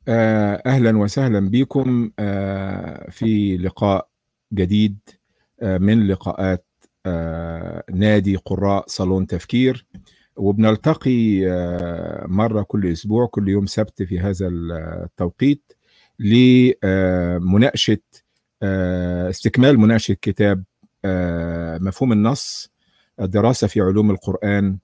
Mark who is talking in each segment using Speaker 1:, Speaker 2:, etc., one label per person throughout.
Speaker 1: آه، اهلا وسهلا بكم آه، في لقاء جديد آه، من لقاءات نادي قراء صالون تفكير وبنلتقي مره كل اسبوع كل يوم سبت في هذا التوقيت لمناقشه استكمال مناقشه كتاب مفهوم النص دراسه في علوم القران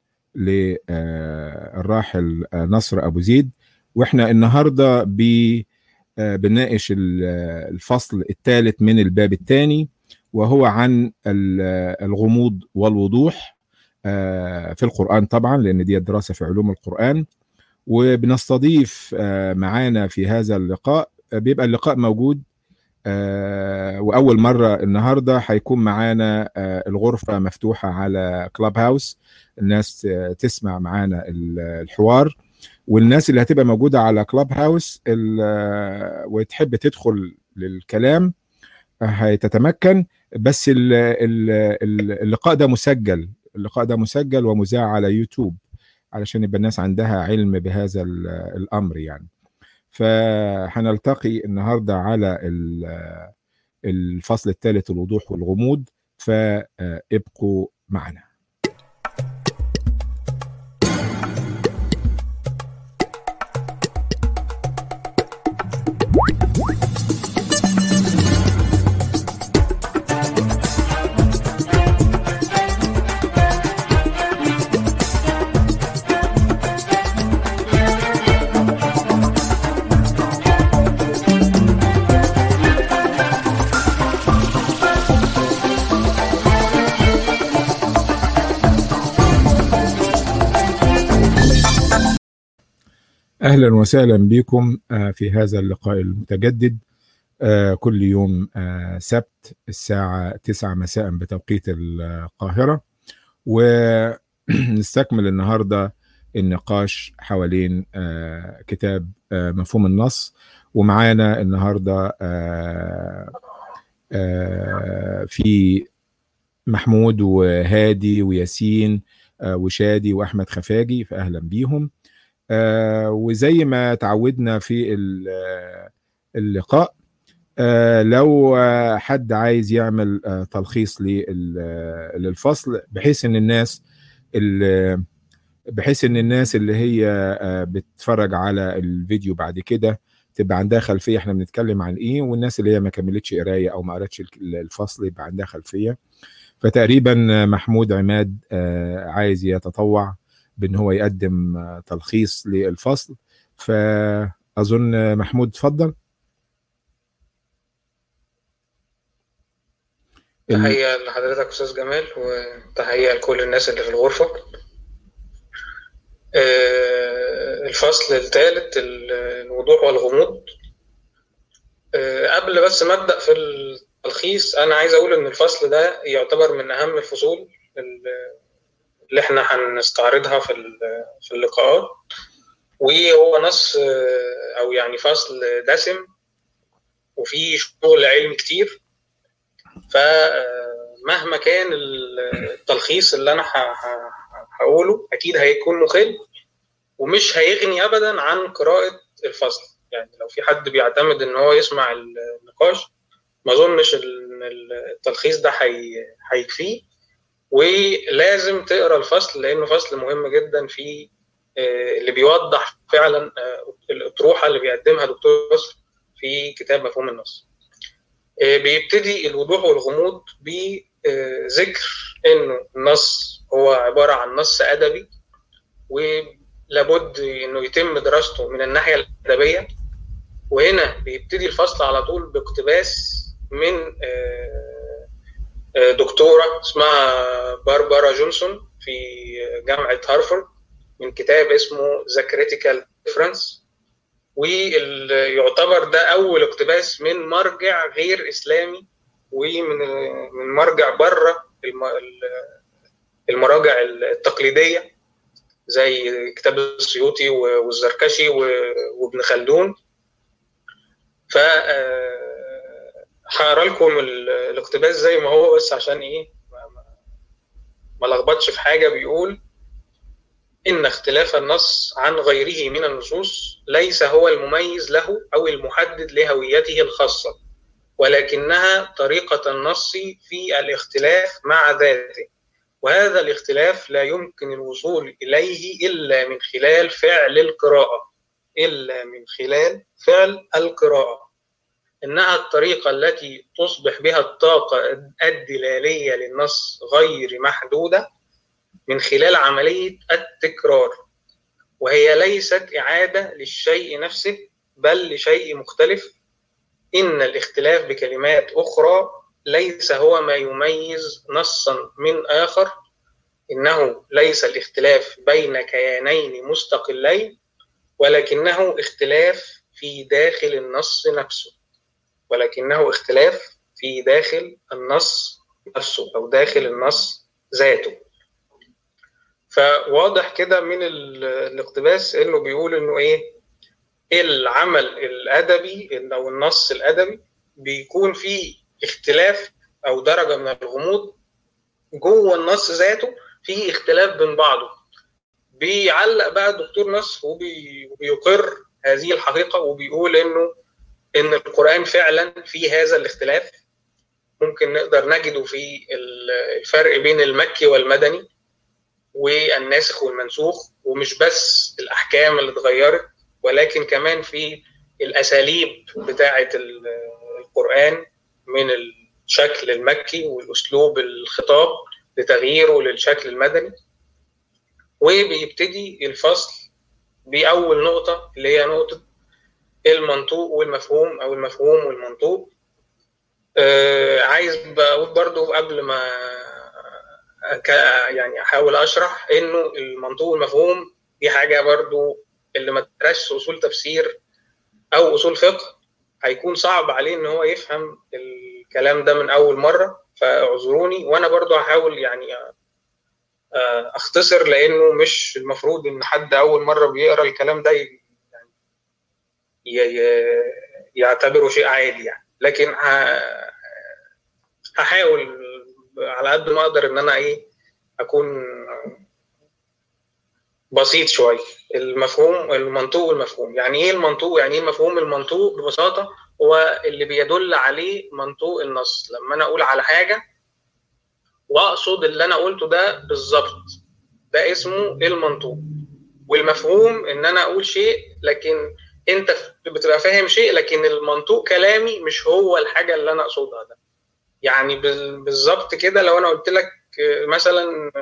Speaker 1: للراحل نصر ابو زيد واحنا النهارده آه، بنناقش الفصل الثالث من الباب الثاني وهو عن الغموض والوضوح آه، في القرآن طبعا لأن دي دراسة في علوم القرآن وبنستضيف آه، معانا في هذا اللقاء بيبقى اللقاء موجود وأول مرة النهاردة هيكون معانا الغرفة مفتوحة على كلاب هاوس الناس تسمع معانا الحوار والناس اللي هتبقى موجوده على كلاب هاوس وتحب تدخل للكلام هتتمكن بس اللقاء ده مسجل اللقاء ده مسجل ومذاع على يوتيوب علشان يبقى الناس عندها علم بهذا الامر يعني فهنلتقي النهارده على الفصل الثالث الوضوح والغموض فابقوا معنا اهلا وسهلا بكم آه، في هذا اللقاء المتجدد آه، كل يوم آه، سبت الساعة 9 مساء بتوقيت القاهرة ونستكمل النهاردة النقاش حوالين كتاب مفهوم النص ومعانا النهاردة في محمود وهادي وياسين وشادي واحمد خفاجي فاهلا بيهم آه، وزي ما تعودنا في اللقاء آه، لو حد عايز يعمل آه، تلخيص للفصل بحيث ان الناس بحيث ان الناس اللي هي بتتفرج على الفيديو بعد كده تبقى عندها خلفيه احنا بنتكلم عن ايه والناس اللي هي ما كملتش قرايه او ما قراتش الفصل يبقى عندها خلفيه فتقريبا محمود عماد عايز يتطوع بان هو يقدم تلخيص للفصل فاظن محمود اتفضل
Speaker 2: تحية لحضرتك أستاذ جمال وتحية لكل الناس اللي في الغرفة آه، الفصل الثالث الوضوح والغموض آه، قبل بس ما أبدأ في التلخيص أنا عايز أقول إن الفصل ده يعتبر من أهم الفصول اللي احنا هنستعرضها في في اللقاءات وهو نص او يعني فصل دسم وفيه شغل علمي كتير فمهما كان التلخيص اللي انا هقوله اكيد هيكون مخل ومش هيغني ابدا عن قراءه الفصل يعني لو في حد بيعتمد ان هو يسمع النقاش ما اظنش ان التلخيص ده هيكفيه ولازم تقرا الفصل لانه فصل مهم جدا في آه، اللي بيوضح فعلا آه، الاطروحه اللي بيقدمها دكتور يسر في كتاب مفهوم النص. آه، بيبتدي الوضوح والغموض بذكر انه النص هو عباره عن نص ادبي ولابد انه يتم دراسته من الناحيه الادبيه وهنا بيبتدي الفصل على طول باقتباس من دكتوره اسمها باربارا جونسون في جامعه هارفارد من كتاب اسمه ذا كريتيكال ديفرنس ويعتبر ده اول اقتباس من مرجع غير اسلامي ومن من مرجع بره المراجع التقليديه زي كتاب السيوطي والزركشي وابن خلدون ف هقرا لكم الاقتباس زي ما هو بس عشان ايه ما لخبطش في حاجه بيقول إن اختلاف النص عن غيره من النصوص ليس هو المميز له أو المحدد لهويته الخاصة ولكنها طريقة النص في الاختلاف مع ذاته وهذا الاختلاف لا يمكن الوصول إليه إلا من خلال فعل القراءة إلا من خلال فعل القراءة إنها الطريقة التي تصبح بها الطاقة الدلالية للنص غير محدودة من خلال عملية التكرار وهي ليست إعادة للشيء نفسه بل لشيء مختلف إن الاختلاف بكلمات أخرى ليس هو ما يميز نصا من آخر إنه ليس الاختلاف بين كيانين مستقلين ولكنه اختلاف في داخل النص نفسه ولكنه اختلاف في داخل النص نفسه أو داخل النص ذاته فواضح كده من الاقتباس انه بيقول انه ايه العمل الادبي او النص الادبي بيكون فيه اختلاف او درجه من الغموض جوه النص ذاته في اختلاف بين بعضه بيعلق بقى الدكتور نصر وبيقر هذه الحقيقه وبيقول انه ان القران فعلا في هذا الاختلاف ممكن نقدر نجده في الفرق بين المكي والمدني والناسخ والمنسوخ ومش بس الاحكام اللي اتغيرت ولكن كمان في الاساليب بتاعه القران من الشكل المكي والاسلوب الخطاب لتغييره للشكل المدني وبيبتدي الفصل باول نقطه اللي هي نقطه المنطوق والمفهوم او المفهوم والمنطوق آه عايز بقول برضو قبل ما يعني احاول اشرح انه المنطوق والمفهوم دي حاجه برضو اللي ما درسش اصول تفسير او اصول فقه هيكون صعب عليه ان هو يفهم الكلام ده من اول مره فاعذروني وانا برضو هحاول يعني اختصر لانه مش المفروض ان حد اول مره بيقرا الكلام ده يعني يعتبره شيء عادي يعني لكن هحاول على قد ما اقدر ان انا ايه اكون بسيط شويه المفهوم المنطوق والمفهوم يعني ايه المنطوق يعني ايه المفهوم المنطوق ببساطه هو اللي بيدل عليه منطوق النص لما انا اقول على حاجه واقصد اللي انا قلته ده بالظبط ده اسمه المنطوق والمفهوم ان انا اقول شيء لكن انت بتبقى فاهم شيء لكن المنطوق كلامي مش هو الحاجه اللي انا اقصدها ده يعني بالظبط كده لو انا قلت لك مثلا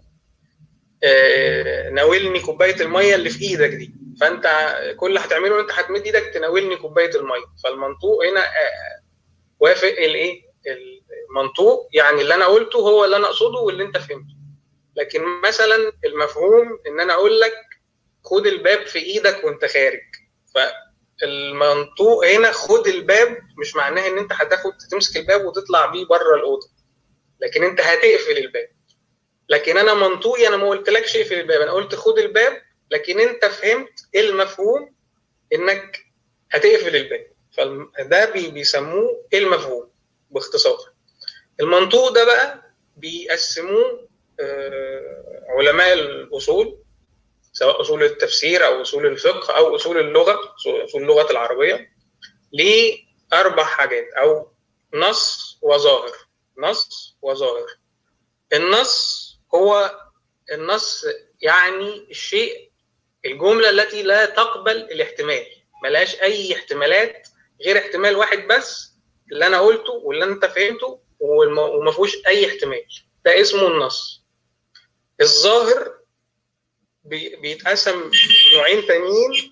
Speaker 2: ناولني كوبايه الميه اللي في ايدك دي فانت كل اللي هتعمله انت هتمد ايدك تناولني كوبايه الميه فالمنطوق هنا وافق الايه المنطوق يعني اللي انا قلته هو اللي انا اقصده واللي انت فهمته لكن مثلا المفهوم ان انا اقول لك خد الباب في ايدك وانت خارج فالمنطوق هنا خد الباب مش معناه ان انت هتاخد تمسك الباب وتطلع بيه بره الاوضه لكن انت هتقفل الباب لكن انا منطوقي انا ما قلتلكش اقفل الباب انا قلت خد الباب لكن انت فهمت المفهوم انك هتقفل الباب فده بيسموه المفهوم باختصار المنطوق ده بقى بيقسموه علماء الاصول سواء اصول التفسير او اصول الفقه او اصول اللغه اصول اللغه العربيه لاربع حاجات او نص وظاهر نص وظاهر النص هو النص يعني الشيء الجمله التي لا تقبل الاحتمال ملهاش اي احتمالات غير احتمال واحد بس اللي انا قلته واللي انت فهمته وما فيهوش اي احتمال ده اسمه النص الظاهر بيتقسم نوعين تانيين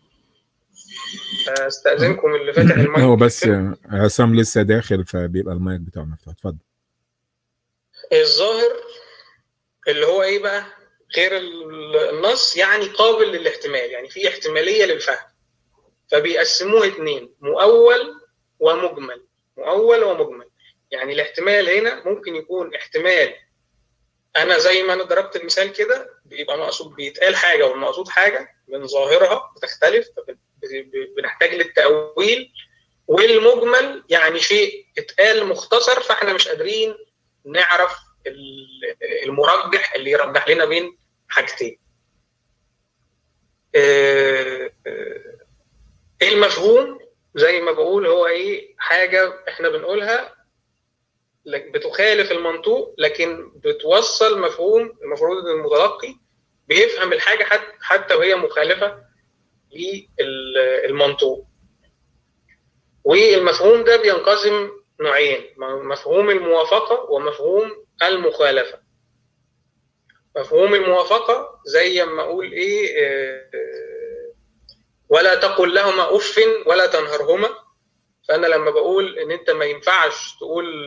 Speaker 2: استاذنكم اللي فاتح المايك
Speaker 1: هو بس عصام لسه داخل فبيبقى المايك بتاعه مفتوح اتفضل
Speaker 2: الظاهر اللي هو ايه بقى غير النص يعني قابل للاحتمال يعني في احتماليه للفهم فبيقسموه اتنين مؤول ومجمل مؤول ومجمل يعني الاحتمال هنا ممكن يكون احتمال انا زي ما انا ضربت المثال كده بيبقى مقصود بيتقال حاجه والمقصود حاجه من ظاهرها بتختلف بنحتاج للتاويل والمجمل يعني شيء اتقال مختصر فاحنا مش قادرين نعرف المرجح اللي يرجح لنا بين حاجتين المفهوم زي ما بقول هو ايه حاجه احنا بنقولها بتخالف المنطوق لكن بتوصل مفهوم المفروض ان المتلقي بيفهم الحاجه حتى وهي مخالفه للمنطوق والمفهوم ده بينقسم نوعين مفهوم الموافقه ومفهوم المخالفه مفهوم الموافقه زي ما اقول ايه ولا تقل لهما اف ولا تنهرهما فانا لما بقول ان انت ما ينفعش تقول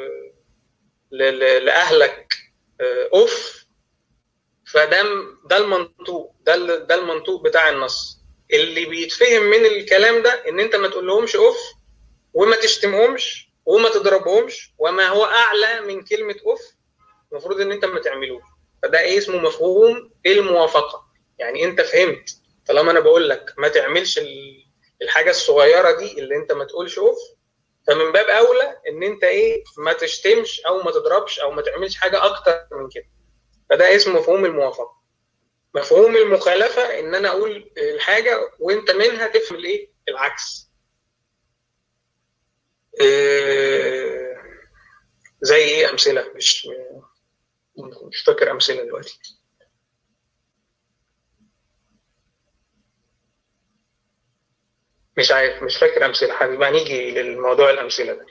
Speaker 2: لاهلك اف فده ده المنطوق ده ده المنطوق بتاع النص اللي بيتفهم من الكلام ده ان انت ما تقول لهمش اف وما تشتمهمش وما تضربهمش وما هو اعلى من كلمه اف المفروض ان انت ما تعملوش فده ايه اسمه مفهوم الموافقه يعني انت فهمت طالما انا بقول لك ما تعملش الحاجه الصغيره دي اللي انت ما تقولش اوف فمن باب اولى ان انت ايه ما تشتمش او ما تضربش او ما تعملش حاجه اكتر من كده فده اسمه مفهوم الموافقه مفهوم المخالفه ان انا اقول الحاجه وانت منها تفهم الايه العكس إيه زي ايه امثله مش مش فاكر امثله دلوقتي مش عارف مش فاكر امثله هنبقى نيجي للموضوع الامثله ده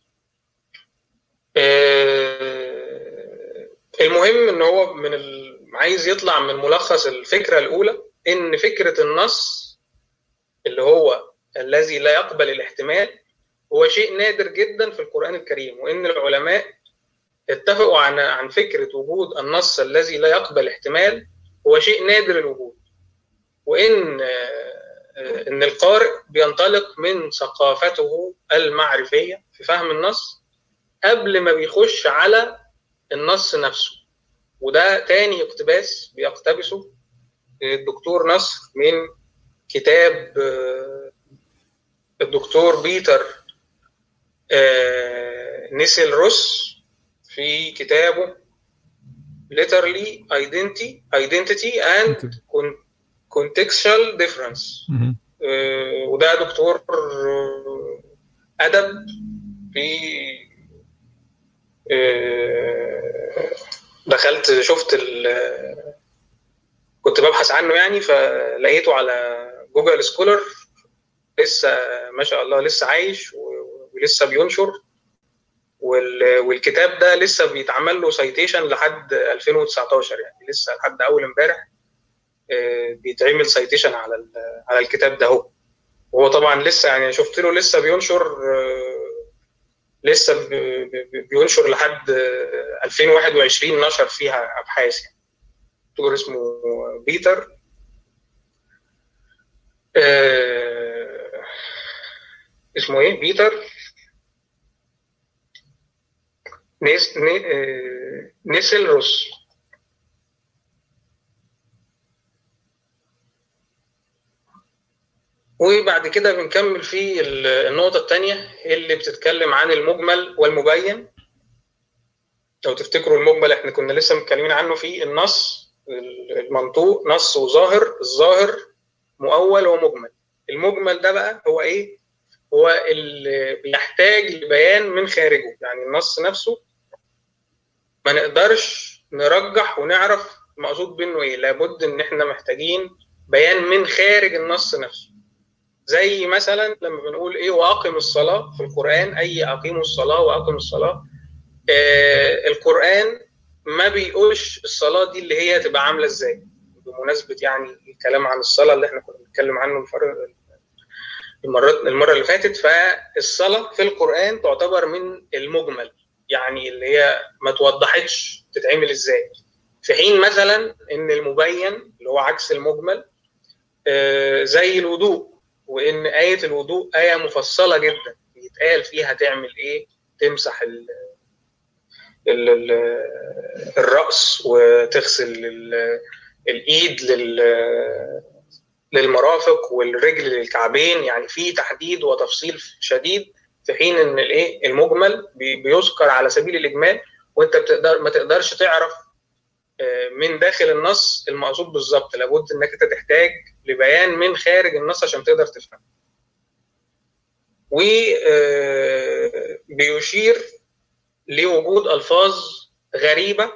Speaker 2: المهم ان هو من ال... عايز يطلع من ملخص الفكره الاولى ان فكره النص اللي هو الذي لا يقبل الاحتمال هو شيء نادر جدا في القران الكريم وان العلماء اتفقوا عن عن فكره وجود النص الذي لا يقبل احتمال هو شيء نادر الوجود وان ان القارئ بينطلق من ثقافته المعرفيه في فهم النص قبل ما بيخش على النص نفسه وده تاني اقتباس بيقتبسه الدكتور نصر من كتاب الدكتور بيتر نيسل روس في كتابه literally identity identity and contextual difference وده دكتور ادب في دخلت شفت ال كنت ببحث عنه يعني فلقيته على جوجل سكولر لسه ما شاء الله لسه عايش ولسه بينشر والكتاب ده لسه بيتعمل له سايتيشن لحد 2019 يعني لسه لحد اول امبارح بيتعمل سايتيشن على على الكتاب ده هو وهو طبعا لسه يعني شفت له لسه بينشر لسه بينشر لحد 2021 نشر فيها ابحاث يعني دكتور اسمه بيتر اسمه ايه بيتر نيس نيسل روس وبعد كده بنكمل في النقطة الثانية اللي بتتكلم عن المجمل والمبين لو تفتكروا المجمل احنا كنا لسه متكلمين عنه في النص المنطوق نص وظاهر الظاهر مؤول ومجمل المجمل ده بقى هو ايه هو اللي بيحتاج لبيان من خارجه يعني النص نفسه ما نقدرش نرجح ونعرف المقصود منه ايه لابد ان احنا محتاجين بيان من خارج النص نفسه زي مثلا لما بنقول ايه واقم الصلاه في القران اي اقيموا الصلاه واقم الصلاه آه القران ما بيقولش الصلاه دي اللي هي تبقى عامله ازاي بمناسبه يعني الكلام عن الصلاه اللي احنا كنا بنتكلم عنه المرات المره اللي فاتت فالصلاه في القران تعتبر من المجمل يعني اللي هي ما توضحتش تتعمل ازاي في حين مثلا ان المبين اللي هو عكس المجمل آه زي الوضوء وان ايه الوضوء ايه مفصله جدا بيتقال فيها تعمل ايه تمسح ال ال ال الراس وتغسل الايد لل للمرافق والرجل للكعبين يعني في تحديد وتفصيل شديد في حين ان الايه المجمل بيذكر على سبيل الاجمال وانت بتقدر ما تقدرش تعرف من داخل النص المقصود بالظبط لابد انك انت تحتاج لبيان من خارج النص عشان تقدر تفهم وبيشير لوجود الفاظ غريبه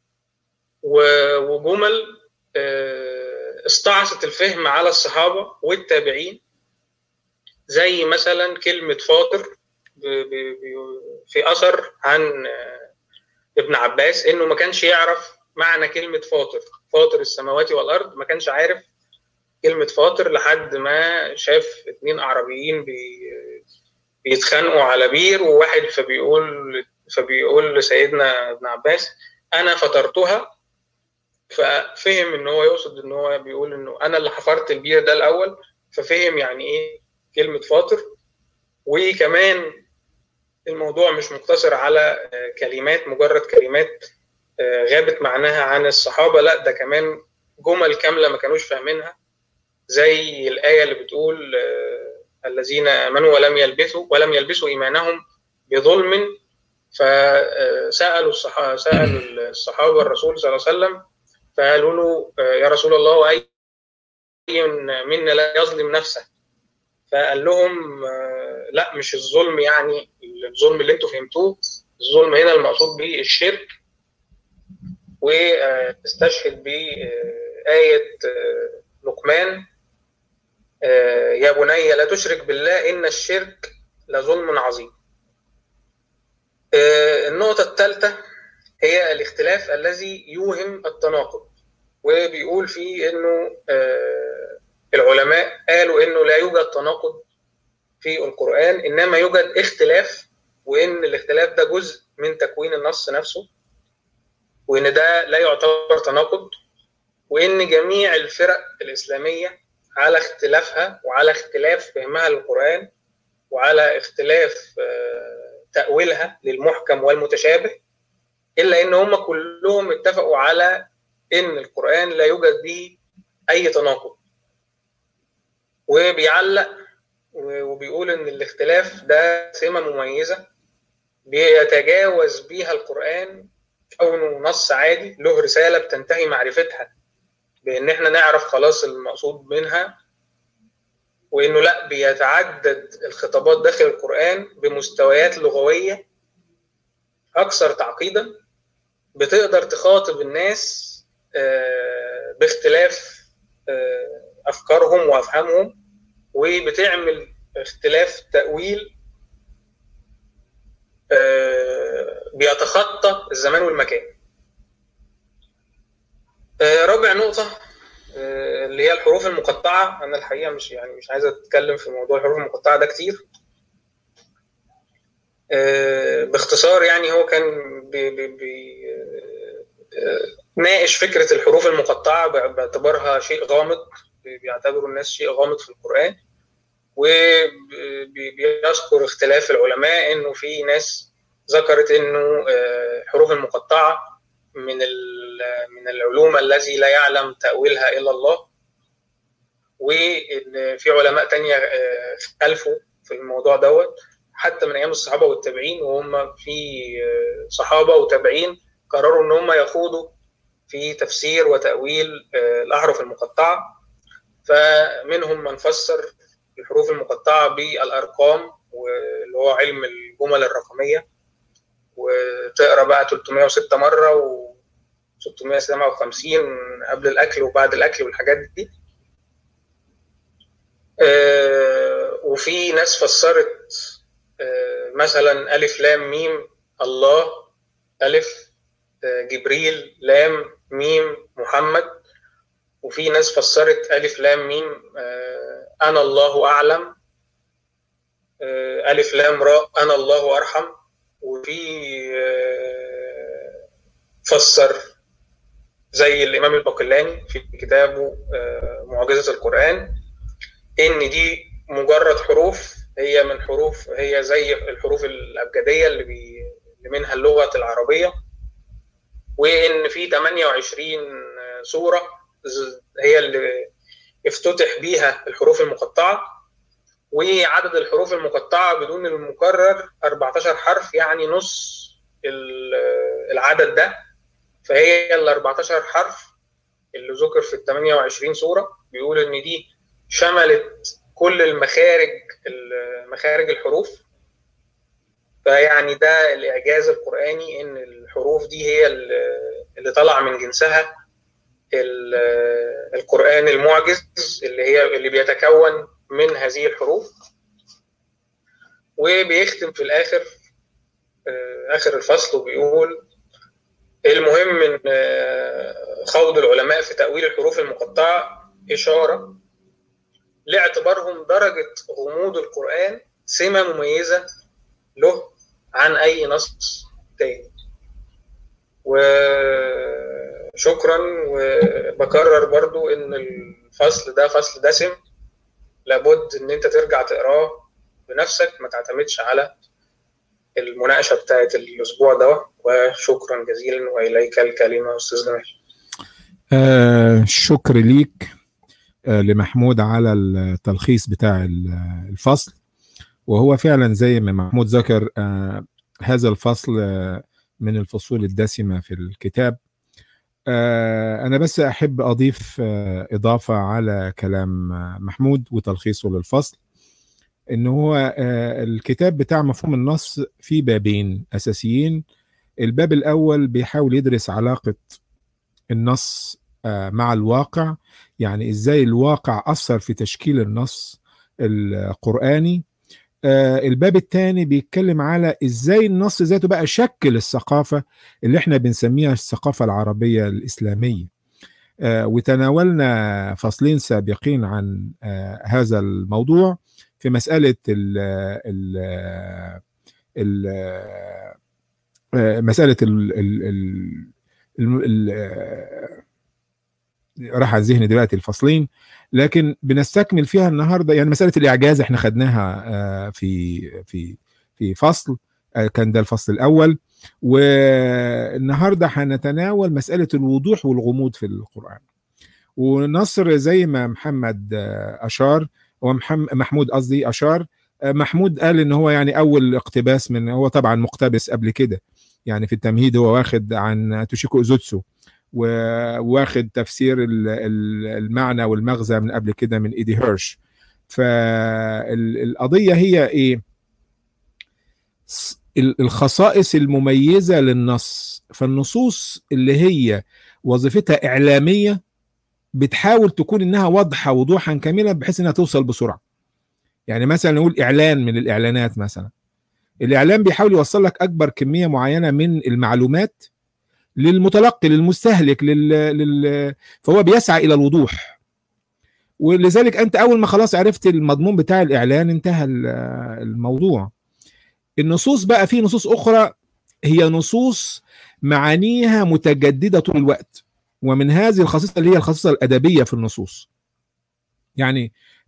Speaker 2: وجمل استعصت الفهم على الصحابه والتابعين زي مثلا كلمه فاطر في اثر عن ابن عباس انه ما كانش يعرف معنى كلمه فاطر فاطر السماوات والارض ما كانش عارف كلمه فاطر لحد ما شاف اتنين اعرابيين بي بيتخانقوا على بير وواحد فبيقول فبيقول لسيدنا ابن عباس انا فطرتها ففهم ان هو يقصد ان هو بيقول انه انا اللي حفرت البير ده الاول ففهم يعني ايه كلمه فاطر وكمان الموضوع مش مقتصر على كلمات مجرد كلمات غابت معناها عن الصحابه لا ده كمان جمل كامله ما كانوش فاهمينها زي الايه اللي بتقول الذين امنوا ولم يلبثوا ولم يلبسوا ايمانهم بظلم فسالوا الصحابه سالوا الصحابه الرسول صلى الله عليه وسلم فقالوا له يا رسول الله واي منا لا يظلم نفسه فقال لهم لا مش الظلم يعني الظلم اللي انتم فهمتوه الظلم هنا المقصود به الشرك واستشهد بآية لقمان يا بني لا تشرك بالله إن الشرك لظلم عظيم النقطة الثالثة هي الاختلاف الذي يوهم التناقض وبيقول فيه انه العلماء قالوا انه لا يوجد تناقض في القرآن انما يوجد اختلاف وان الاختلاف ده جزء من تكوين النص نفسه وان ده لا يعتبر تناقض وان جميع الفرق الاسلاميه على اختلافها وعلى اختلاف فهمها للقران وعلى اختلاف تاويلها للمحكم والمتشابه الا ان هم كلهم اتفقوا على ان القران لا يوجد به اي تناقض وبيعلق وبيقول ان الاختلاف ده سمه مميزه بيتجاوز بيها القران كونه نص عادي له رساله بتنتهي معرفتها بان احنا نعرف خلاص المقصود منها وانه لا بيتعدد الخطابات داخل القران بمستويات لغويه اكثر تعقيدا بتقدر تخاطب الناس باختلاف افكارهم وافهامهم وبتعمل اختلاف تاويل بيتخطى الزمان والمكان رابع نقطة اللي هي الحروف المقطعة أنا الحقيقة مش يعني مش عايز أتكلم في موضوع الحروف المقطعة ده كتير باختصار يعني هو كان بي بي بي ناقش فكرة الحروف المقطعة باعتبارها شيء غامض بيعتبروا الناس شيء غامض في القرآن وبيذكر اختلاف العلماء انه في ناس ذكرت انه الحروف المقطعه من من العلوم الذي لا يعلم تاويلها الا الله وان في علماء تانية خلفوا في الموضوع دوت حتى من ايام الصحابه والتابعين وهم في صحابه وتابعين قرروا ان هم يخوضوا في تفسير وتاويل الاحرف المقطعه فمنهم من فسر الحروف المقطعه بالارقام واللي هو علم الجمل الرقميه وتقرا بقى 306 مره و 657 قبل الاكل وبعد الاكل والحاجات دي آه وفي ناس فسرت آه مثلا الف لام ميم الله الف آه جبريل لام ميم محمد وفي ناس فسرت الف لام ميم انا الله اعلم الف لام راء انا الله ارحم وفي فسر زي الامام الباقلاني في كتابه معجزه القران ان دي مجرد حروف هي من حروف هي زي الحروف الابجديه اللي, بي اللي منها اللغه العربيه وان في 28 سوره هي اللي افتتح بيها الحروف المقطعه وعدد الحروف المقطعه بدون المكرر 14 حرف يعني نص العدد ده فهي ال 14 حرف اللي ذكر في ال 28 سوره بيقول ان دي شملت كل المخارج مخارج الحروف فيعني ده الاعجاز القراني ان الحروف دي هي اللي طلع من جنسها القران المعجز اللي هي اللي بيتكون من هذه الحروف وبيختم في الاخر اخر الفصل وبيقول المهم ان خوض العلماء في تاويل الحروف المقطعه اشاره لاعتبارهم درجه غموض القران سمه مميزه له عن اي نص تاني وشكرا وبكرر برضو ان الفصل ده فصل دسم لابد ان انت ترجع تقراه بنفسك ما تعتمدش على المناقشه بتاعت الاسبوع ده وشكرا جزيلا واليك الكلمه استاذ جمال
Speaker 1: آه شكر ليك آه لمحمود على التلخيص بتاع الفصل وهو فعلا زي ما محمود ذكر آه هذا الفصل آه من الفصول الدسمه في الكتاب آه انا بس احب اضيف آه اضافه على كلام محمود وتلخيصه للفصل ان هو الكتاب بتاع مفهوم النص فيه بابين اساسيين الباب الاول بيحاول يدرس علاقه النص مع الواقع يعني ازاي الواقع اثر في تشكيل النص القراني الباب الثاني بيتكلم على ازاي النص ذاته بقى شكل الثقافه اللي احنا بنسميها الثقافه العربيه الاسلاميه وتناولنا فصلين سابقين عن هذا الموضوع في مسألة ال ال ال مسألة ال ال ال راح عن ذهني دلوقتي الفصلين لكن بنستكمل فيها النهارده يعني مسألة الإعجاز احنا خدناها في في في فصل كان ده الفصل الأول والنهارده هنتناول مسألة الوضوح والغموض في القرآن ونصر زي ما محمد أشار ومحمود قصدي اشار محمود قال ان هو يعني اول اقتباس من هو طبعا مقتبس قبل كده يعني في التمهيد هو واخد عن توشيكو اوزوتسو وواخد تفسير المعنى والمغزى من قبل كده من ايدي هيرش فالقضيه هي ايه الخصائص المميزه للنص فالنصوص اللي هي وظيفتها اعلاميه بتحاول تكون انها واضحه وضوحا كاملا بحيث انها توصل بسرعه يعني مثلا نقول اعلان من الاعلانات مثلا الاعلان بيحاول يوصل لك اكبر كميه معينه من المعلومات للمتلقي للمستهلك لل... لل... فهو بيسعى الى الوضوح ولذلك انت اول ما خلاص عرفت المضمون بتاع الاعلان انتهى الموضوع النصوص بقى في نصوص اخرى هي نصوص معانيها متجدده طول الوقت ومن هذه الخصيصه اللي هي الخصيصه الادبيه في النصوص يعني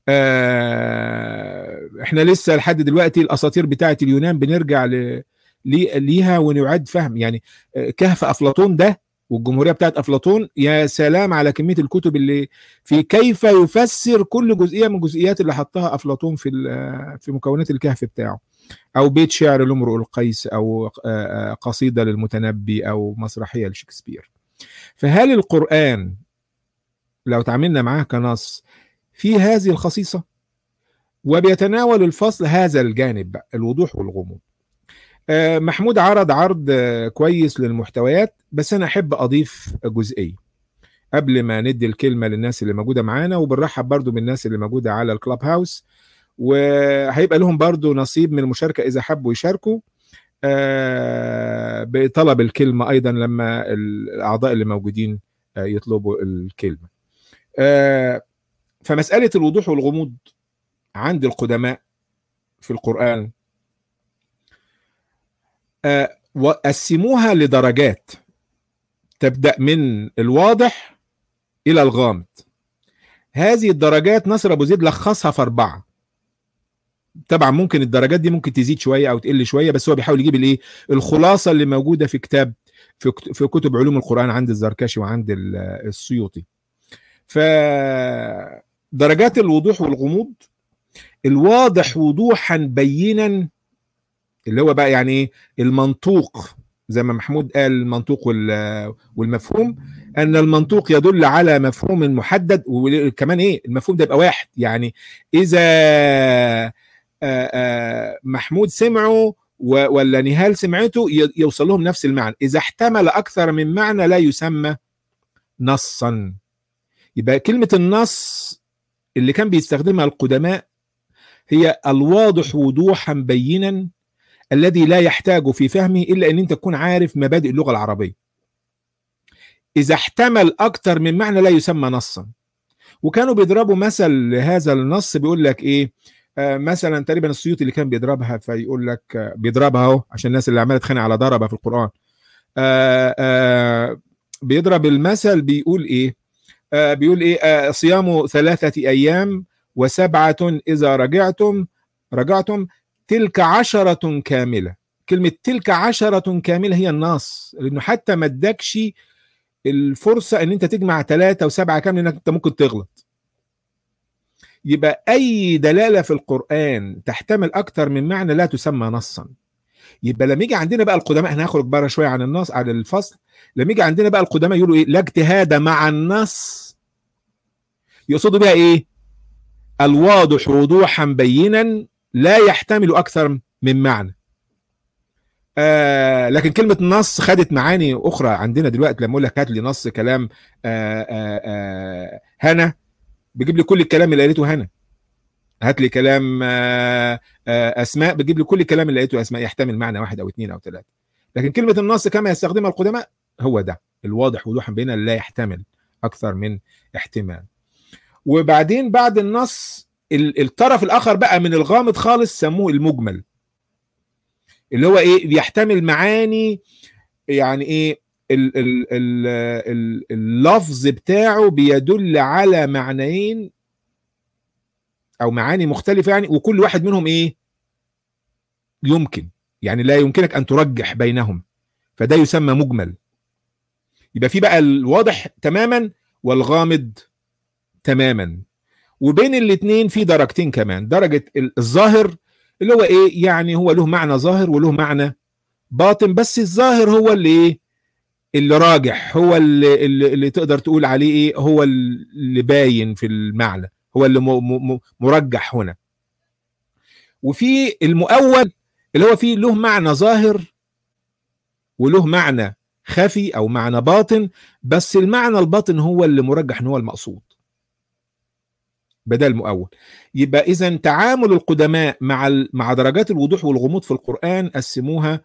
Speaker 1: آه احنا لسه لحد دلوقتي الاساطير بتاعه اليونان بنرجع ل ليها ونعد فهم يعني كهف افلاطون ده والجمهوريه بتاعت افلاطون يا سلام على كميه الكتب اللي في كيف يفسر كل جزئيه من الجزئيات اللي حطها افلاطون في في مكونات الكهف بتاعه او بيت شعر لامرؤ القيس او قصيده للمتنبي او مسرحيه لشكسبير فهل القرآن لو تعاملنا معاه كنص في هذه الخصيصة وبيتناول الفصل هذا الجانب بقى الوضوح والغموض آه محمود عرض عرض آه كويس للمحتويات بس أنا أحب أضيف جزئية قبل ما ندي الكلمة للناس اللي موجودة معانا وبنرحب برضو بالناس اللي موجودة على الكلاب هاوس وهيبقى لهم برضو نصيب من المشاركة إذا حبوا يشاركوا آه بطلب الكلمة أيضا لما الأعضاء اللي موجودين آه يطلبوا الكلمة آه فمسألة الوضوح والغموض عند القدماء في القرآن قسموها لدرجات تبدأ من الواضح إلى الغامض هذه الدرجات نصر أبو زيد لخصها في أربعة طبعا ممكن الدرجات دي ممكن تزيد شويه او تقل شويه بس هو بيحاول يجيب الايه الخلاصه اللي موجوده في كتاب في في كتب علوم القران عند الزركشي وعند السيوطي ف درجات الوضوح والغموض الواضح وضوحا بينا اللي هو بقى يعني ايه المنطوق زي ما محمود قال المنطوق والمفهوم ان المنطوق يدل على مفهوم محدد وكمان ايه المفهوم ده يبقى واحد يعني اذا محمود سمعه ولا نهال سمعته يوصل لهم نفس المعنى اذا احتمل اكثر من معنى لا يسمى نصا يبقى كلمه النص اللي كان بيستخدمها القدماء هي الواضح وضوحا بينا الذي لا يحتاج في فهمه الا ان انت تكون عارف مبادئ اللغه العربيه اذا احتمل اكثر من معنى لا يسمى نصا وكانوا بيضربوا مثل لهذا النص بيقول لك ايه آه مثلا تقريبا السيوطي اللي كان بيضربها فيقول لك آه بيضربها اهو عشان الناس اللي عماله تخانق على ضربه في القران آه آه بيضرب المثل بيقول ايه آه بيقول ايه آه صيام ثلاثه ايام وسبعه اذا رجعتم رجعتم تلك عشرة كاملة كلمة تلك عشرة كاملة هي النص لأنه حتى ما ادكش الفرصة أن أنت تجمع ثلاثة وسبعة كاملة أنك أنت ممكن تغلط يبقى أي دلالة في القرآن تحتمل أكثر من معنى لا تسمى نصا يبقى لما يجي عندنا بقى القدماء احنا هنخرج بره شويه عن النص عن الفصل لما يجي عندنا بقى القدماء يقولوا ايه لا اجتهاد مع النص يقصدوا بها ايه الواضح وضوحا بينا لا يحتمل اكثر من معنى آه لكن كلمة نص خدت معاني أخرى عندنا دلوقتي لما أقول لك هات لي نص كلام آه آه آه هنا بيجيب لي كل الكلام اللي قالته هنا هات لي كلام آه آه أسماء بيجيب لي كل الكلام اللي قالته أسماء يحتمل معنى واحد أو اثنين أو ثلاثة لكن كلمة النص كما يستخدمها القدماء هو ده الواضح وضوحا بين لا يحتمل أكثر من احتمال وبعدين بعد النص الطرف الاخر بقى من الغامض خالص سموه المجمل اللي هو ايه بيحتمل معاني يعني ايه ال ال ال ال اللفظ بتاعه بيدل على معنيين او معاني مختلفه يعني وكل واحد منهم ايه يمكن يعني لا يمكنك ان ترجح بينهم فده يسمى مجمل يبقى في بقى الواضح تماما والغامض تماما وبين الاثنين في درجتين كمان درجة الظاهر اللي هو ايه يعني هو له معنى ظاهر وله معنى باطن بس الظاهر هو اللي ايه اللي راجح هو اللي, اللي, اللي تقدر تقول عليه ايه هو اللي باين في المعنى هو اللي م م مرجح هنا وفي المؤول اللي هو فيه له معنى ظاهر وله معنى خفي او معنى باطن بس المعنى الباطن هو اللي مرجح ان هو المقصود بدل مؤول يبقى اذا تعامل القدماء مع مع درجات الوضوح والغموض في القران قسموها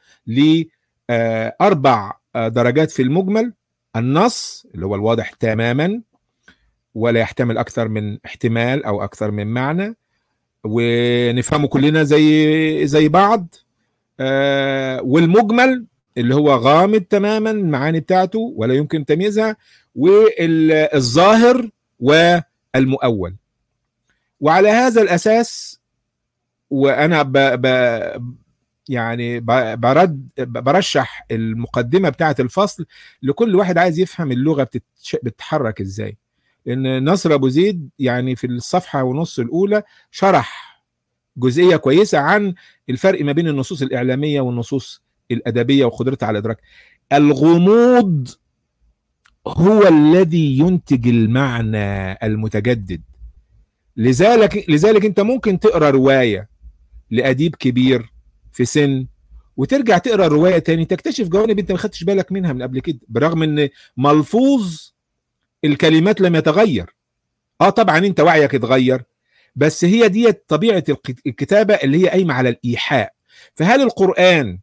Speaker 1: لاربع درجات في المجمل النص اللي هو الواضح تماما ولا يحتمل اكثر من احتمال او اكثر من معنى ونفهمه كلنا زي زي بعض والمجمل اللي هو غامض تماما المعاني بتاعته ولا يمكن تمييزها والظاهر والمؤول وعلى هذا الاساس وانا ب ب يعني برد برشح المقدمه بتاعه الفصل لكل واحد عايز يفهم اللغه بتتش... بتتحرك ازاي لان نصر ابو زيد يعني في الصفحه ونص الاولى شرح جزئيه كويسه عن الفرق ما بين النصوص الاعلاميه والنصوص الادبيه وقدرتها على الادراك الغموض هو الذي ينتج المعنى المتجدد لذلك لذلك انت ممكن تقرا روايه لاديب كبير في سن وترجع تقرا الروايه تاني تكتشف جوانب انت ما خدتش بالك منها من قبل كده برغم ان ملفوظ الكلمات لم يتغير اه طبعا انت وعيك اتغير بس هي دي طبيعه الكتابه اللي هي قايمه على الايحاء فهل القران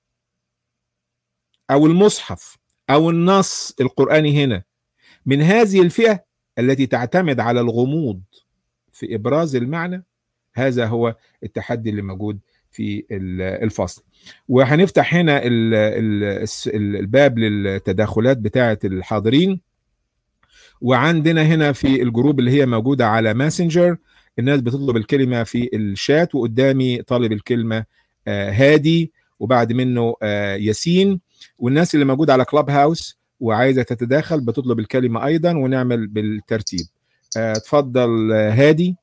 Speaker 1: او المصحف او النص القراني هنا من هذه الفئه التي تعتمد على الغموض في ابراز المعنى هذا هو التحدي اللي موجود في الفصل وهنفتح هنا الباب للتداخلات بتاعه الحاضرين وعندنا هنا في الجروب اللي هي موجوده على ماسنجر الناس بتطلب الكلمه في الشات وقدامي طالب الكلمه هادي وبعد منه ياسين والناس اللي موجوده على كلاب هاوس وعايزه تتداخل بتطلب الكلمه ايضا ونعمل بالترتيب اتفضل هادي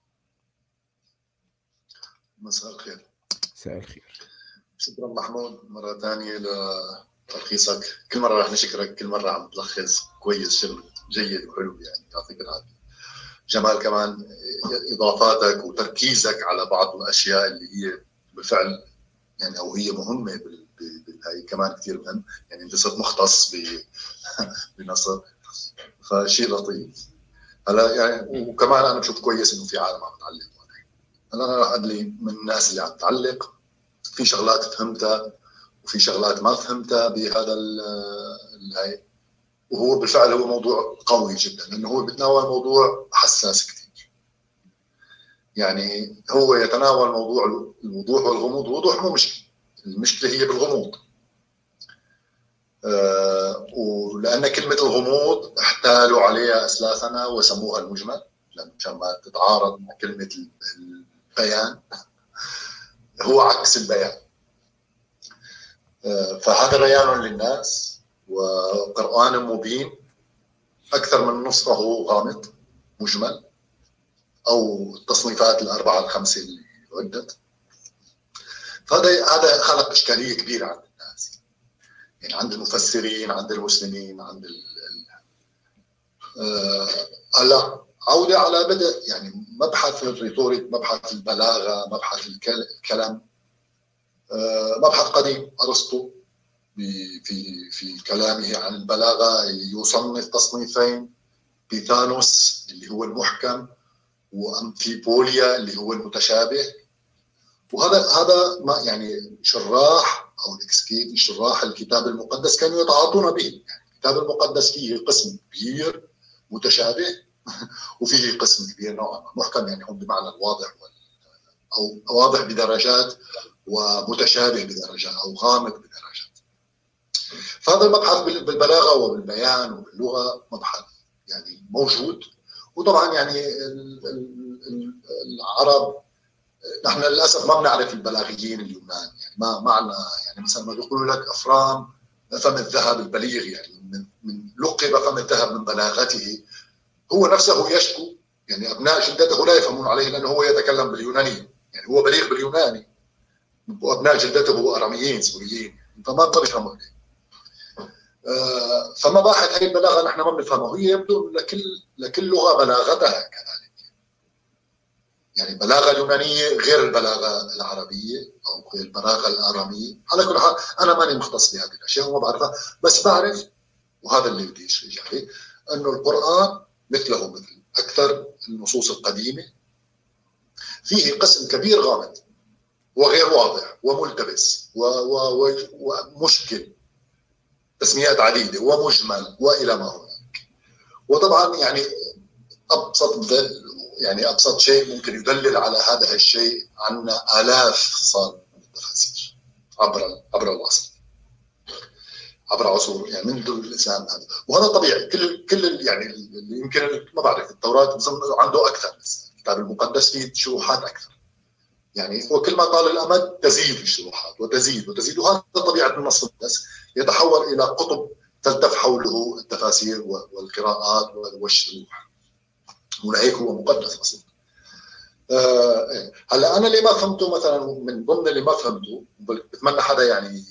Speaker 3: مساء الخير
Speaker 1: مساء الخير
Speaker 3: شكرا محمود مرة ثانية تلخيصك كل مره رح نشكرك كل مره عم تلخص كويس شغل جيد وحلو يعني يعطيك العافيه جمال كمان اضافاتك وتركيزك على بعض الاشياء اللي هي بالفعل يعني او هي مهمه هاي كمان كثير مهم يعني انت صرت مختص بنصر فشيء لطيف هلا يعني وكمان انا بشوف كويس انه في عالم عم تعلق هلا انا راح ادلي من الناس اللي عم تعلق في شغلات فهمتها وفي شغلات ما فهمتها بهذا الهي وهو بالفعل هو موضوع قوي جدا لانه هو بيتناول موضوع حساس كثير يعني هو يتناول موضوع الوضوح والغموض الوضوح مو مشكله المشكله هي بالغموض آه ولان كلمه الغموض احتالوا عليها اسلافنا وسموها المجمل عشان ما تتعارض مع كلمه البيان هو عكس البيان آه فهذا بيان للناس وقرآن مبين أكثر من نصفه غامض مجمل أو التصنيفات الأربعة الخمسة اللي عدت فهذا هذا خلق إشكالية كبيرة عند الناس يعني عند المفسرين عند المسلمين عند ال آه، هلا عودة على بدء يعني مبحث الريتوريك مبحث البلاغة مبحث الكلام آه، مبحث قديم أرسطو في في كلامه عن البلاغه يصنف تصنيفين بيثانوس اللي هو المحكم وامفيبوليا اللي هو المتشابه وهذا هذا ما يعني شراح او الاكسكيت شراح الكتاب المقدس كانوا يتعاطون به يعني الكتاب المقدس فيه قسم كبير متشابه وفيه قسم كبير نوعا ما محكم يعني هم بمعنى الواضح او واضح بدرجات ومتشابه بدرجات او غامض بدرجات فهذا المبحث بالبلاغه وبالبيان وباللغه مبحث يعني موجود وطبعا يعني العرب نحن للاسف ما بنعرف البلاغيين اليونان يعني ما معنا يعني مثلا ما بيقولوا لك افرام فم الذهب البليغ يعني من من لقب فم الذهب من بلاغته هو نفسه يشكو يعني ابناء جدته لا يفهمون عليه لانه هو يتكلم باليونانيه يعني هو بليغ باليوناني وابناء جدته اراميين سوريين فما بيفهموا عليه آه، فمباحث هذه البلاغه نحن ما بنفهمها وهي يبدو لكل لكل لغه بلاغتها كذلك يعني البلاغه اليونانيه غير البلاغه العربيه او غير البلاغه الاراميه على كل حال انا ماني مختص بهذه الاشياء وما بعرفها بس بعرف وهذا اللي بدي اشرح عليه انه القران مثله مثل اكثر النصوص القديمه فيه قسم كبير غامض وغير واضح وملتبس ومشكل تسميات عديده ومجمل والى ما هناك وطبعا يعني ابسط يعني ابسط شيء ممكن يدلل على هذا الشيء عندنا الاف صار من التفاسير عبر عبر العصر عبر عصور يعني منذ الاسلام هذا وهذا طبيعي كل كل يعني اللي يمكن ما بعرف التوراه عنده اكثر الكتاب المقدس فيه شروحات اكثر يعني هو كل ما طال الامد تزيد الشروحات وتزيد وتزيد وهذا طبيعه النص المقدس يتحول الى قطب تلتف حوله التفاسير والقراءات والشروح ولهيك هو مقدس اصلا آه إيه. هلا انا اللي ما فهمته مثلا من ضمن اللي ما فهمته بتمنى حدا يعني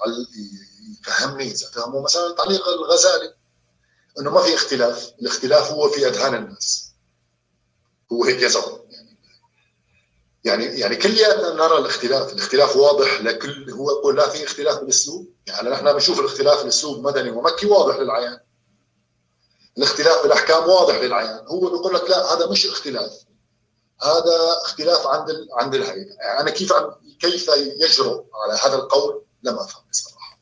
Speaker 3: يفهمني اذا فهموا مثلا تعليق الغزالي انه ما في اختلاف الاختلاف هو في اذهان الناس هو هيك يزعم يعني يعني كلياتنا نرى الاختلاف، الاختلاف واضح لكل هو يقول لا في اختلاف بالاسلوب، يعني نحن بنشوف الاختلاف بالاسلوب مدني ومكي واضح للعيان. الاختلاف بالاحكام واضح للعيان، هو بيقول لك لا هذا مش اختلاف. هذا اختلاف عند ال... عند الهيئه، يعني انا كيف كيف يجرؤ على هذا القول لم افهم بصراحه.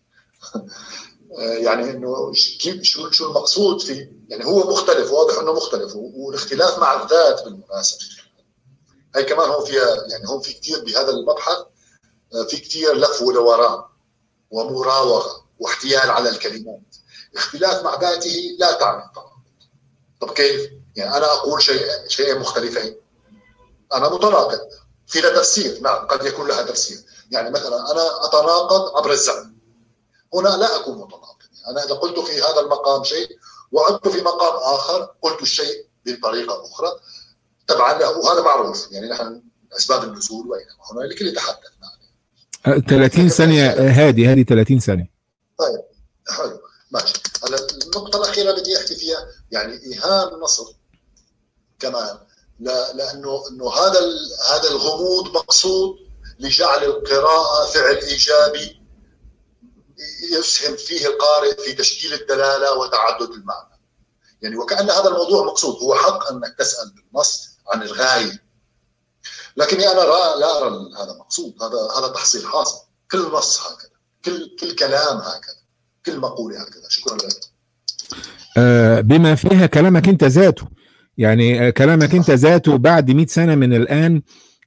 Speaker 3: يعني انه كيف شو شو المقصود فيه؟ يعني هو مختلف واضح انه مختلف والاختلاف مع الذات بالمناسبه هي كمان هون فيها يعني هون في كثير بهذا المبحث آه، في كثير لف ودوران ومراوغه واحتيال على الكلمات اختلاف مع ذاته لا تعني طبعا طب كيف؟ يعني انا اقول شيء شيئين مختلفين انا متناقض في لها تفسير نعم قد يكون لها تفسير يعني مثلا انا اتناقض عبر الزمن هنا لا اكون متناقض انا اذا قلت في هذا المقام شيء وعدت في مقام اخر قلت الشيء بطريقه اخرى طبعا وهذا معروف يعني نحن اسباب النزول وإنما هنالك اللي تحدثنا
Speaker 1: عليه 30 ثانيه هادي هادي 30 ثانيه
Speaker 3: طيب حلو ماشي هلا النقطة الأخيرة بدي أحكي فيها يعني إيهام نصر كمان لأنه إنه هذا هذا الغموض مقصود لجعل القراءة فعل إيجابي يسهم فيه القارئ في تشكيل الدلالة وتعدد المعنى يعني وكأن هذا الموضوع مقصود هو حق أنك تسأل بالنص عن الغاية لكني أنا لا أرى هذا مقصود هذا هذا تحصيل حاصل كل نص هكذا كل كل كلام هكذا كل مقولة هكذا شكرا لك
Speaker 1: آه بما فيها كلامك انت ذاته يعني كلامك انت ذاته بعد 100 سنه من الان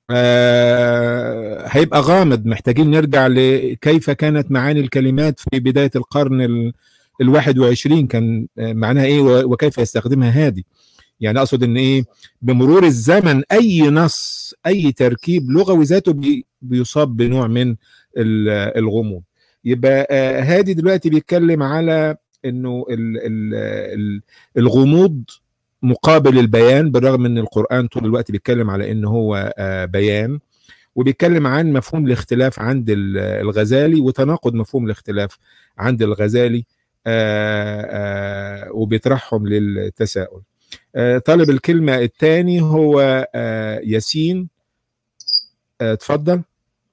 Speaker 1: آه هيبقى غامض محتاجين نرجع لكيف كانت معاني الكلمات في بدايه القرن ال الواحد وعشرين كان معناها ايه وكيف يستخدمها هادي يعني اقصد ان ايه بمرور الزمن اي نص اي تركيب لغوي ذاته بي بيصاب بنوع من الغموض يبقى هادي دلوقتي بيتكلم على انه ال ال ال الغموض مقابل البيان بالرغم ان القران طول الوقت بيتكلم على ان هو بيان وبيتكلم عن مفهوم الاختلاف عند الغزالي وتناقض مفهوم الاختلاف عند الغزالي آآ آآ وبيطرحهم للتساؤل طالب الكلمة الثاني هو ياسين اتفضل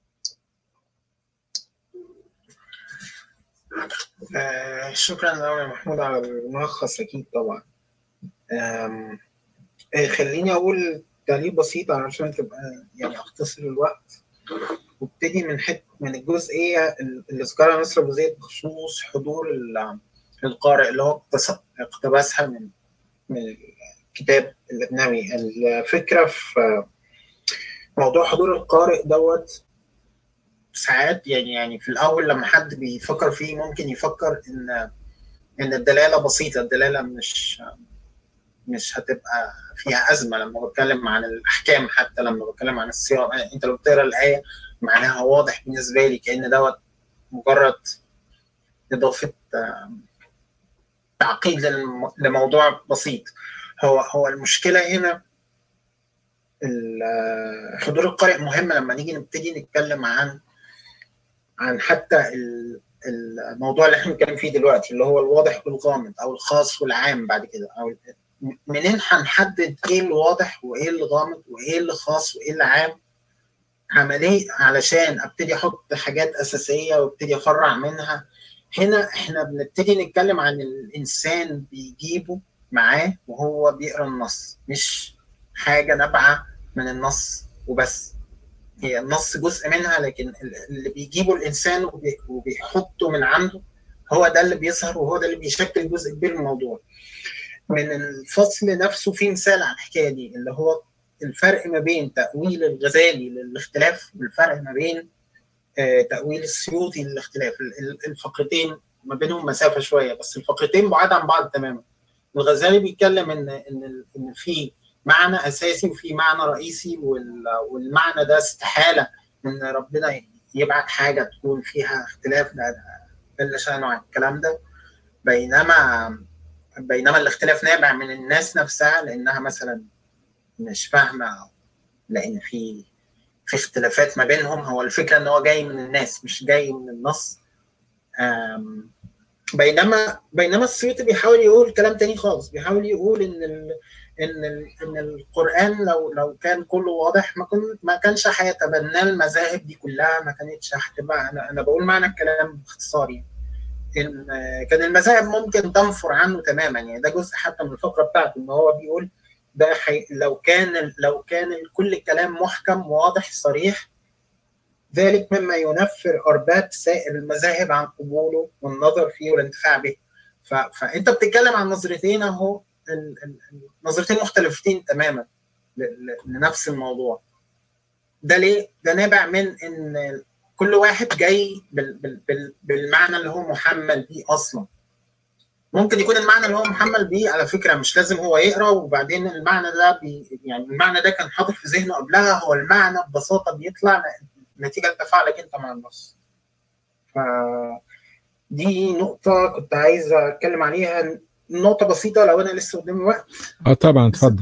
Speaker 4: آه شكرا قوي يا محمود على الملخص اكيد طبعا آه خليني اقول تعليق بسيط علشان تبقى يعني اختصر الوقت وابتدي من حته من الجزئيه اللي ذكرها نصر ابو زيد بخصوص حضور القارئ اللي هو اقتبسها من من الكتاب الاجنبي الفكره في موضوع حضور القارئ دوت ساعات يعني يعني في الاول لما حد بيفكر فيه ممكن يفكر ان ان الدلاله بسيطه الدلاله مش مش هتبقى فيها ازمه لما بتكلم عن الاحكام حتى لما بتكلم عن الصيام انت لو بتقرا الايه معناها واضح بالنسبه لي كان دوت مجرد اضافه تعقيد لموضوع بسيط هو هو المشكله هنا حضور القارئ مهم لما نيجي نبتدي نتكلم عن عن حتى الموضوع اللي احنا بنتكلم فيه دلوقتي اللي هو الواضح والغامض او الخاص والعام بعد كده او منين هنحدد ايه الواضح وايه الغامض وايه اللي خاص وايه اللي عام عمليه علشان ابتدي احط حاجات اساسيه وابتدي افرع منها هنا احنا بنبتدي نتكلم عن الانسان بيجيبه معاه وهو بيقرا النص مش حاجه نابعه من النص وبس هي النص جزء منها لكن اللي بيجيبه الانسان وبيحطه من عنده هو ده اللي بيظهر وهو ده اللي بيشكل جزء كبير من الموضوع من الفصل نفسه في مثال على الحكايه دي اللي هو الفرق ما بين تاويل الغزالي للاختلاف والفرق ما بين تاويل السيوطي للاختلاف الفقرتين ما بينهم مسافه شويه بس الفقرتين بعاد عن بعض تماما الغزالي بيتكلم ان ان ان في معنى اساسي وفي معنى رئيسي والمعنى ده استحاله ان ربنا يبعت حاجه تكون فيها اختلاف جل شانه عن الكلام ده بينما بينما الاختلاف نابع من الناس نفسها لانها مثلا مش فاهمه لان في في اختلافات ما بينهم هو الفكره ان هو جاي من الناس مش جاي من النص بينما بينما السيوطي بيحاول يقول كلام تاني خالص بيحاول يقول ان ال ان ال ان القران لو لو كان كله واضح ما كن ما كانش هيتبنى المذاهب دي كلها ما كانتش هتبقى انا انا بقول معنى الكلام باختصار يعني ان كان المذاهب ممكن تنفر عنه تماما يعني ده جزء حتى من الفقره بتاعته ان هو بيقول ده حي... لو كان لو كان كل الكلام محكم واضح صريح ذلك مما ينفر ارباب سائر المذاهب عن قبوله والنظر فيه والانتفاع به ف... فانت بتتكلم عن نظرتين اهو نظرتين مختلفتين تماما لنفس الموضوع ده ليه؟ ده نابع من ان كل واحد جاي بال... بال... بالمعنى اللي هو محمل بيه اصلا ممكن يكون المعنى اللي هو محمل بيه على فكره مش لازم هو يقرا وبعدين المعنى ده بي يعني المعنى ده كان حاضر في ذهنه قبلها هو المعنى ببساطه بيطلع نتيجه تفاعلك انت مع النص. ف دي نقطة كنت عايز أتكلم عليها نقطة بسيطة لو أنا لسه قدامي وقت.
Speaker 1: اه طبعا اتفضل.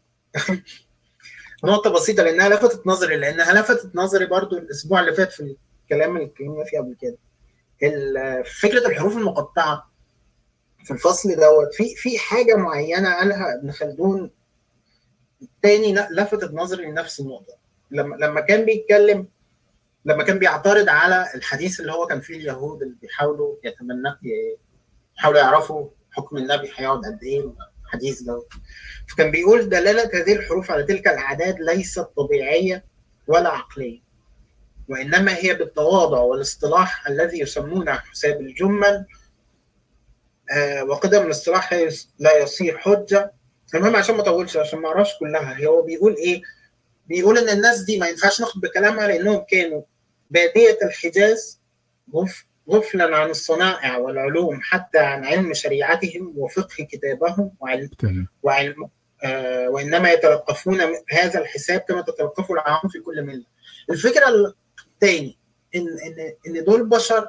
Speaker 4: نقطة بسيطة لأنها لفتت نظري لأنها لفتت نظري برضو الأسبوع اللي فات في الكلام اللي اتكلمنا فيه قبل كده. فكره الحروف المقطعه في الفصل دوت في في حاجه معينه قالها ابن خلدون تاني لفتت نظري لنفس النقطه لما لما كان بيتكلم لما كان بيعترض على الحديث اللي هو كان فيه اليهود اللي بيحاولوا يتمنى يحاولوا يعرفوا حكم النبي هيقعد قد ايه الحديث ده فكان بيقول دلاله هذه الحروف على تلك الاعداد ليست طبيعيه ولا عقليه وانما هي بالتواضع والاصطلاح الذي يسمونه حساب الجمل آه وقدم الاصطلاح لا يصير حجه المهم عشان ما اطولش عشان ما اعرفش كلها هو بيقول ايه بيقول ان الناس دي ما ينفعش ناخد بكلامها لانهم كانوا باديه الحجاز غفلا عن الصنائع والعلوم حتى عن علم شريعتهم وفقه كتابهم وعلم, وعلم آه وانما يتلقفون هذا الحساب كما تتلقفه العام في كل مله. الفكره الثاني ان ان ان دول بشر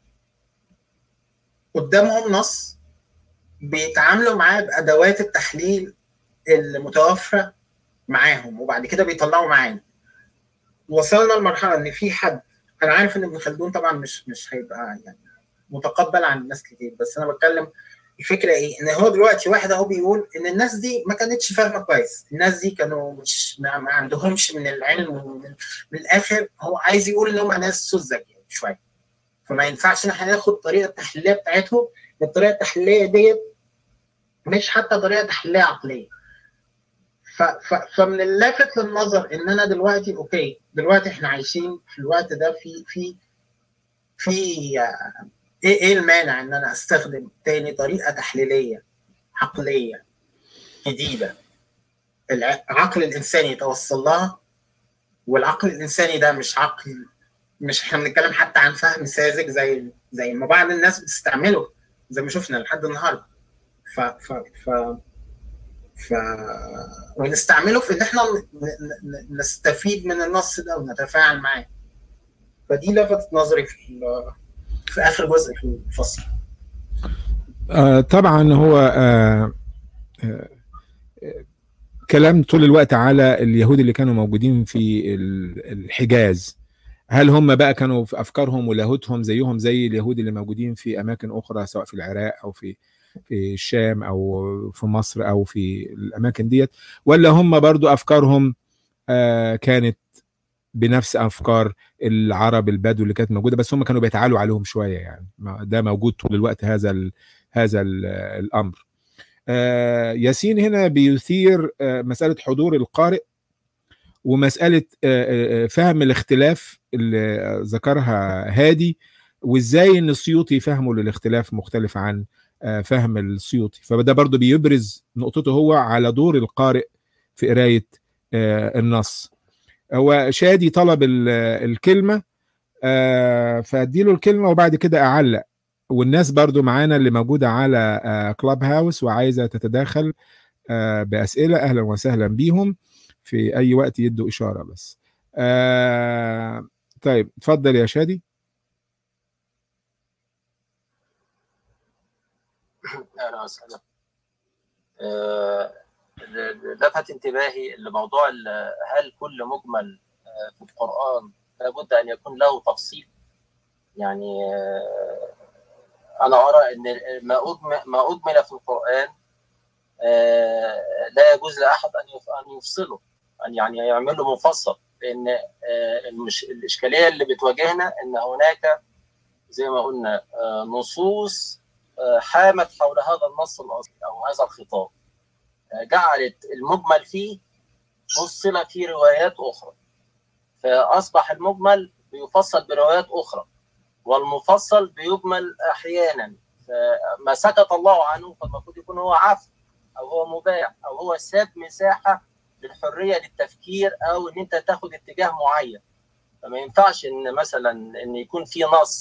Speaker 4: قدامهم نص بيتعاملوا معاه بادوات التحليل المتوفره معاهم وبعد كده بيطلعوا معانا وصلنا لمرحله ان في حد انا عارف ان ابن خلدون طبعا مش مش هيبقى يعني متقبل عن الناس كتير بس انا بتكلم الفكره ايه ان هو دلوقتي واحد اهو بيقول ان الناس دي ما كانتش فاهمه كويس الناس دي كانوا مش ما, ما عندهمش من العلم من, من الاخر هو عايز يقول ان هم ناس سذج يعني شويه فما ينفعش ان احنا ناخد الطريقه التحليليه بتاعتهم الطريقه التحليليه ديت مش حتى طريقه تحليليه عقليه ف ف فمن اللافت للنظر ان انا دلوقتي اوكي دلوقتي احنا عايشين في الوقت ده في في في ايه ايه المانع ان انا استخدم تاني طريقه تحليليه عقليه جديده العقل الانساني يتوصل لها والعقل الانساني ده مش عقل مش احنا بنتكلم حتى عن فهم ساذج زي زي ما بعض الناس بتستعمله زي ما شفنا لحد النهارده ف ف ف ف ونستعمله في ان احنا نستفيد من النص ده ونتفاعل معاه فدي لفتت نظري في في اخر جزء في الفصل
Speaker 1: آه طبعا هو آه آه كلام طول الوقت على اليهود اللي كانوا موجودين في الحجاز هل هم بقى كانوا في افكارهم ولاهوتهم زيهم زي اليهود اللي موجودين في اماكن اخرى سواء في العراق او في في الشام او في مصر او في الاماكن ديت ولا هم برضو افكارهم آه كانت بنفس افكار العرب البدو اللي كانت موجوده بس هم كانوا بيتعالوا عليهم شويه يعني ده موجود طول الوقت هذا ال هذا ال الامر آه ياسين هنا بيثير آه مساله حضور القارئ ومساله آه فهم الاختلاف اللي ذكرها هادي وازاي ان السيوطي فهمه للاختلاف مختلف عن فهم السيوطي فده برضه بيبرز نقطته هو على دور القارئ في قرايه النص هو شادي طلب الكلمه فاديله الكلمه وبعد كده اعلق والناس برضو معانا اللي موجوده على كلاب هاوس وعايزه تتداخل باسئله اهلا وسهلا بيهم في اي وقت يدوا اشاره بس طيب اتفضل يا شادي
Speaker 5: اهلا وسهلا لفت انتباهي لموضوع هل كل مجمل في القران لابد ان يكون له تفصيل يعني انا ارى ان ما اجمل ما اجمل في القران لا يجوز لاحد ان ان يفصله ان يعني يعمله مفصل لان الاشكاليه اللي بتواجهنا ان هناك زي ما قلنا نصوص حامت حول هذا النص الاصلي او هذا الخطاب جعلت المجمل فيه فصل في روايات اخرى فاصبح المجمل بيفصل بروايات اخرى والمفصل بيجمل احيانا فما سكت الله عنه فالمفروض يكون هو عفو او هو مباح او هو ساب مساحه للحريه للتفكير او ان انت تاخد اتجاه معين فما ينفعش ان مثلا ان يكون في نص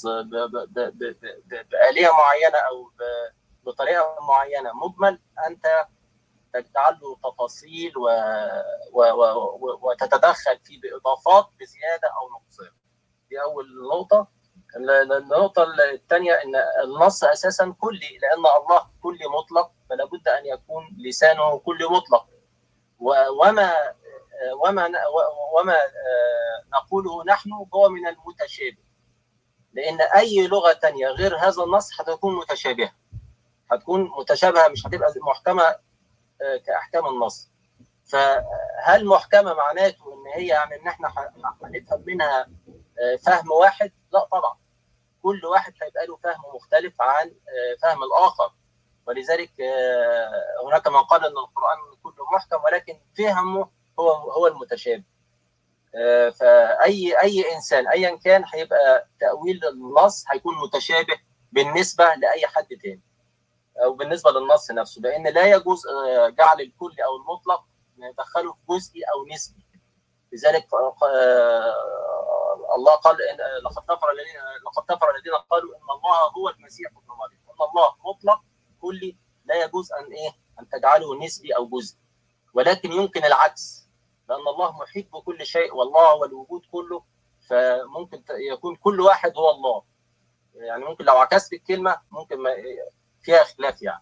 Speaker 5: بآلية معينه او بطريقه معينه مجمل انت تجعل له تفاصيل و... و... و... وتتدخل فيه باضافات بزياده او نقصان دي اول نقطه النقطه الثانيه ان النص اساسا كلي لان الله كلي مطلق فلا بد ان يكون لسانه كلي مطلق وما وما وما نقوله نحن هو من المتشابه لان اي لغه تانية غير هذا النص هتكون متشابهه هتكون متشابهه مش هتبقى محكمه آه، كاحكام النص فهل محكمه معناته ان هي يعني ان احنا ه- هنفهم منها آه، فهم واحد؟ لا طبعا كل واحد هيبقى له فهم مختلف عن آه، فهم الاخر ولذلك آه، هناك من قال ان القران كله محكم ولكن فهمه هو هو المتشابه آه، فاي اي انسان ايا كان هيبقى تاويل النص هيكون متشابه بالنسبه لاي حد تاني او بالنسبه للنص نفسه لان لا يجوز آه، جعل الكل او المطلق ندخله في جزئي او نسبي لذلك آه، الله قال إن- آه، لقد كفر الذين لقد كفر الذين قالوا ان الله هو المسيح ابن مريم ان الله مطلق كلي لا يجوز ان ايه ان تجعله نسبي او جزئي ولكن يمكن العكس لان الله محيط بكل شيء والله هو الوجود كله فممكن ت- يكون كل واحد هو الله يعني ممكن لو عكست الكلمه ممكن ما فيها خلاف يعني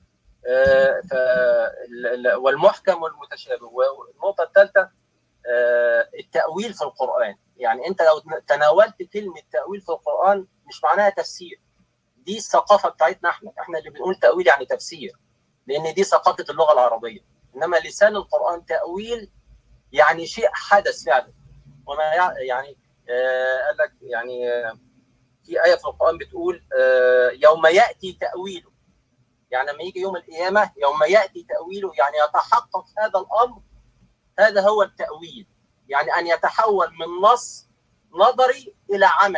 Speaker 5: آه، ف ال- ال- والمحكم والمتشابه والنقطه الثالثه آه، التاويل في القران يعني انت لو تناولت كلمه تاويل في القران مش معناها تفسير دي الثقافه بتاعتنا احنا احنا اللي بنقول تاويل يعني تفسير لان دي ثقافه اللغه العربيه انما لسان القران تاويل يعني شيء حدث فعلا وما يع- يعني آه، قال لك يعني آه، في ايه في القران بتقول آه، يوم ياتي تاويله يعني لما يجي يوم القيامه يوم ياتي تاويله يعني يتحقق هذا الامر هذا هو التاويل يعني ان يتحول من نص نظري الى عمل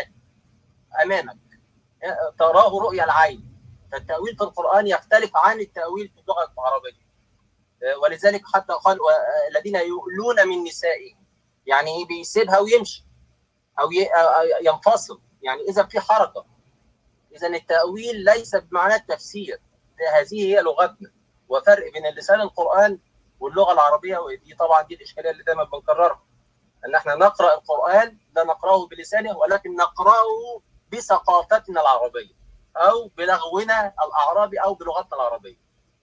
Speaker 5: امامك آه، تراه رؤيا العين فالتاويل في القران يختلف عن التاويل في اللغه العربيه آه، ولذلك حتى قال و- آه، الذين يؤلون من نسائهم يعني إيه بيسيبها ويمشي او ي- أو- أو ينفصل يعني اذا في حركه اذا التاويل ليس بمعنى التفسير هذه هي لغتنا وفرق بين اللسان القران واللغه العربيه ودي طبعا دي الاشكاليه اللي دايما بنكررها ان احنا نقرا القران لا نقراه بلسانه ولكن نقراه بثقافتنا العربيه او بلغونا الاعرابي او بلغتنا العربيه.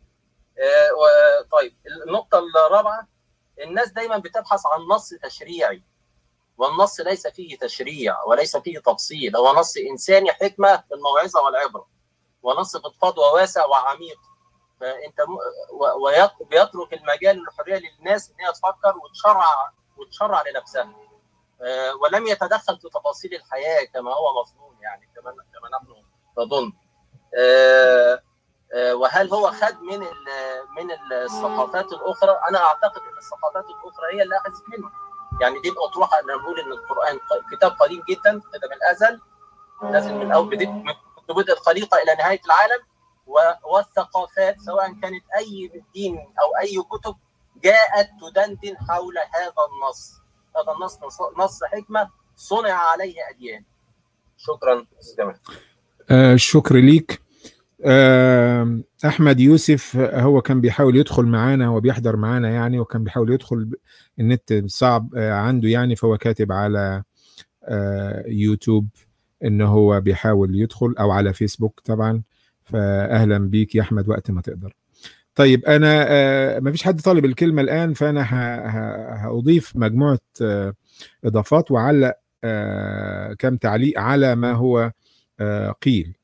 Speaker 5: آه، و- طيب النقطه الرابعه الناس دايما بتبحث عن نص تشريعي والنص ليس فيه تشريع وليس فيه تفصيل هو نص انساني حكمه الموعظه والعبره ونص فضفاض وواسع وعميق فانت م... و- ويت- ويترك المجال للحريه للناس ان هي تفكر وتشرع وتشرع لنفسها آه، ولم يتدخل في تفاصيل الحياه كما هو مظنون يعني كما كما نحن نظن آه، آه، وهل هو خد من ال- من الثقافات الاخرى انا اعتقد ان الثقافات الاخرى هي اللي اخذت منه يعني دي الاطروحه انا بقول ان القران ق- كتاب قديم جدا كده من الازل نازل من اول بدء من بدء الخليقه الى نهايه العالم و- والثقافات سواء كانت اي دين او اي كتب جاءت تدندن حول هذا النص هذا النص نص- نص حكمه صنع عليه اديان شكرا استاذ جمال
Speaker 1: آه الشكر ليك آه احمد يوسف آه، هو كان بيحاول يدخل معانا هو بيحضر معانا يعني وكان بيحاول يدخل ب- النت صعب آه عنده يعني فهو كاتب على آه يوتيوب ان هو بيحاول يدخل او على فيسبوك طبعا فاهلا بيك يا احمد وقت ما تقدر طيب انا آه ما فيش حد طالب الكلمه الان فانا ه- ه- هاضيف مجموعه آه اضافات وعلق آه كم تعليق على ما هو آه قيل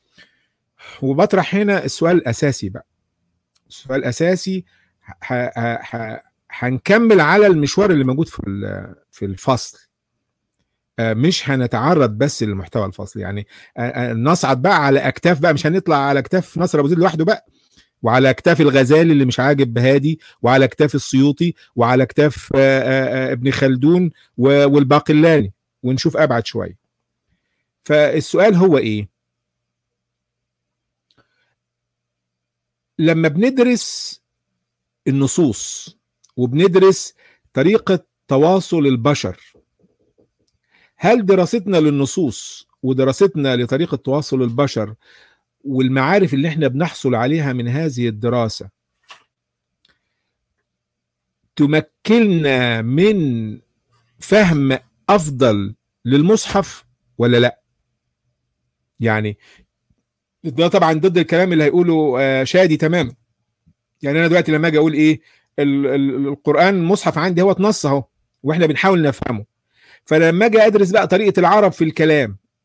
Speaker 1: وبطرح هنا السؤال الاساسي بقى السؤال الاساسي ح- ح- ح- هنكمل على المشوار اللي موجود في ال- في الفصل آه، مش هنتعرض بس للمحتوى الفصل يعني آه، آه، نصعد بقى على اكتاف بقى مش هنطلع على اكتاف نصر ابو زيد لوحده بقى وعلى اكتاف الغزالي اللي مش عاجب بهادي وعلى اكتاف السيوطي وعلى اكتاف آه، آه، آه، ابن خلدون و- والباقلاني ونشوف ابعد شويه فالسؤال هو ايه لما بندرس النصوص وبندرس طريقة تواصل البشر هل دراستنا للنصوص ودراستنا لطريقة تواصل البشر والمعارف اللي احنا بنحصل عليها من هذه الدراسة تمكننا من فهم أفضل للمصحف ولا لا يعني ده طبعا ضد الكلام اللي هيقوله آه، شادي تماما يعني انا دلوقتي لما اجي اقول ايه ال- ال- القران المصحف عندي هو نص اهو واحنا بنحاول نفهمه فلما اجي ادرس بقى طريقه العرب في الكلام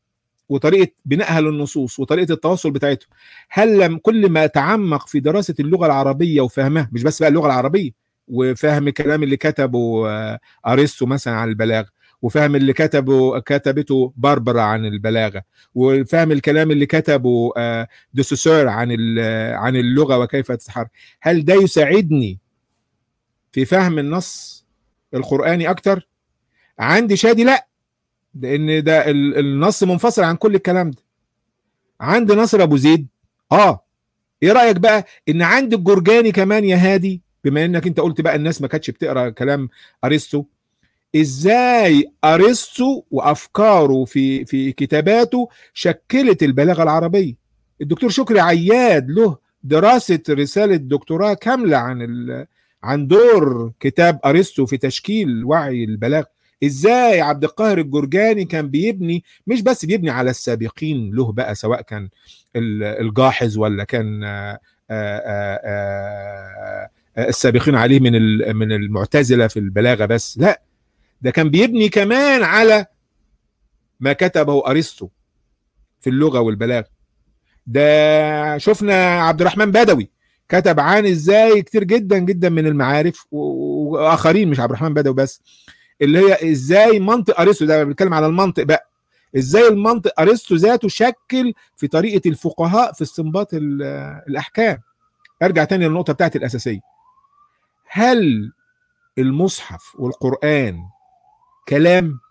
Speaker 1: وطريقه بنائها للنصوص وطريقه التواصل بتاعتهم هل لم كل ما تعمق في دراسه اللغه العربيه وفهمها مش بس بقى اللغه العربيه وفهم الكلام اللي كتبه آه، ارسطو مثلا عن البلاغه وفهم اللي كتبه كتبته باربرا عن البلاغه وفهم الكلام اللي كتبه آه، دوسوسور عن ال- عن اللغه وكيف تتحرك هل ده يساعدني في فهم النص القراني اكتر عندي شادي لا لان ده ال- النص منفصل عن كل الكلام ده عند ناصر ابو زيد اه ايه رايك بقى ان عند الجرجاني كمان يا هادي بما انك انت قلت بقى الناس ما كانتش بتقرا كلام ارسطو ازاي ارسطو وافكاره في في كتاباته شكلت البلاغه العربيه الدكتور شكري عياد له دراسه رساله دكتوراه كامله عن ال... عن دور كتاب ارسطو في تشكيل وعي البلاغه ازاي عبد القاهر الجرجاني كان بيبني مش بس بيبني على السابقين له بقى سواء كان ال- الجاحظ ولا كان آه، آه، آه، آه، السابقين عليه من ال- من المعتزله في البلاغه بس لا ده كان بيبني كمان على ما كتبه ارسطو في اللغه والبلاغه ده شفنا عبد الرحمن بدوي كتب عن ازاي كتير جدا جدا من المعارف و- واخرين مش عبد الرحمن بدوي بس اللي هي ازاي منطق ارسطو ده بنتكلم على المنطق بقى ازاي المنطق ارسطو ذاته شكل في طريقه الفقهاء في استنباط ال- الاحكام ارجع تاني للنقطه بتاعتي الاساسيه هل المصحف والقران كلام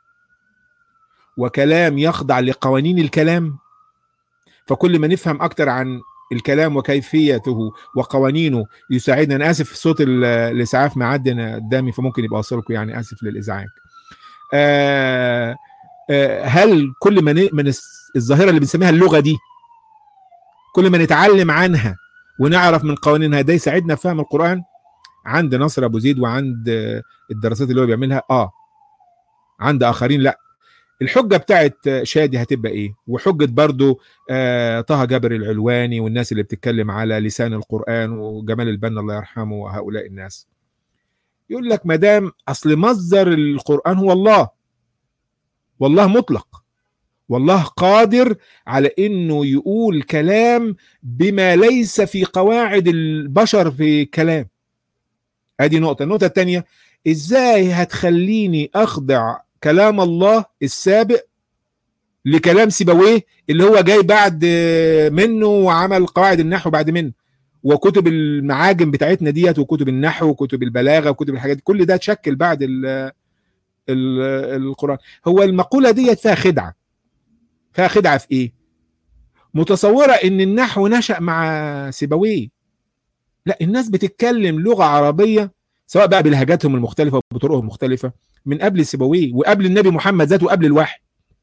Speaker 1: وكلام يخضع لقوانين الكلام فكل ما نفهم اكتر عن الكلام وكيفيته وقوانينه يساعدنا انا اسف صوت ال- الاسعاف معدي قدامي فممكن يبقى واصلكم يعني اسف للازعاج آه آه هل كل ما ن- من الس- الظاهره اللي بنسميها اللغه دي كل ما نتعلم عنها ونعرف من قوانينها ده يساعدنا في فهم القران عند نصر ابو زيد وعند آه، الدراسات اللي هو بيعملها اه عند اخرين لا الحجه بتاعت شادي هتبقى ايه وحجه برضو آه طه جابر العلواني والناس اللي بتتكلم على لسان القران وجمال البنا الله يرحمه وهؤلاء الناس يقول لك ما دام اصل مصدر القران هو الله والله مطلق والله قادر على انه يقول كلام بما ليس في قواعد البشر في كلام ادي نقطه النقطه الثانيه ازاي هتخليني اخضع كلام الله السابق لكلام سيبويه اللي هو جاي بعد منه وعمل قواعد النحو بعد منه وكتب المعاجم بتاعتنا ديت وكتب النحو وكتب البلاغه وكتب الحاجات دي كل ده اتشكل بعد ال ال القران هو المقوله ديت فيها خدعه فيها خدعه في ايه متصوره ان النحو نشا مع سيبويه لا الناس بتتكلم لغه عربيه سواء بقى بلهجاتهم المختلفه وبطرقهم المختلفه من قبل سيبويه وقبل النبي محمد ذاته وقبل الوحي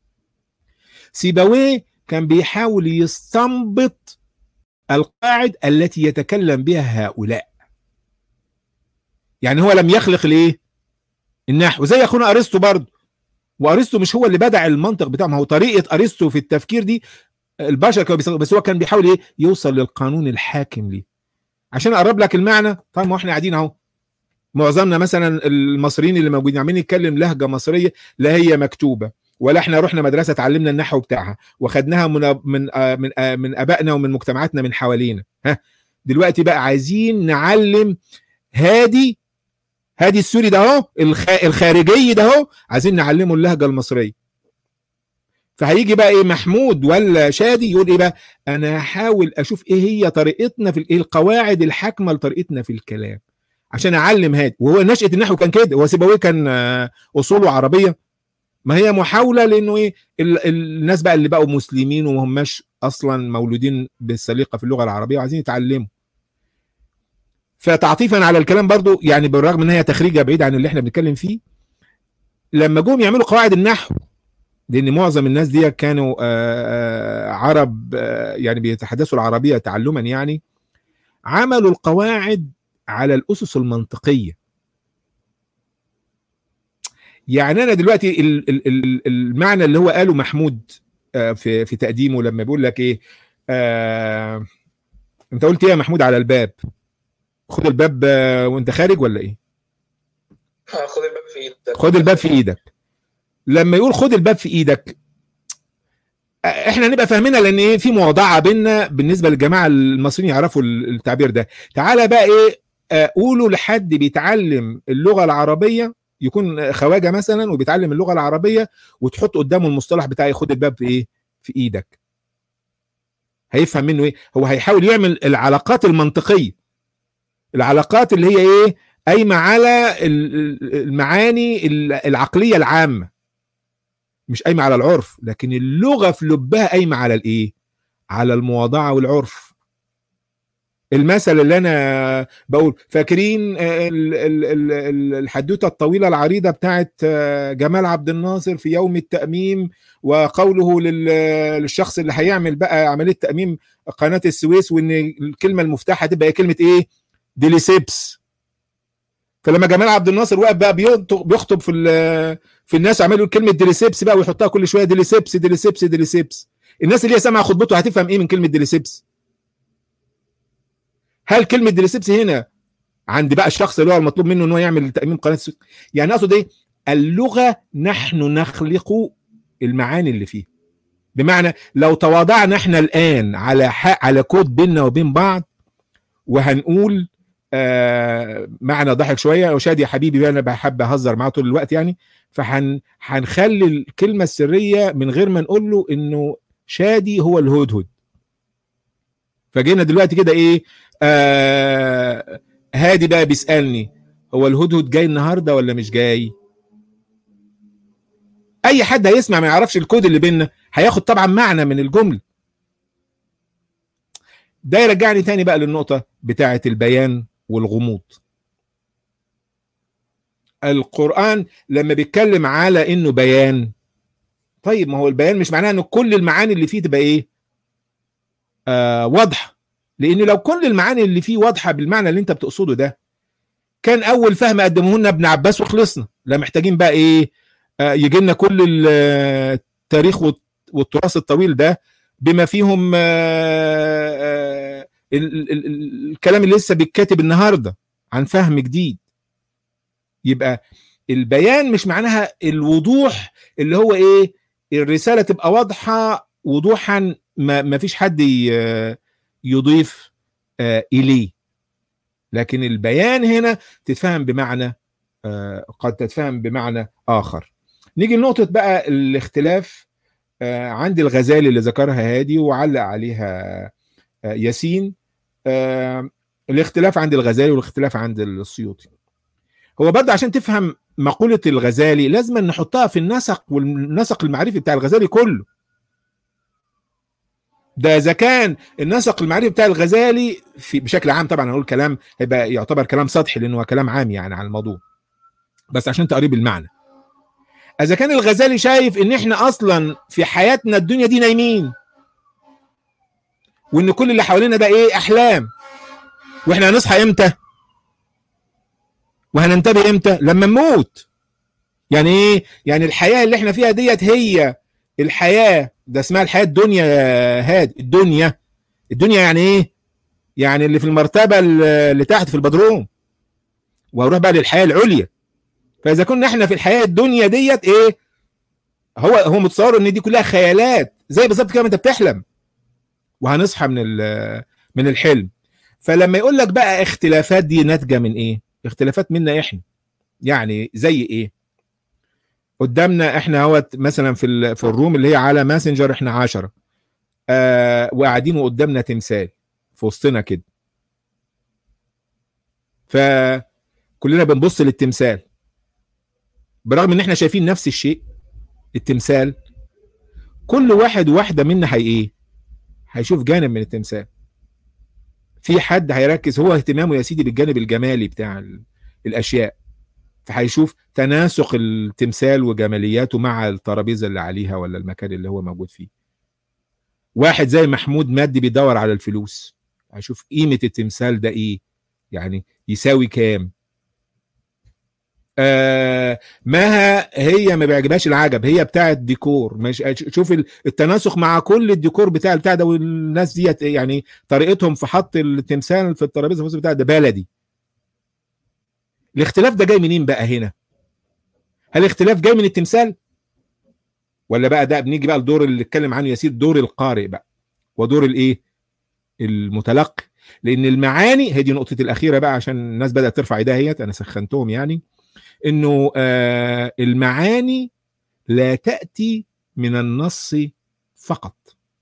Speaker 1: سيبويه كان بيحاول يستنبط القواعد التي يتكلم بها هؤلاء يعني هو لم يخلق ليه النحو زي اخونا ارسطو برضه وارسطو مش هو اللي بدع المنطق بتاعه ما هو طريقه ارسطو في التفكير دي البشر كانوا بيستخدموا بس هو كان بيحاول ايه يوصل للقانون الحاكم ليه عشان اقرب لك المعنى طيب ما احنا قاعدين اهو معظمنا مثلا المصريين اللي موجودين عمالين نتكلم لهجه مصريه لا هي مكتوبه ولا احنا رحنا مدرسه اتعلمنا النحو بتاعها وخدناها من من من من ابائنا ومن مجتمعاتنا من حوالينا ها دلوقتي بقى عايزين نعلم هادي هادي السوري ده اهو الخارجي ده اهو عايزين نعلمه اللهجه المصريه فهيجي بقى ايه محمود ولا شادي يقول ايه بقى انا هحاول اشوف ايه هي طريقتنا في ايه القواعد الحاكمه لطريقتنا في الكلام عشان اعلم هادي وهو نشاه النحو كان كده هو سيبويه كان اصوله عربيه ما هي محاوله لانه ايه ال الناس بقى اللي بقوا مسلمين وما هماش اصلا مولودين بالسليقه في اللغه العربيه وعايزين يتعلموا فتعطيفا على الكلام برضو يعني بالرغم ان هي تخريجه بعيد عن اللي احنا بنتكلم فيه لما جم يعملوا قواعد النحو لان معظم الناس دي كانوا عرب يعني بيتحدثوا العربيه تعلما يعني عملوا القواعد على الاسس المنطقيه يعني انا دلوقتي المعنى اللي هو قاله محمود في في تقديمه لما بيقول لك ايه آه انت قلت ايه يا محمود على الباب خد الباب وانت خارج ولا ايه
Speaker 2: خد الباب في ايدك
Speaker 1: خد الباب في ايدك لما يقول خد الباب في ايدك احنا نبقى فاهمينها لان ايه في مواضعه بينا بالنسبه للجماعه المصريين يعرفوا التعبير ده تعالى بقى ايه قولوا لحد بيتعلم اللغه العربيه يكون خواجه مثلا وبيتعلم اللغه العربيه وتحط قدامه المصطلح بتاع خد الباب في ايه في ايدك هيفهم منه ايه هو هيحاول يعمل العلاقات المنطقيه العلاقات اللي هي ايه قايمه على المعاني العقليه العامه مش قايمه على العرف لكن اللغه في لبها قايمه على الايه على المواضعه والعرف المثل اللي انا بقول فاكرين الحدوته الطويله العريضه بتاعت جمال عبد الناصر في يوم التاميم وقوله للشخص اللي هيعمل بقى عمليه تاميم قناه السويس وان الكلمه المفتاحه تبقى كلمه ايه ديليسيبس فلما جمال عبد الناصر وقف بقى بيخطب في في الناس عمال يقول كلمه ديليسيبس بقى ويحطها كل شويه ديليسيبس ديليسيبس ديليسيبس الناس اللي هي سامعه خطبته هتفهم ايه من كلمه ديليسيبس هل كلمه ديليسيبس هنا عند بقى الشخص اللي هو المطلوب منه ان هو يعمل تامين قناه السويس يعني اقصد ايه اللغه نحن نخلق المعاني اللي فيها بمعنى لو تواضعنا احنا الان على على كود بيننا وبين بعض وهنقول آه معنى ضحك شويه وشادي يا حبيبي انا بحب اهزر معاه طول الوقت يعني فهن هنخلي الكلمه السريه من غير ما نقول له انه شادي هو الهدهد فجينا دلوقتي كده ايه آه هادي بقى بيسالني هو الهدهد جاي النهارده ولا مش جاي اي حد هيسمع ما يعرفش الكود اللي بيننا هياخد طبعا معنى من الجمله ده يرجعني تاني بقى للنقطه بتاعه البيان والغموض القرآن لما بيتكلم على انه بيان طيب ما هو البيان مش معناه ان كل المعاني اللي فيه تبقى ايه آه واضحه لان لو كل المعاني اللي فيه واضحه بالمعنى اللي انت بتقصده ده كان اول فهم قدمه لنا ابن عباس وخلصنا لا محتاجين بقى ايه آه يجي لنا كل التاريخ والتراث الطويل ده بما فيهم آه آه ال ال الكلام اللي لسه بيتكتب النهارده عن فهم جديد يبقى البيان مش معناها الوضوح اللي هو ايه الرساله تبقى واضحه وضوحا ما, ما فيش حد يضيف اليه لكن البيان هنا تتفهم بمعنى قد تتفهم بمعنى اخر نيجي لنقطه بقى الاختلاف عند الغزالي اللي ذكرها هادي وعلق عليها ياسين الاختلاف عند الغزالي والاختلاف عند السيوطي هو برضه عشان تفهم مقولة الغزالي لازم نحطها في النسق والنسق المعرفي بتاع الغزالي كله ده اذا كان النسق المعرفي بتاع الغزالي في بشكل عام طبعا هقول كلام هيبقى يعتبر كلام سطحي لانه هو كلام عام يعني على الموضوع بس عشان تقريب المعنى اذا كان الغزالي شايف ان احنا اصلا في حياتنا الدنيا دي نايمين وان كل اللي حوالينا ده ايه احلام واحنا هنصحى امتى وهننتبه امتى لما نموت يعني ايه يعني الحياه اللي احنا فيها ديت هي الحياه ده اسمها الحياه الدنيا يا هاد الدنيا الدنيا يعني ايه يعني اللي في المرتبه اللي تحت في البدروم وهروح بقى للحياه العليا فاذا كنا احنا في الحياه الدنيا ديت ايه هو هو متصور ان دي كلها خيالات زي بالظبط كده انت بتحلم وهنصحى من من الحلم فلما يقول لك بقى اختلافات دي ناتجه من ايه اختلافات منا احنا يعني زي ايه قدامنا احنا اهوت مثلا في في الروم اللي هي على ماسنجر احنا 10 آه وقاعدين وقدامنا تمثال في وسطنا كده فكلنا بنبص للتمثال برغم ان احنا شايفين نفس الشيء التمثال كل واحد وواحده منا هي ايه هيشوف جانب من التمثال في حد هيركز هو اهتمامه يا سيدي بالجانب الجمالي بتاع الاشياء فهيشوف تناسق التمثال وجمالياته مع الترابيزه اللي عليها ولا المكان اللي هو موجود فيه واحد زي محمود مادي بيدور على الفلوس هيشوف قيمه التمثال ده ايه يعني يساوي كام آه مها هي ما بيعجبهاش العجب هي بتاعه ديكور مش شوف التناسق مع كل الديكور بتاع البتاع ده والناس ديت يعني طريقتهم في حط التمثال في الترابيزه بتاع ده بلدي الاختلاف ده جاي منين بقى هنا هل الاختلاف جاي من التمثال ولا بقى ده بنيجي بقى الدور اللي اتكلم عنه يسير دور القارئ بقى ودور الايه المتلقي لان المعاني هي دي نقطه الاخيره بقى عشان الناس بدات ترفع ايديها اهيت انا سخنتهم يعني انه آه المعاني لا تاتي من النص فقط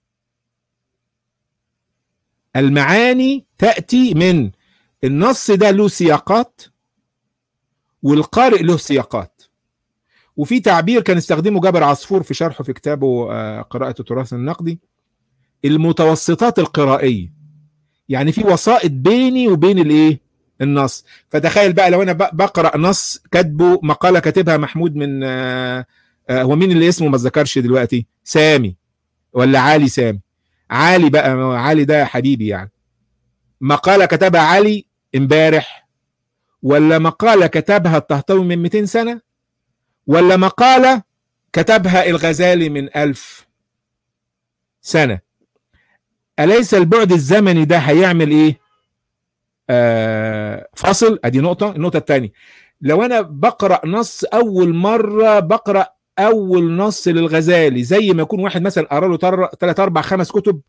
Speaker 1: المعاني تاتي من النص ده له سياقات والقارئ له سياقات وفي تعبير كان استخدمه جابر عصفور في شرحه في كتابه آه قراءة التراث النقدي المتوسطات القرائية يعني في وسائط بيني وبين الايه النص فتخيل بقى لو انا بقرا نص كاتبه مقاله كاتبها محمود من آه آه هو مين اللي اسمه ما اتذكرش دلوقتي سامي ولا علي سامي علي بقى علي ده حبيبي يعني مقاله كتبها علي امبارح ولا مقاله كتبها الطهطاوي من 200 سنه ولا مقاله كتبها الغزالي من ألف سنه أليس البعد الزمني ده هيعمل ايه آه فاصل ادي نقطه النقطه الثانيه لو انا بقرا نص اول مره بقرا اول نص للغزالي زي ما يكون واحد مثلا قرا له ثلاث اربع خمس كتب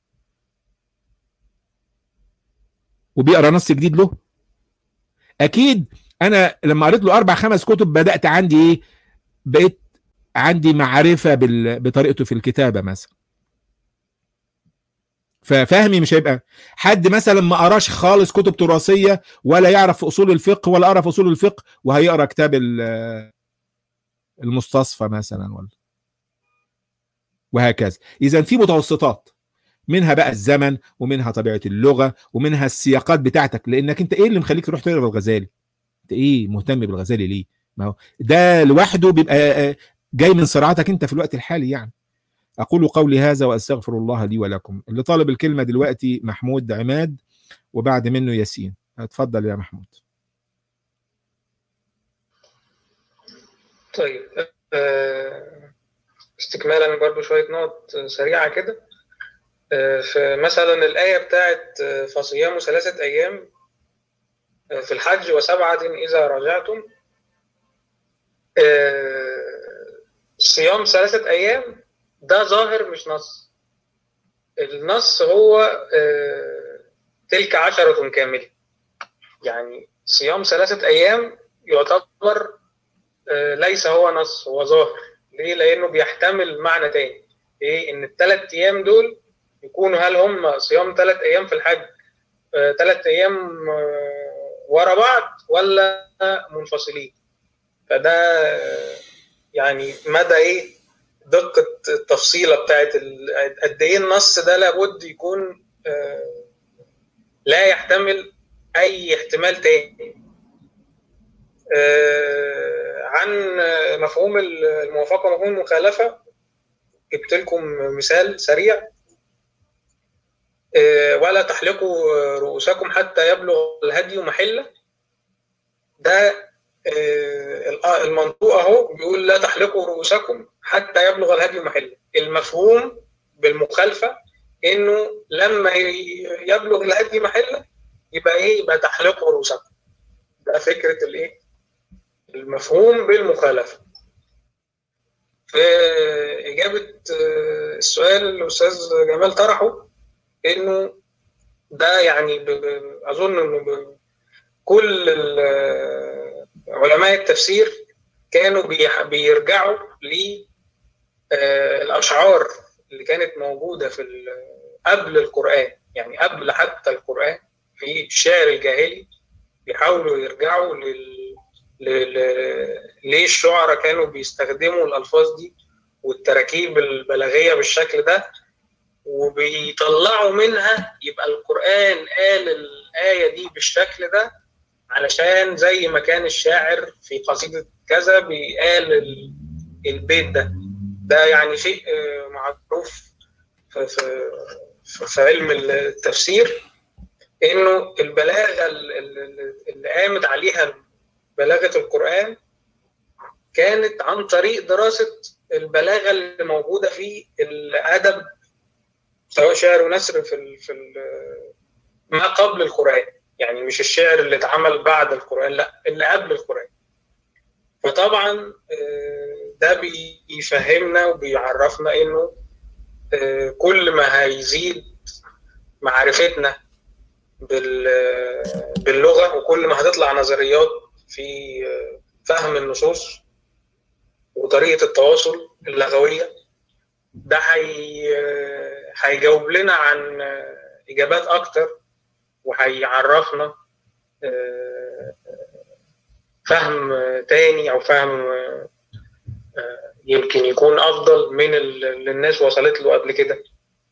Speaker 1: وبيقرا نص جديد له اكيد انا لما قريت له اربع خمس كتب بدات عندي ايه بقيت عندي معرفه بال... بطريقته في الكتابه مثلا ففهمي مش هيبقى حد مثلا ما قراش خالص كتب تراثيه ولا يعرف في اصول الفقه ولا قرا في اصول الفقه وهيقرا كتاب المستصفى مثلا ولا وهكذا اذا في متوسطات منها بقى الزمن ومنها طبيعه اللغه ومنها السياقات بتاعتك لانك انت ايه اللي مخليك تروح تقرا الغزالي انت ايه مهتم بالغزالي ليه ما هو ده لوحده بيبقى جاي من صراعاتك انت في الوقت الحالي يعني أقول قولي هذا وأستغفر الله لي ولكم اللي طالب الكلمة دلوقتي محمود عماد وبعد منه ياسين اتفضل يا محمود
Speaker 2: طيب استكمالا برضو شوية نقط سريعة كده فمثلا الآية بتاعت فصيام ثلاثة أيام في الحج وسبعة إذا رجعتم صيام ثلاثة أيام ده ظاهر مش نص النص هو تلك عشرة كاملة يعني صيام ثلاثة أيام يعتبر ليس هو نص هو ظاهر ليه؟ لأنه بيحتمل معنى تاني إيه؟ إن الثلاث أيام دول يكونوا هل هم صيام ثلاث أيام في الحج ثلاث أيام ورا بعض ولا منفصلين فده يعني مدى إيه دقه التفصيله بتاعت قد ايه النص ده لابد يكون لا يحتمل اي احتمال تاني عن مفهوم الموافقه ومفهوم المخالفه جبت لكم مثال سريع ولا تحلقوا رؤوسكم حتى يبلغ الهدي محله ده المنطوق اهو بيقول لا تحلقوا رؤوسكم حتى يبلغ الهدي محله المفهوم بالمخالفه انه لما يبلغ الهدي محله يبقى ايه يبقى تحلقوا رؤوسكم ده فكره الايه المفهوم بالمخالفه في اجابه السؤال اللي الاستاذ جمال طرحه انه ده يعني اظن انه كل علماء التفسير كانوا بيرجعوا للاشعار اللي كانت موجوده في قبل القران يعني قبل حتى القران في الشعر الجاهلي بيحاولوا يرجعوا لل... لل... ليه الشعراء كانوا بيستخدموا الالفاظ دي والتراكيب البلاغيه بالشكل ده وبيطلعوا منها يبقى القران قال الايه دي بالشكل ده علشان زي ما كان الشاعر في قصيدة كذا بيقال البيت ده ده يعني شيء معروف في, في, في علم التفسير انه البلاغه اللي قامت عليها بلاغه القران كانت عن طريق دراسه البلاغه اللي موجوده في الادب سواء شعر ونثر في ال في ال ما قبل القران يعني مش الشعر اللي اتعمل بعد القرآن لا اللي قبل القرآن فطبعا ده بيفهمنا وبيعرفنا انه كل ما هيزيد معرفتنا باللغه وكل ما هتطلع نظريات في فهم النصوص وطريقه التواصل اللغويه ده هي هيجاوب لنا عن اجابات اكتر وهيعرفنا فهم تاني او فهم يمكن يكون افضل من اللي الناس وصلت له قبل كده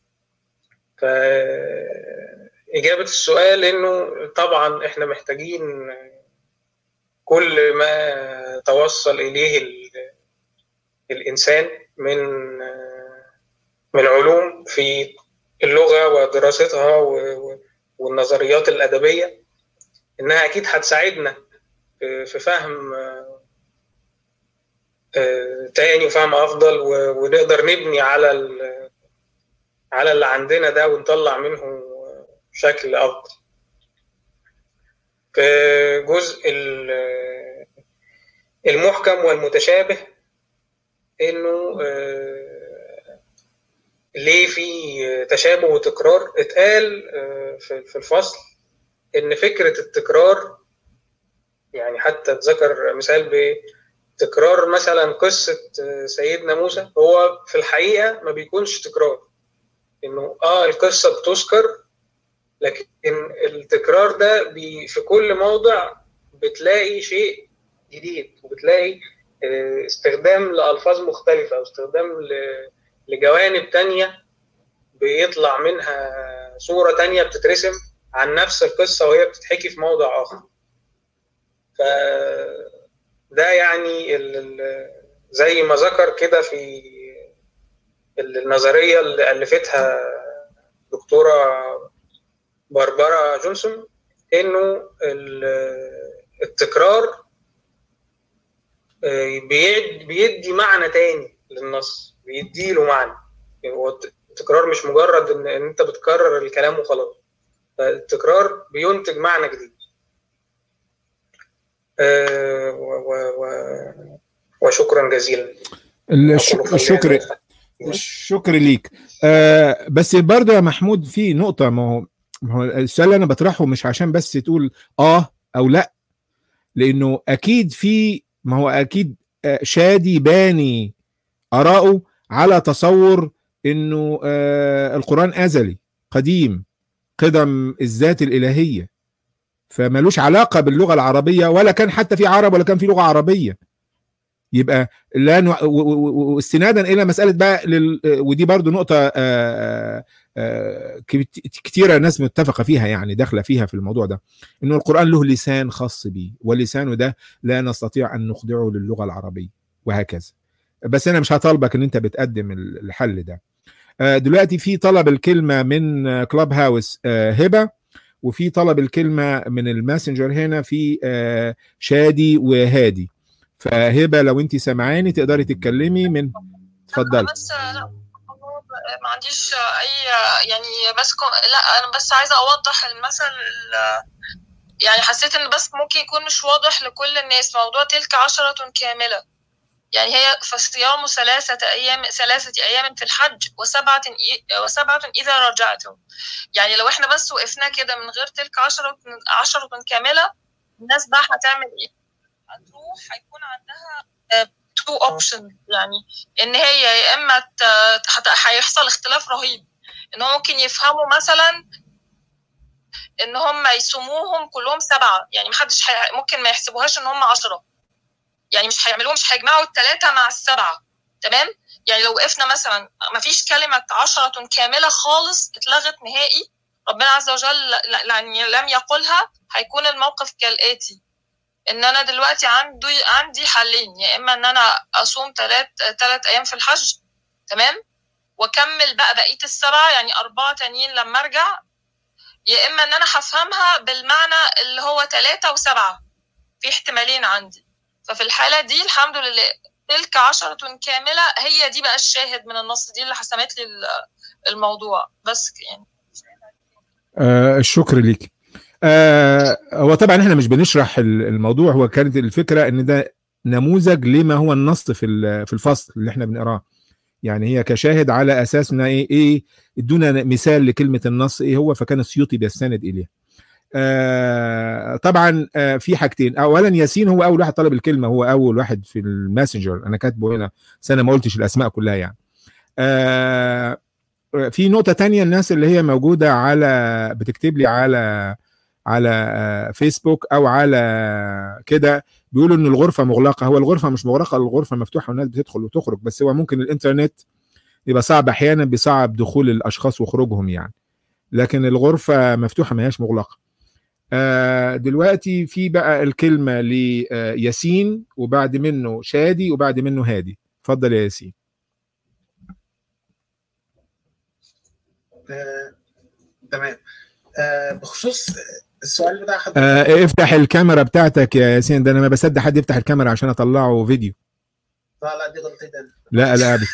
Speaker 2: فإجابة السؤال إنه طبعا إحنا محتاجين كل ما توصل إليه الإنسان من من علوم في اللغة ودراستها والنظريات الأدبية إنها أكيد هتساعدنا في فهم تاني وفهم أفضل ونقدر نبني على على اللي عندنا ده ونطلع منه شكل افضل في جزء المحكم والمتشابه انه ليه في تشابه وتكرار اتقال في الفصل ان فكره التكرار يعني حتى اتذكر مثال بتكرار مثلا قصه سيدنا موسى هو في الحقيقه ما بيكونش تكرار انه اه القصه بتذكر لكن التكرار ده بي في كل موضع بتلاقي شيء جديد وبتلاقي استخدام لألفاظ مختلفة أو استخدام لجوانب تانية بيطلع منها صورة تانية بتترسم عن نفس القصة وهي بتتحكي في موضع آخر ف ده يعني زي ما ذكر كده في النظريه اللي الفتها دكتوره باربرا جونسون انه التكرار بيدي معنى تاني للنص بيدي له معنى يعني هو التكرار مش مجرد ان انت بتكرر الكلام وخلاص التكرار بينتج معنى جديد وشكرا جزيلا
Speaker 1: الشكر الشكر ليك آه بس برضه يا محمود في نقطة ما هو ما هو السؤال اللي أنا بطرحه مش عشان بس تقول آه أو لأ لأنه أكيد في ما هو أكيد شادي باني آراءه على تصور إنه آه القرآن أزلي قديم قدم الذات الإلهية فملوش علاقة باللغة العربية ولا كان حتى في عرب ولا كان في لغة عربية يبقى لا نوع... واستنادا الى مساله بقى لل... ودي برضو نقطه آآ آآ كتيره ناس متفقه فيها يعني داخله فيها في الموضوع ده انه القران له لسان خاص به ولسانه ده لا نستطيع ان نخضعه للغه العربيه وهكذا بس انا مش هطالبك ان انت بتقدم الحل ده دلوقتي في طلب الكلمه من كلاب هاوس هبه وفي طلب الكلمه من الماسنجر هنا في شادي وهادي فهبه لو انت سامعاني تقدري تتكلمي من اتفضلي
Speaker 6: بس لا ما عنديش اي يعني بس لا انا بس عايزه اوضح المثل يعني حسيت ان بس ممكن يكون مش واضح لكل الناس موضوع تلك عشرة كاملة يعني هي فالصيام ثلاثة أيام ثلاثة أيام في الحج وسبعة وسبعة إذا رجعتم يعني لو إحنا بس وقفنا كده من غير تلك عشرة عشرة كاملة الناس بقى هتعمل إيه؟ هتروح هيكون عندها تو اوبشن يعني ان هي يا اما هيحصل اختلاف رهيب ان هم ممكن يفهموا مثلا ان هم يسموهم كلهم سبعه يعني محدش حي... ممكن ما يحسبوهاش ان هم عشرة يعني مش هيعملوهم مش هيجمعوا الثلاثه مع السبعه تمام يعني لو وقفنا مثلا ما فيش كلمه عشرة كامله خالص اتلغت نهائي ربنا عز وجل يعني لم يقولها هيكون الموقف كالاتي ان انا دلوقتي عندي عندي حلين يا اما ان انا اصوم ثلاث ثلاث ايام في الحج تمام واكمل بقى بقيه السبعه يعني اربعه تانيين لما ارجع يا اما ان انا هفهمها بالمعنى اللي هو ثلاثه وسبعه في احتمالين عندي ففي الحاله دي الحمد لله تلك عشرة كاملة هي دي بقى الشاهد من النص دي اللي حسمت لي الموضوع بس يعني
Speaker 1: آه الشكر ليك آه هو طبعا احنا مش بنشرح الموضوع هو كانت الفكره ان ده نموذج لما هو النص في ال- في الفصل اللي احنا بنقراه يعني هي كشاهد على اساس ان ايه ايه ادونا مثال لكلمه النص ايه هو فكان السيوطي بيستند اليه آه طبعا آه في حاجتين اولا ياسين هو اول واحد طلب الكلمه هو اول واحد في الماسنجر انا كاتبه هنا بس انا ما قلتش الاسماء كلها يعني آه في نقطة تانية الناس اللي هي موجودة على بتكتب لي على على آه، فيسبوك او على كده بيقولوا ان الغرفة مغلقة هو الغرفة مش مغلقة الغرفة مفتوحة والناس بتدخل وتخرج بس هو ممكن الانترنت يبقى صعب احيانا بيصعب دخول الاشخاص وخروجهم يعني لكن الغرفة مفتوحة ما هياش مغلقة آه دلوقتي في بقى الكلمة لياسين وبعد منه شادي وبعد منه هادي اتفضل يا ياسين
Speaker 4: آه، تمام آه، بخصوص السؤال بتاع حضرتك
Speaker 1: آه افتح الكاميرا بتاعتك يا ياسين ده انا ما بصدق حد يفتح الكاميرا عشان اطلعه فيديو
Speaker 4: لا لا دي غلطتي أنا.
Speaker 1: لا لا أبدا.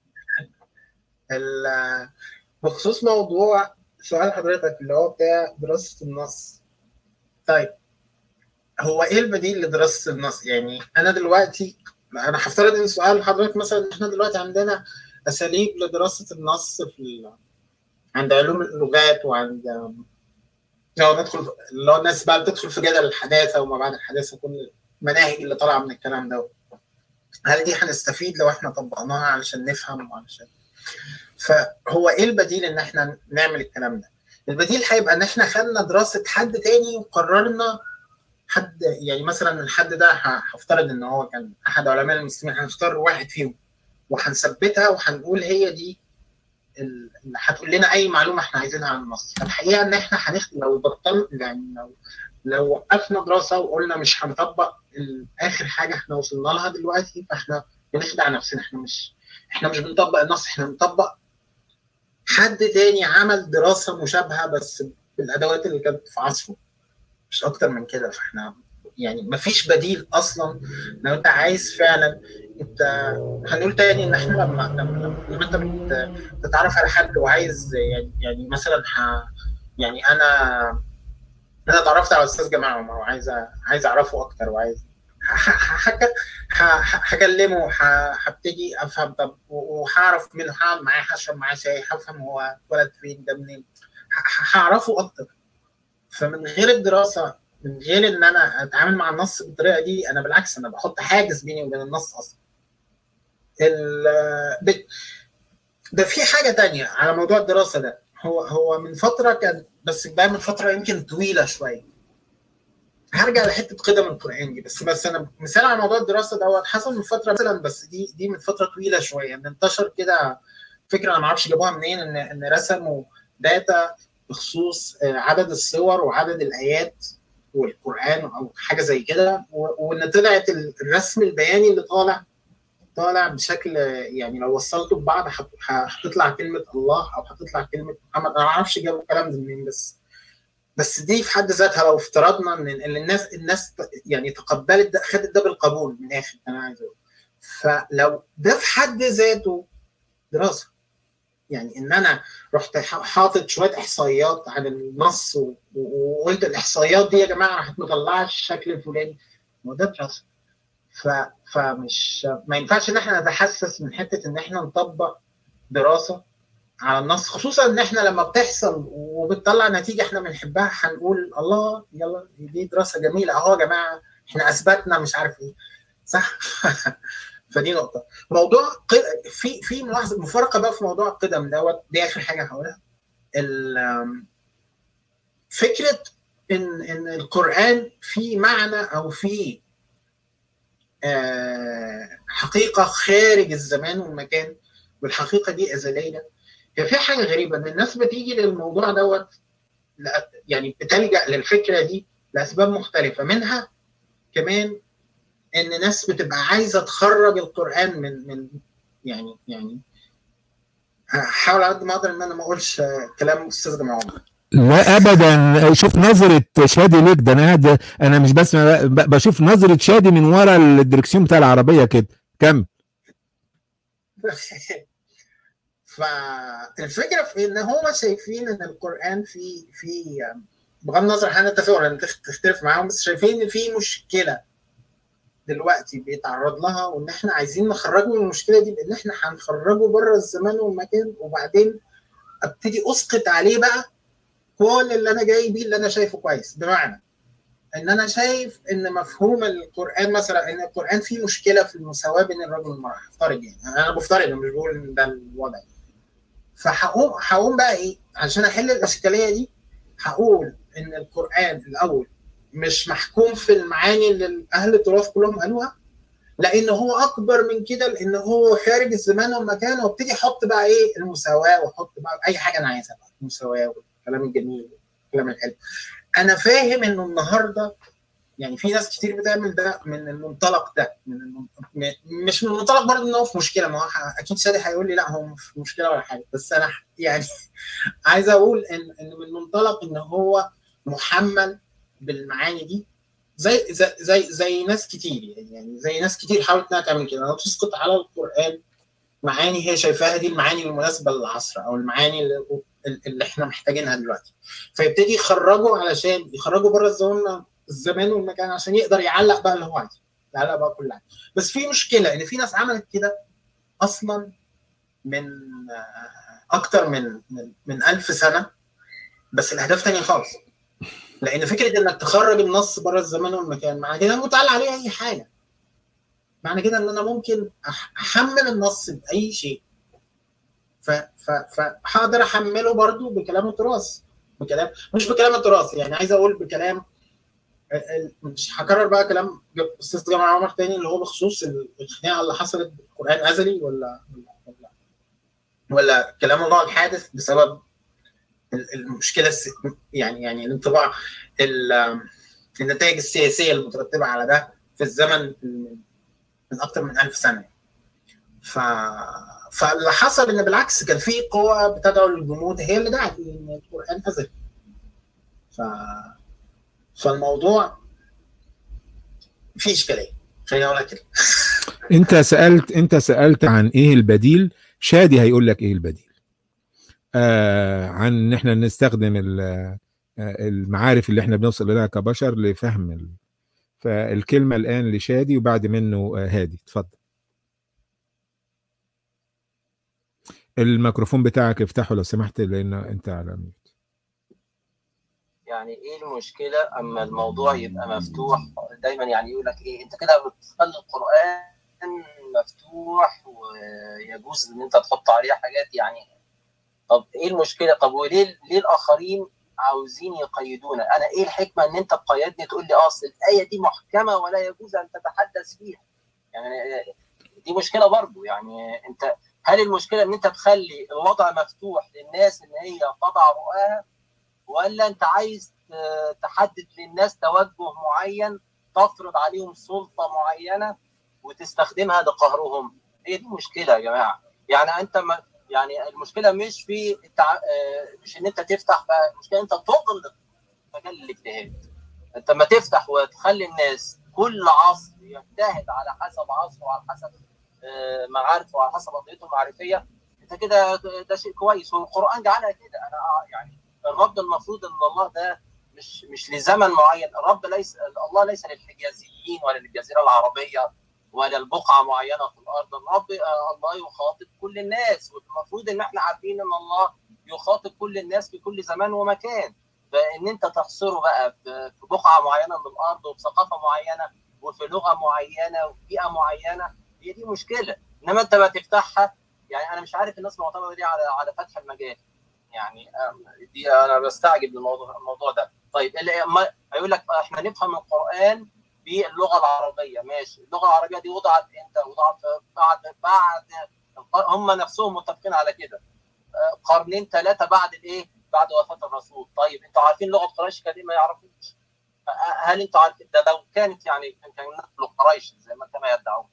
Speaker 4: ال- بخصوص موضوع سؤال حضرتك اللي هو بتاع دراسة النص طيب هو ايه البديل لدراسة النص يعني انا دلوقتي انا هفترض ان سؤال حضرتك مثلا احنا دلوقتي عندنا اساليب لدراسة النص في ال... عند علوم اللغات وعند لو ندخل اللي هو الناس بقى بتدخل في جدل الحداثة وما بعد الحداثة كل المناهج اللي طالعة من الكلام ده هل دي هنستفيد لو احنا طبقناها علشان نفهم وعلشان فهو ايه البديل ان احنا نعمل الكلام ده؟ البديل هيبقى ان احنا خدنا دراسه حد تاني وقررنا حد يعني مثلا الحد ده ه- هفترض ان هو كان احد علماء المسلمين هنختار واحد فيهم وهنثبتها وهنقول هي دي ال- اللي هتقول لنا اي معلومه احنا عايزينها عن مصر فالحقيقه ان احنا هنخ... لو بطل يعني لو لو وقفنا دراسه وقلنا مش هنطبق ال- اخر حاجه احنا وصلنا لها دلوقتي فاحنا بنخدع نفسنا احنا مش احنا مش بنطبق النص احنا بنطبق حد تاني عمل دراسه مشابهه بس بالادوات اللي كانت في عصره مش اكتر من كده فاحنا يعني مفيش بديل اصلا لو انت عايز فعلا انت هنقول تاني ان احنا لما لما, لما انت بت- بتتعرف على حد وعايز يعني يعني مثلا ح يعني انا انا اتعرفت على استاذ جمال عمر وعايز أ- عايز اعرفه اكتر وعايز ه- ه- هك- ه- ه- هكلمه ه- هبتدي افهم طب و- وهعرف منه هقعد معاه هشرب معاه شاي هفهم هو اتولد فين ده منين ه- هعرفه اكتر فمن غير الدراسه من غير ان انا اتعامل مع النص بالطريقه دي انا بالعكس انا بحط حاجز بيني وبين النص اصلا ال- ب- ده في حاجه تانية على موضوع الدراسه ده هو هو من فتره كان بس ده من فتره يمكن طويله شويه هرجع لحته قدم القران دي بس بس انا مثال على موضوع الدراسه دوت حصل من فتره مثلا بس دي دي من فتره طويله شويه ان انتشر كده فكره انا ما اعرفش جابوها منين ان ان رسموا داتا بخصوص آه، عدد الصور وعدد الايات والقران او حاجه زي كده و- وان طلعت ال- الرسم البياني اللي طالع طالع بشكل يعني لو وصلته ببعض هت- هتطلع كلمه الله او هتطلع كلمه محمد انا ما اعرفش جابوا الكلام ده منين بس بس دي في حد ذاتها لو افترضنا ان إن الناس الناس ت- يعني تقبلت ده خدت ده بالقبول من الاخر انا عايز اقول فلو ده في حد ذاته دراسه يعني ان انا رحت ح- حاطط شويه احصائيات عن النص و- و- وقلت الاحصائيات دي يا جماعه راح مطلعه الشكل الفلاني ما هو ده دراسه ف... فمش ما ينفعش ان احنا نتحسس من حته ان احنا نطبق دراسه على النص خصوصا ان احنا لما بتحصل وبتطلع نتيجه احنا بنحبها هنقول الله يلا دي دراسه جميله اهو يا جماعه احنا اثبتنا مش عارف ايه صح فدي نقطه موضوع ق- في في ملاحظه مفارقه بقى في موضوع القدم دوت دي اخر حاجه هقولها ال- فكره ان ان القران فيه معنى او فيه آه، حقيقه خارج الزمان والمكان والحقيقه دي ازليه هي في حاجه غريبه ان الناس بتيجي للموضوع دوت لا- يعني بتلجا للفكره دي لاسباب مختلفه منها كمان ان ناس بتبقى عايزه تخرج القران من من يعني يعني هحاول على قد ما اقدر ان انا ما اقولش آه، كلام استاذ جمال عمر
Speaker 1: لا ابدا شوف نظره شادي ليك ده انا قاعد انا مش بس ب- بشوف نظره شادي من ورا الدركسيون بتاع العربيه كده كم
Speaker 4: فالفكره في ان هم شايفين ان القران في في بغض النظر هنتفق ولا نتخ- تختلف معاهم بس شايفين ان في مشكله دلوقتي بيتعرض لها وان احنا عايزين نخرجه من المشكله دي بان احنا هنخرجه بره الزمان والمكان وبعدين ابتدي اسقط عليه بقى كل اللي انا جاي بيه اللي انا شايفه كويس بمعنى ان انا شايف ان مفهوم القران مثلا ان القران فيه مشكله في المساواه بين الرجل والمراه هفترض يعني انا بفترض أنا مش بقول ان ده الوضع فهقوم هقوم بقى ايه عشان احل الاشكاليه دي هقول ان القران الاول مش محكوم في المعاني اللي اهل التراث كلهم قالوها لان هو اكبر من كده لان هو خارج الزمان والمكان وابتدي احط بقى ايه المساواه واحط بقى اي حاجه انا عايزها بقى المساواه والكلام الجميل والكلام الحلو انا فاهم انه النهارده يعني في ناس كتير بتعمل ده من المنطلق ده من المن... مش من المنطلق برضه ان هو في مشكله ما هو اكيد شادي هيقول لي لا هو في مشكله ولا حاجه بس انا يعني عايز اقول ان ان من منطلق ان هو محمل بالمعاني دي زي زي زي, زي ناس كتير يعني زي ناس كتير حاولت انها تعمل كده انها تسقط على القران معاني هي شايفاها دي المعاني المناسبه للعصر او المعاني اللي, اللي احنا محتاجينها دلوقتي فيبتدي يخرجوا علشان يخرجوا بره الزمان الزمان والمكان عشان يقدر يعلق بقى اللي هو عايزه يعلق بقى كل حاجه بس في مشكله ان في ناس عملت كده اصلا من اكتر من من, من ألف سنه بس الاهداف تانية خالص لان فكره انك تخرج النص بره الزمان والمكان معنى كده انه تعلق عليه اي حاجه معنى كده ان انا ممكن احمل النص باي شيء فهقدر احمله برضو بكلام التراث بكلام مش بكلام التراث يعني عايز اقول بكلام مش هكرر بقى كلام استاذ جمال عمر تاني اللي هو بخصوص الخناقه اللي حصلت بالقران ازلي ولا ولا ولا كلام الله الحادث بسبب المشكله يعني يعني الانطباع النتائج السياسيه المترتبه على ده في الزمن من اكثر من ألف سنه ف فاللي حصل ان بالعكس كان في قوى بتدعو للجمود هي اللي دعت ان القران ازل ف فالموضوع في اشكاليه خليني اقول كده
Speaker 1: انت سالت انت سالت عن ايه البديل شادي هيقول لك ايه البديل آه عن ان احنا نستخدم المعارف اللي احنا بنوصل لها كبشر لفهم ال... فالكلمه الان لشادي وبعد منه هادي اتفضل الميكروفون بتاعك افتحه لو سمحت لان انت على ميوت
Speaker 5: يعني ايه المشكله اما الموضوع يبقى مفتوح دايما يعني يقول لك ايه انت كده بتخلي القران مفتوح ويجوز ان انت تحط عليه حاجات يعني طب ايه المشكله طب وليه ليه الاخرين عاوزين يقيدونا انا ايه الحكمه ان انت تقيدني تقول لي اصل الايه دي محكمه ولا يجوز ان تتحدث فيها يعني دي مشكله برضو يعني انت هل المشكله ان انت تخلي الوضع مفتوح للناس ان هي تضع رؤاها ولا انت عايز تحدد للناس توجه معين تفرض عليهم سلطه معينه وتستخدمها لقهرهم هي دي مشكله يا جماعه يعني انت ما يعني المشكله مش في التع... مش ان انت تفتح المشكله انت تغلق مجال الاجتهاد انت ما تفتح وتخلي الناس كل عصر يجتهد على حسب عصره وعلى حسب معارفه وعلى حسب قضيته المعرفيه انت كده ده شيء كويس والقران جعلها كده انا يعني الرب المفروض ان الله ده مش مش لزمن معين الرب ليس الله ليس للحجازيين ولا للجزيره العربيه ولا لبقعه معينه في الارض الرب الله يخاطب كل الناس والمفروض ان احنا عارفين ان الله يخاطب كل الناس في كل زمان ومكان فان انت تحصره بقى في بقعه معينه من الارض وبثقافه معينه وفي لغه معينه وفي بيئه معينه هي دي مشكله انما انت ما تفتحها يعني انا مش عارف الناس معتمده دي على على فتح المجال يعني دي انا بستعجب الموضوع الموضوع ده طيب هيقول لك احنا نفهم القران باللغه العربيه ماشي اللغه العربيه دي وضعت امتى وضعت بعد بعد هم نفسهم متفقين على كده قرنين ثلاثه بعد الايه بعد وفاه الرسول طيب انتوا عارفين لغه قريش كان ما يعرفوش هل انتوا عارفين ده لو كانت يعني كان نقل قريش زي ما كما يدعون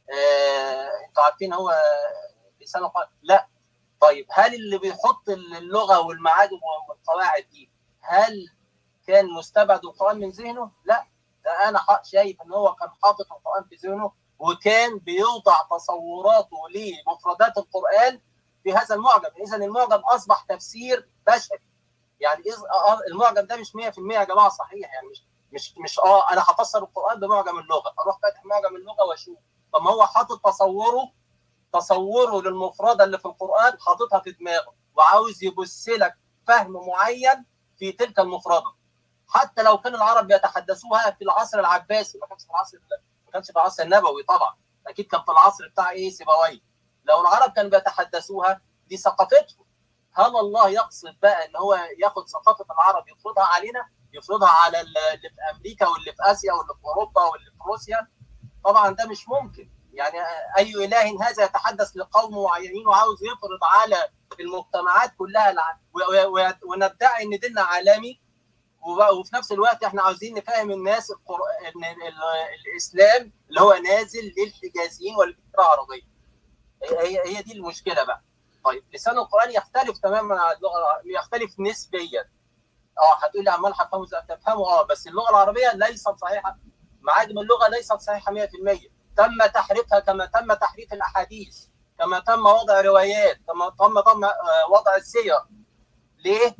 Speaker 5: آه، انتوا عارفين هو لسان لا طيب هل اللي بيحط اللغه والمعاجم والقواعد دي هل كان مستبعد القران من ذهنه؟ لا ده انا شايف ان هو كان حاطط القران في ذهنه وكان بيوضع تصوراته لمفردات القران في هذا المعجم اذا المعجم اصبح تفسير بشري يعني المعجم ده مش 100% يا جماعه صحيح يعني مش مش مش اه انا هفسر القران بمعجم اللغه اروح فاتح معجم اللغه واشوف طب ما هو حاطط تصوره تصوره للمفرده اللي في القران حاططها في دماغه وعاوز يبص لك فهم معين في تلك المفرده حتى لو كان العرب بيتحدثوها في العصر العباسي ما كانش في العصر ما كانش في العصر النبوي طبعا اكيد كان في العصر بتاع ايه سيبويه لو العرب كانوا بيتحدثوها دي ثقافتهم هل الله يقصد بقى ان هو ياخد ثقافه العرب يفرضها علينا يفرضها على اللي في امريكا واللي في اسيا واللي في اوروبا واللي في روسيا طبعا ده مش ممكن يعني اي اله هذا يتحدث لقوم معينين وعاوز يفرض على المجتمعات كلها وندعي ان ديننا عالمي وفي نفس الوقت احنا عاوزين نفهم الناس ان الاسلام اللي هو نازل للحجازيين والجزيره العربيه هي هي دي المشكله بقى طيب لسان القران يختلف تماما عن اللغه يختلف نسبيا اه هتقول لي عمال هفهمه تفهمه اه بس اللغه العربيه ليست صحيحه معاجم اللغه ليست صحيحه 100% تم تحريفها كما تم تحريف الاحاديث كما تم وضع روايات كما تم تم وضع السير ليه؟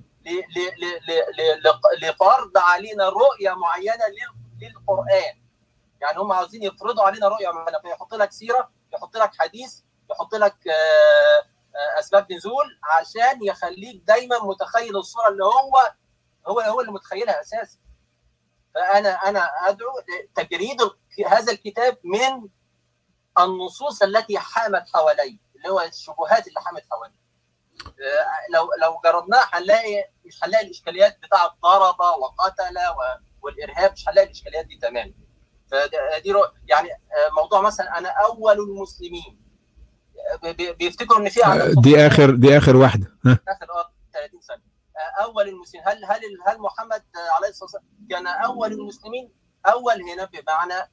Speaker 5: لفرض علينا رؤيه معينه للقران يعني هم عاوزين يفرضوا علينا رؤيه معينه فيحط لك سيره يحط لك حديث يحط لك اسباب نزول عشان يخليك دايما متخيل الصوره اللي هو هو هو اللي متخيلها اساسا فانا انا ادعو تجريد هذا الكتاب من النصوص التي حامت حواليه اللي هو الشبهات اللي حامت حواليه لو لو جربناه هنلاقي مش هنلاقي الاشكاليات بتاعه ضرب وقتل والارهاب مش هنلاقي الاشكاليات دي تماما فدي يعني موضوع مثلا انا اول المسلمين بيفتكروا ان في
Speaker 1: دي اخر دي اخر واحده
Speaker 5: اخر 30 سنه اول المسلمين هل هل هل محمد عليه الصلاه والسلام كان اول المسلمين اول هنا بمعنى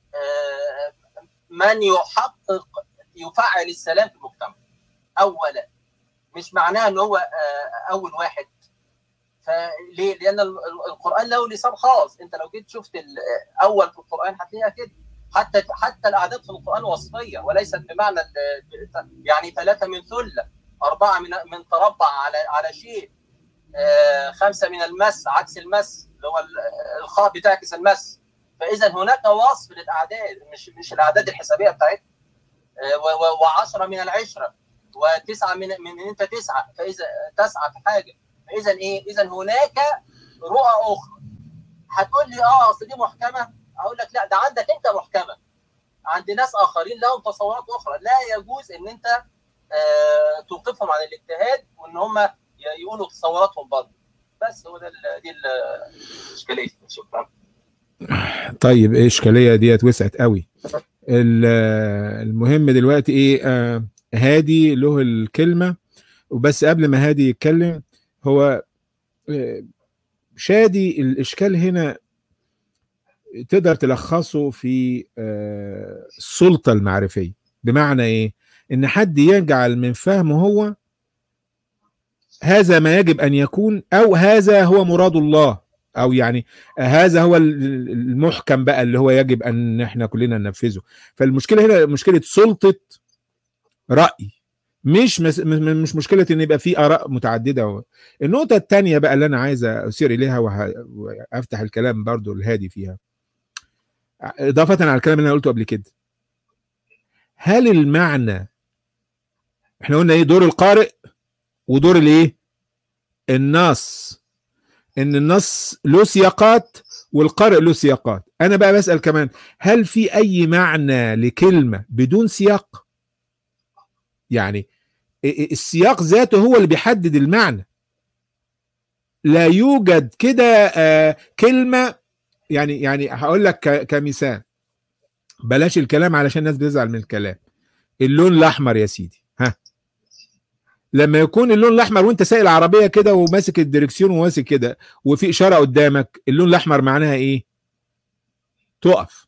Speaker 5: من يحقق يفعل السلام في المجتمع اولا مش معناه ان هو اول واحد فليه؟ لان القران له لسان خاص انت لو جيت شفت الاول في القران هتلاقيها كده حتى حتى الاعداد في القران وصفيه وليست بمعنى يعني ثلاثه من ثله اربعه من من تربع على على شيء خمسه من المس عكس المس اللي هو الخاء بتعكس المس فاذا هناك وصف للاعداد مش مش الاعداد الحسابيه بتاعتنا و10 من العشره وتسعه من من انت تسعه فاذا تسعه في حاجه فاذا ايه؟ اذا هناك رؤى اخرى هتقول لي اه اصل دي محكمه اقول لك لا ده عندك انت محكمه عند ناس اخرين لهم تصورات اخرى لا يجوز ان انت آه توقفهم عن الاجتهاد وان هم يقولوا تصوراتهم برضه بس هو ده دي الاشكاليه شكرا
Speaker 1: طيب ايه الاشكاليه ديت وسعت قوي المهم دلوقتي ايه آه هادي له الكلمه وبس قبل ما هادي يتكلم هو آه شادي الاشكال هنا تقدر تلخصه في آه السلطه المعرفيه بمعنى ايه ان حد يجعل من فهمه هو هذا ما يجب ان يكون او هذا هو مراد الله او يعني هذا هو المحكم بقى اللي هو يجب ان احنا كلنا ننفذه فالمشكله هنا مشكله سلطه راي مش مش مشكله ان يبقى في اراء متعدده النقطه الثانيه بقى اللي انا عايز اشير اليها وافتح الكلام برضو الهادي فيها اضافه على الكلام اللي انا قلته قبل كده هل المعنى احنا قلنا ايه دور القارئ ودور الايه النص ان النص له سياقات والقارئ له سياقات انا بقى بسال كمان هل في اي معنى لكلمه بدون سياق يعني السياق ذاته هو اللي بيحدد المعنى لا يوجد كده آه كلمه يعني يعني هقول لك كمثال بلاش الكلام علشان الناس بتزعل من الكلام اللون الاحمر يا سيدي ها لما يكون اللون الاحمر وانت سايق العربيه كده وماسك الدركسيون وماسك كده وفي اشاره قدامك اللون الاحمر معناها ايه تقف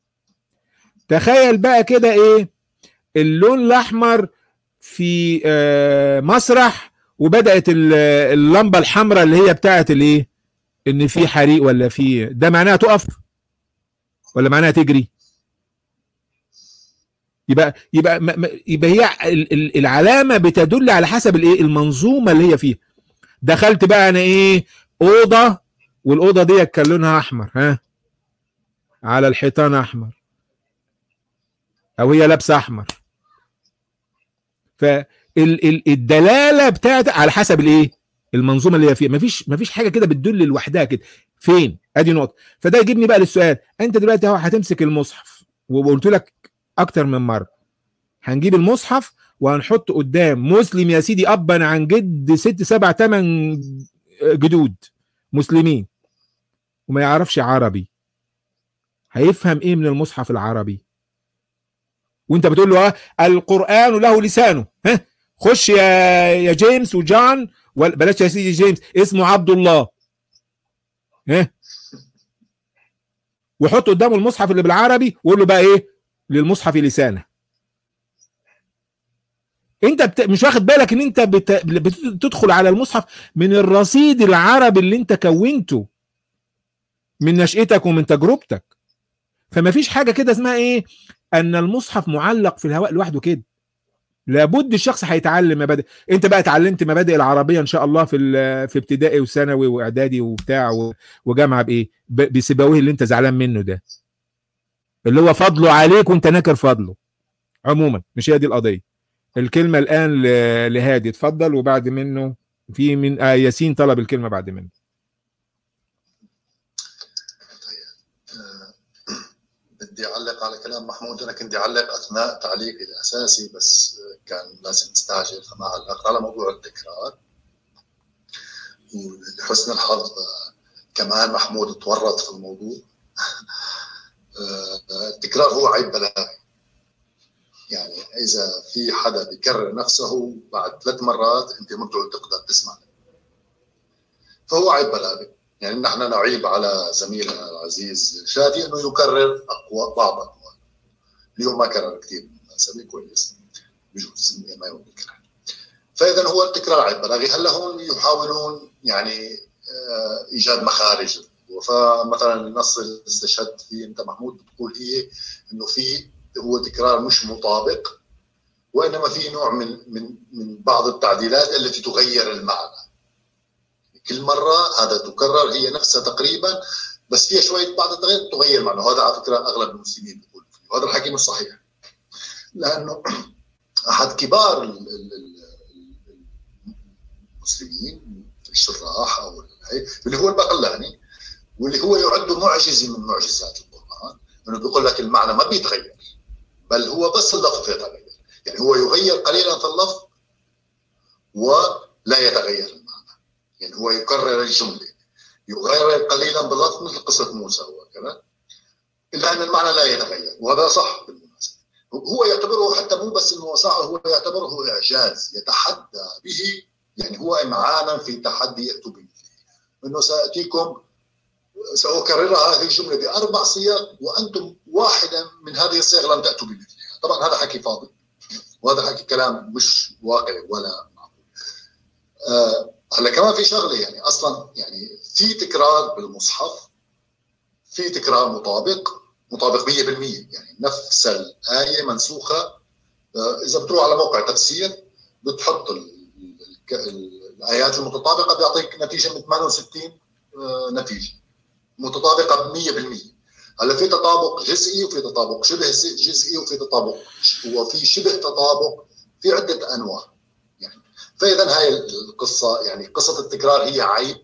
Speaker 1: تخيل بقى كده ايه اللون الاحمر في آه مسرح وبدات اللمبه الحمراء اللي هي بتاعت الايه ان في حريق ولا في ده معناها تقف ولا معناها تجري يبقى يبقى يبقى هي العلامه بتدل على حسب الايه المنظومه اللي هي فيها دخلت بقى انا ايه اوضه والاوضه دي كان لونها احمر ها على الحيطان احمر او هي لابسه احمر فالدلاله بتاعت على حسب الايه المنظومه اللي هي فيها مفيش مفيش حاجه كده بتدل لوحدها كده فين ادي نقطه فده يجيبني بقى للسؤال انت دلوقتي اهو هتمسك المصحف وقلت لك اكتر من مره هنجيب المصحف وهنحط قدام مسلم يا سيدي ابا عن جد ست سبع ثمان جدود مسلمين وما يعرفش عربي هيفهم ايه من المصحف العربي وانت بتقول له اه القران له لسانه ها خش يا يا جيمس وجان بلاش يا سيدي جيمس اسمه عبد الله ها وحط قدامه المصحف اللي بالعربي وقول له بقى ايه للمصحف لسانه انت بت... مش واخد بالك ان انت بت... بتدخل على المصحف من الرصيد العربي اللي انت كونته من نشأتك ومن تجربتك فما فيش حاجه كده اسمها ايه ان المصحف معلق في الهواء لوحده كده لابد الشخص هيتعلم مبادئ انت بقى اتعلمت مبادئ العربيه ان شاء الله في في ابتدائي وثانوي واعدادي وبتاع وجامعه بايه بسيبويه اللي انت زعلان منه ده اللي هو فضله عليك وانت ناكر فضله عموما مش هي دي القضيه الكلمه الان لهادي اتفضل وبعد منه في من آه ياسين طلب الكلمه بعد منه
Speaker 3: بدي اعلق على كلام محمود انا كنت اعلق اثناء تعليقي الاساسي بس كان لازم استعجل فما علقت على موضوع التكرار ولحسن الحظ كمان محمود تورط في الموضوع التكرار هو عيب بلاغي يعني اذا في حدا بيكرر نفسه بعد ثلاث مرات انت ما تقدر تسمع فهو عيب بلاغي يعني نحن نعيب على زميلنا العزيز شادي انه يكرر اقوى بعض اقوال اليوم ما كرر كثير بالمناسبه كويس بجوز ما يوم الكرار فاذا هو التكرار عيب بلاغي هلا هون يحاولون يعني ايجاد مخارج فمثلا النص اللي استشهدت فيه انت محمود بتقول هي انه في هو تكرار مش مطابق وانما في نوع من من من بعض التعديلات التي تغير المعنى كل مره هذا تكرر هي نفسها تقريبا بس فيها شويه بعض التغيير تغير معنى وهذا على فكره اغلب المسلمين بيقولوا فيه وهذا الحكي مش صحيح لانه احد كبار المسلمين الشراح او اللي هو البقلاني واللي هو يعد معجزه من معجزات القران انه بيقول لك المعنى ما بيتغير بل هو بس اللفظ يتغير يعني هو يغير قليلا في اللفظ ولا يتغير المعنى يعني هو يكرر الجمله يغير قليلا باللفظ مثل قصه موسى وكذا الا ان المعنى لا يتغير وهذا صح بالمناسبه هو يعتبره حتى مو بس انه صح هو يعتبره اعجاز يتحدى به يعني هو امعانا في تحدي ياتوا بمثله انه ساتيكم ساكررها هذه الجمله باربع صيغ وانتم واحدا من هذه الصيغ لم تاتوا بمثلها طبعا هذا حكي فاضي وهذا حكي كلام مش واقعي ولا معقول آه هلا كمان في شغله يعني اصلا يعني في تكرار بالمصحف في تكرار مطابق مطابق 100% يعني نفس الايه منسوخه آه اذا بتروح على موقع تفسير بتحط ال ال الايات المتطابقه بيعطيك نتيجه من 68 آه نتيجه متطابقه ب 100% هلا في تطابق جزئي وفي تطابق شبه جزئي وفي تطابق وفي شبه تطابق في عده انواع يعني فاذا هاي القصه يعني قصه التكرار هي عيب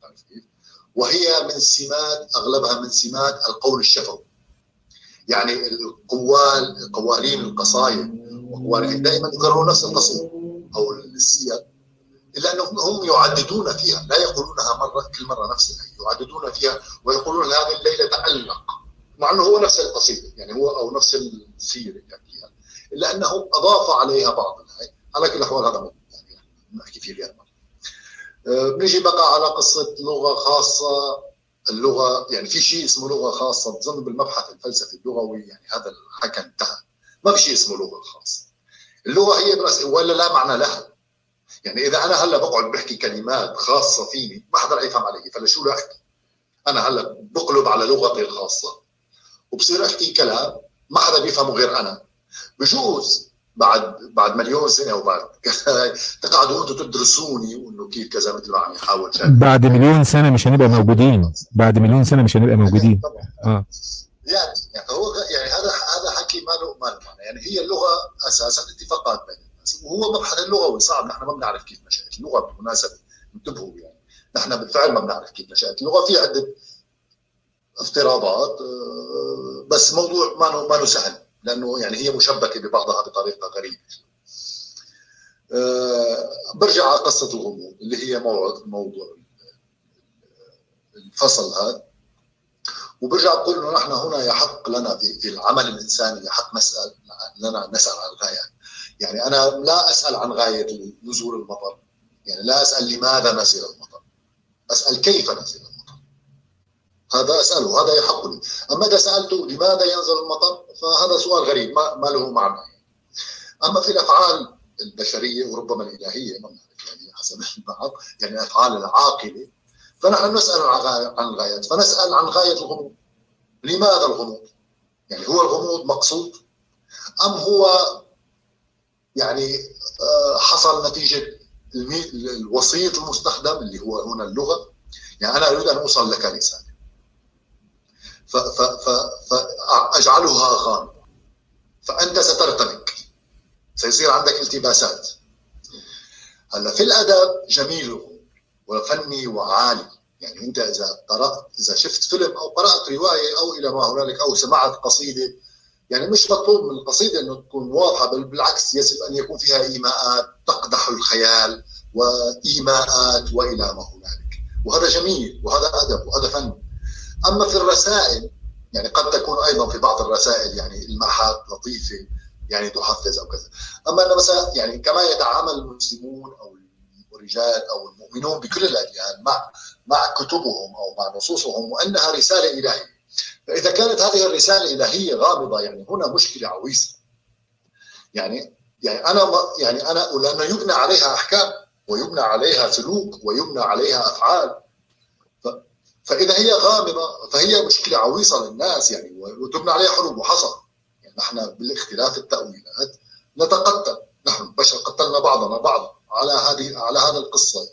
Speaker 3: وهي من سمات اغلبها من سمات القول الشفوي يعني القوال قوالين القصايد وقوالين دائما يكررون نفس القصيده او السياق الا انهم هم يعددون فيها لا يقولونها مره كل مره نفس الايه يعددون فيها ويقولون هذه الليله تعلق مع انه هو نفس القصيده يعني هو او نفس السيره اللي فيها الا انه اضاف عليها بعض الايه على كل الاحوال هذا يعني نحكي فيه غير مره أه بنيجي بقى على قصه لغه خاصه اللغه يعني في شيء اسمه لغه خاصه بظن بالمبحث الفلسفي اللغوي يعني هذا الحكى انتهى ما في شيء اسمه لغه خاصه اللغه هي بس ولا لا معنى لها يعني اذا انا هلا بقعد بحكي كلمات خاصه فيني ما حدا يفهم علي فلا شو احكي انا هلا بقلب على لغتي الخاصه وبصير احكي كلام ما حدا بيفهمه غير انا بجوز بعد بعد مليون سنه وبعد تقعدوا انتم تدرسوني وانه كيف كذا مثل ما عم يحاول
Speaker 1: بعد مليون سنه مش هنبقى موجودين بعد مليون سنه مش هنبقى موجودين
Speaker 3: طبعا
Speaker 1: اه
Speaker 3: يعني يعني هو يعني هذا هذا حكي ما له ما له معنى يعني هي اللغه اساسا اتفاقات بين الناس وهو مبحث اللغوي صعب نحن ما بنعرف كيف نشات اللغه بالمناسبه انتبهوا يعني نحن بالفعل ما بنعرف كيف نشات اللغه في عده افتراضات آه، بس موضوع ما له ما له سهل لانه يعني هي مشبكه ببعضها بطريقه غريبه آه، برجع على قصه الغموض اللي هي موضوع موضوع الفصل هذا وبرجع بقول انه نحن هنا يحق لنا في العمل الانساني يحق نسال لنا نسال عن الغايات يعني انا لا اسال عن غايه نزول المطر يعني لا اسال لماذا نزل المطر اسال كيف نزل المطر هذا اساله هذا يحق لي اما اذا سالته لماذا ينزل المطر فهذا سؤال غريب ما, ما له معنى اما في الافعال البشريه وربما الالهيه ما يعني حسب البعض يعني الافعال العاقله فنحن نسال عن الغايات فنسال عن غايه الغموض لماذا الغموض؟ يعني هو الغموض مقصود ام هو يعني آه، حصل نتيجه الوسيط المستخدم اللي هو هنا اللغه يعني انا اريد ان اوصل لك رساله فاجعلها غامضه فانت سترتبك سيصير عندك التباسات هلا في الادب جميل وفني وعالي يعني انت اذا قرات اذا شفت فيلم او قرات روايه او الى ما هنالك او سمعت قصيده يعني مش مطلوب من القصيده انه تكون واضحه بل بالعكس يجب ان يكون فيها ايماءات تقدح الخيال وايماءات والى ما هنالك وهذا جميل وهذا ادب وهذا فن اما في الرسائل يعني قد تكون ايضا في بعض الرسائل يعني الماحات لطيفه يعني تحفز او كذا اما انه مثلا يعني كما يتعامل المسلمون او الرجال او المؤمنون بكل الاديان مع مع كتبهم او مع نصوصهم وانها رساله الهيه فاذا كانت هذه الرساله الالهيه غامضه يعني هنا مشكله عويصه يعني يعني انا يعني انا لانه يبنى عليها احكام ويبنى عليها سلوك ويبنى عليها افعال فاذا هي غامضه فهي مشكله عويصه للناس يعني وتبنى عليها حروب وحصل يعني نحن بالاختلاف التاويلات نتقتل نحن بشر قتلنا بعضنا بعضا على هذه على هذا القصه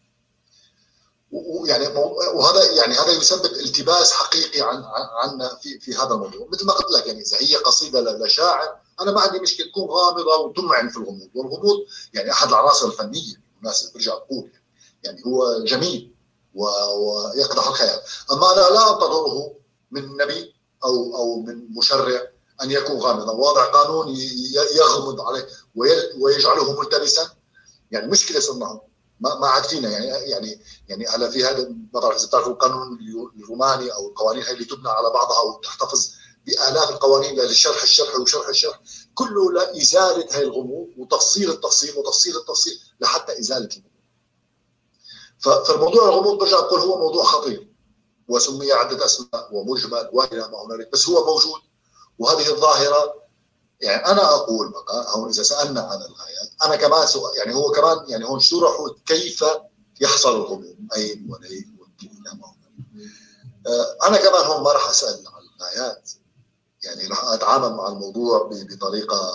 Speaker 3: ويعني وهذا يعني هذا يسبب التباس حقيقي عن عنا في في هذا الموضوع مثل ما قلت لك يعني اذا هي قصيده لشاعر انا ما عندي مشكله تكون غامضه وتمعن في الغموض والغموض يعني احد العناصر الفنيه الناس برجع بقول يعني هو جميل ويقدح الخيال اما انا لا انتظره من نبي او او من مشرع ان يكون غامضا وضع قانون يغمض عليه ويجعله ملتبسا يعني مشكله صرنا ما ما عاد فينا يعني يعني يعني هلا في هذا ما بعرف اذا بتعرفوا القانون الروماني او القوانين هي اللي تبنى على بعضها وتحتفظ بالاف القوانين لشرح الشرح وشرح الشرح كله لازاله هاي الغموض وتفصيل التفصيل وتفصيل التفصيل لحتى ازاله الغموض. فالموضوع الغموض برجع بقول هو موضوع خطير وسمي عده اسماء ومجمل والى ما هنالك بس هو موجود وهذه الظاهره يعني انا اقول بقى هون اذا سالنا عن الغايات انا كمان سؤال يعني هو كمان يعني هون شرحوا كيف يحصل الغموض اين ولين والى ما آه، انا كمان هون ما راح اسال عن الغايات يعني راح اتعامل مع الموضوع بطريقه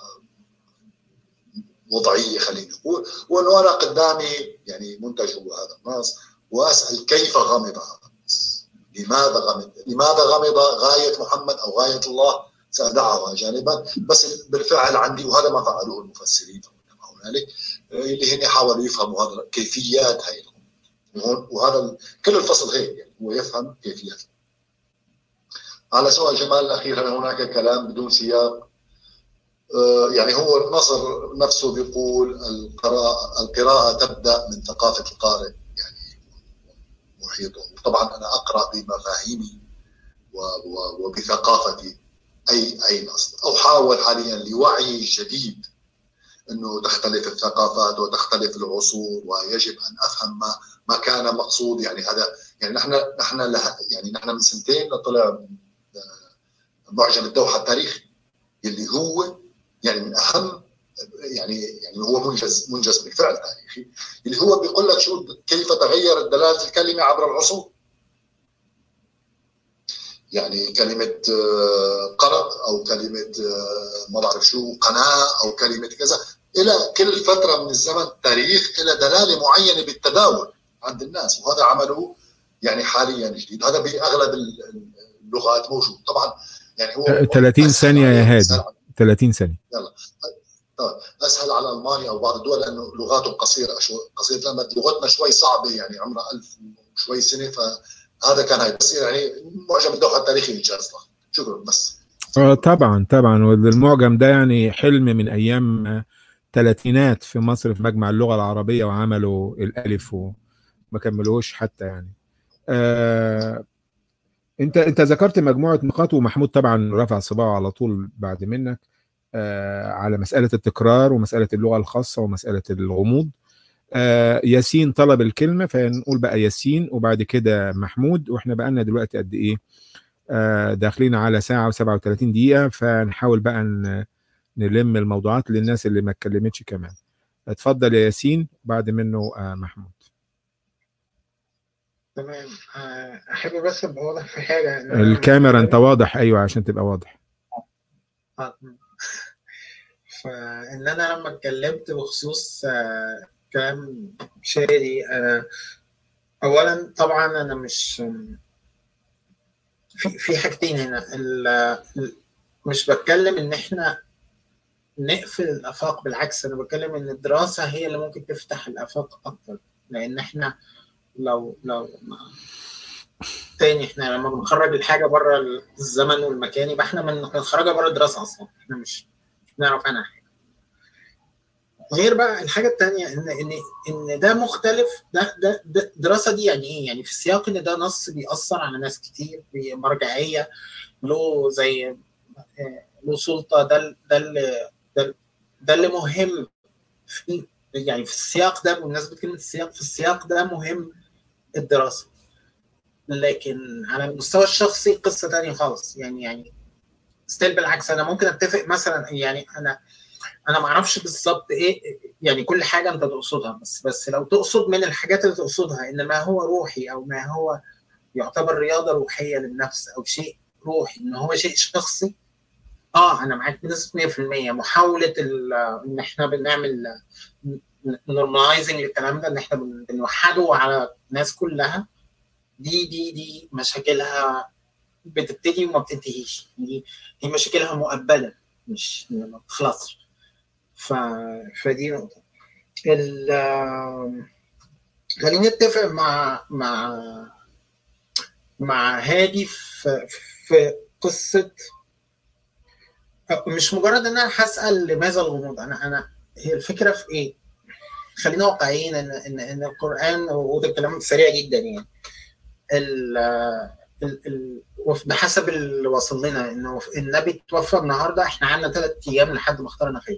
Speaker 3: وضعيه خلينا نقول وانه انا قدامي يعني منتج هو هذا النص واسال كيف غمض هذا النص؟ لماذا غمض؟ لماذا غمض غايه محمد او غايه الله سأدعها جانبا بس بالفعل عندي وهذا ما فعلوه المفسرين هنالك اللي هن حاولوا يفهموا هذا كيفيات هاي وهذا كل الفصل هيك يعني هو يفهم كيفيات على سؤال جمال الاخير هل هناك كلام بدون سياق آه، يعني هو النصر نفسه بيقول القراءة القراءة تبدأ من ثقافة القارئ يعني محيطه طبعا أنا أقرأ بمفاهيمي وبثقافتي اي اي نص او حاول حاليا لوعي جديد انه تختلف الثقافات وتختلف العصور ويجب ان افهم ما ما كان مقصود يعني هذا يعني نحن نحن يعني نحن من سنتين طلع معجم الدوحه التاريخي اللي هو يعني من اهم يعني يعني هو منجز منجز بالفعل تاريخي اللي هو بيقول لك شو كيف تغيرت دلاله الكلمه عبر العصور يعني كلمة آه، قرض أو كلمة آه، ما بعرف شو قناة أو كلمة كذا إلى كل فترة من الزمن تاريخ إلى دلالة معينة بالتداول عند الناس وهذا عمله يعني حاليا جديد هذا بأغلب اللغات موجود طبعا يعني هو
Speaker 1: 30 ثانيه يا هادي 30 ثانيه
Speaker 3: يلا اسهل على المانيا او بعض الدول لانه لغاتهم قصيره شو قصيره لما لغتنا شوي صعبه يعني عمرها 1000 وشوي سنه فهذا كان هاي بس يعني معجم الدوحه التاريخي انجاز شكرا بس
Speaker 1: اه طبعا طبعا والمعجم ده يعني حلم من ايام ثلاثينات في مصر في مجمع اللغه العربيه وعملوا الالف وما كملوش حتى يعني آه انت انت ذكرت مجموعه نقاط ومحمود طبعا رفع صباعه على طول بعد منك آه على مساله التكرار ومساله اللغه الخاصه ومساله الغموض آه ياسين طلب الكلمه فنقول بقى ياسين وبعد كده محمود واحنا بقى لنا دلوقتي قد ايه آه داخلين على ساعه و37 دقيقه فنحاول بقى نلم الموضوعات للناس اللي ما اتكلمتش كمان اتفضل يا ياسين بعد منه آه محمود
Speaker 4: تمام احب بس ابقى واضح في حاجه
Speaker 1: الكاميرا انت واضح ايوه عشان تبقى واضح
Speaker 4: فان انا لما اتكلمت بخصوص كلام شادي انا اولا طبعا انا مش في في حاجتين هنا مش بتكلم ان احنا نقفل الافاق بالعكس انا بتكلم ان الدراسه هي اللي ممكن تفتح الافاق اكتر لان احنا لو لو تاني احنا لما بنخرج الحاجه بره الزمن والمكان يبقى احنا بنخرجها بره الدراسه اصلا احنا مش نعرف عنها حاجه غير بقى الحاجه الثانيه ان ان ان ده مختلف ده ده, ده الدراسه دي يعني ايه؟ يعني في السياق ان ده نص بيأثر على ناس كتير بمرجعيه له زي له سلطه ده ده اللي ده, ده اللي مهم في يعني في السياق ده بمناسبه كلمه السياق في السياق ده مهم الدراسه لكن على المستوى الشخصي قصه ثانيه خالص يعني يعني ستيل بالعكس انا ممكن اتفق مثلا يعني انا انا ما اعرفش بالظبط ايه يعني كل حاجه انت تقصدها بس بس لو تقصد من الحاجات اللي تقصدها ان ما هو روحي او ما هو يعتبر رياضه روحيه للنفس او شيء روحي ان هو شيء شخصي اه انا معاك بنسبه 100% محاوله ان احنا بنعمل نورماليزنج للكلام ده ان احنا بنوحده على الناس كلها دي دي دي مشاكلها بتبتدي وما بتنتهيش دي دي مشاكلها مؤبده مش ما بتخلصش ف... فدي نقطه ال خليني اتفق مع مع مع هادي في في قصه مش مجرد ان انا هسال لماذا الغموض انا انا هي الفكره في ايه؟ خلينا واقعيين ان ان ان القران وده الكلام سريع جدا يعني ال ال ال بحسب اللي وصل لنا انه النبي توفى النهارده احنا عندنا ثلاث ايام لحد ما اختارنا خير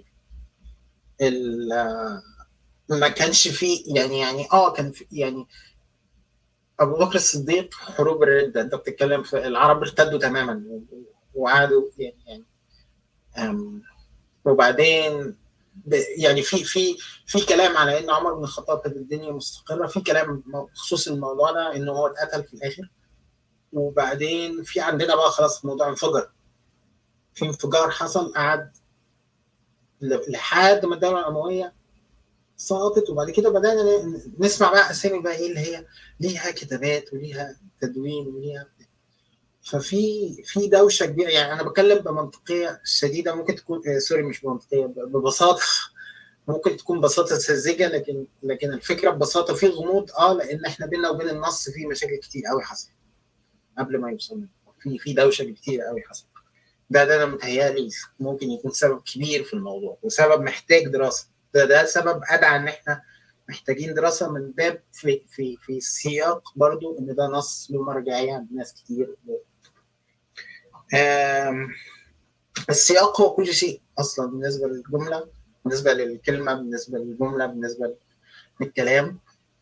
Speaker 4: ما كانش فيه يعني يعني اه كان في يعني ابو بكر الصديق حروب الرده انت بتتكلم في العرب ارتدوا تماما وعادوا يعني يعني وبعدين يعني في في في كلام على ان عمر بن الخطاب كانت الدنيا مستقره في كلام بخصوص الموضوع ده ان هو اتقتل في الاخر وبعدين في عندنا بقى خلاص الموضوع انفجر في انفجار حصل قعد لحد ما الدوله الامويه سقطت وبعد كده بدانا نسمع بقى اسامي بقى ايه اللي هي ليها كتابات وليها تدوين وليها ففي في دوشه كبيره يعني انا بتكلم بمنطقيه شديده ممكن تكون آه سوري مش بمنطقيه ببساطه ممكن تكون بساطه ساذجه لكن لكن الفكره ببساطه في غموض اه لان احنا بينا وبين النص في مشاكل كتير قوي حصلت قبل ما يوصل في في دوشه كتير قوي حصلت ده ده انا متهيألي ممكن يكون سبب كبير في الموضوع وسبب محتاج دراسه ده ده سبب ادعى ان احنا محتاجين دراسه من باب في في في سياق برضو ان ده نص له مرجعيه عند ناس كتير السياق هو كل شيء اصلا بالنسبه للجمله بالنسبه للكلمه بالنسبه للجمله بالنسبه للكلام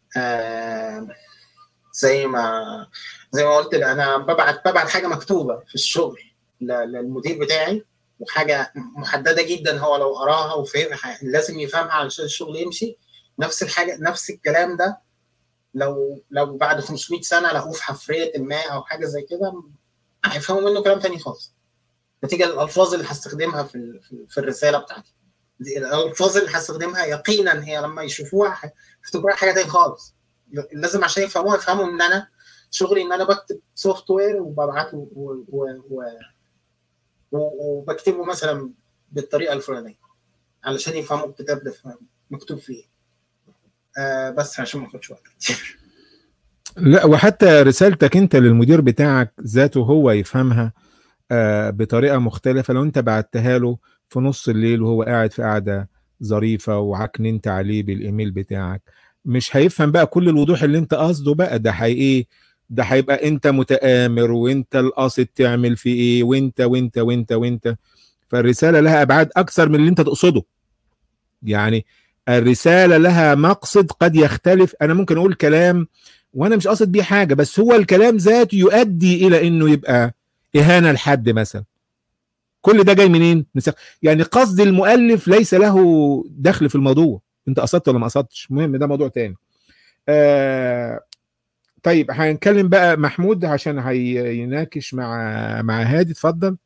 Speaker 4: زي ما زي ما قلت انا ببعت ببعت حاجه مكتوبه في الشغل للمدير بتاعي وحاجه محدده جدا هو لو قراها وفهمها لازم يفهمها علشان الشغل يمشي نفس الحاجه نفس الكلام ده لو لو بعد 500 سنه لقوه في حفريه ما او حاجه زي كده هيفهموا منه كلام تاني خالص نتيجه الالفاظ اللي هستخدمها في في الرساله بتاعتي الالفاظ اللي هستخدمها يقينا هي لما يشوفوها هيفتكروها حاجه تاني خالص لازم عشان يفهموها يفهموا ان انا شغلي ان انا بكتب سوفت وير وببعته و- و- و- و- وبكتبه مثلا بالطريقه الفلانيه علشان يفهموا الكتاب ده فهم- مكتوب فيه آه بس عشان ما اخدش وقت كتير
Speaker 1: لا وحتى رسالتك انت للمدير بتاعك ذاته هو يفهمها آه، بطريقه مختلفه لو انت بعتها له في نص الليل وهو قاعد في قاعده ظريفه وعكننت عليه بالايميل بتاعك مش هيفهم بقى كل الوضوح اللي انت قصده بقى ده هي ايه ده هيبقى انت متآمر وانت القاصد تعمل في ايه وانت وانت وانت وانت فالرساله لها ابعاد اكثر من اللي انت تقصده يعني الرساله لها مقصد قد يختلف انا ممكن اقول كلام وانا مش قاصد بيه حاجه بس هو الكلام ذاته يؤدي الى انه يبقى اهانه لحد مثلا كل ده جاي منين من سخ- يعني قصد المؤلف ليس له دخل في الموضوع انت قصدت ولا ما قصدتش المهم ده موضوع تاني آه طيب هنتكلم بقى محمود عشان هيناقش مع مع هادي اتفضل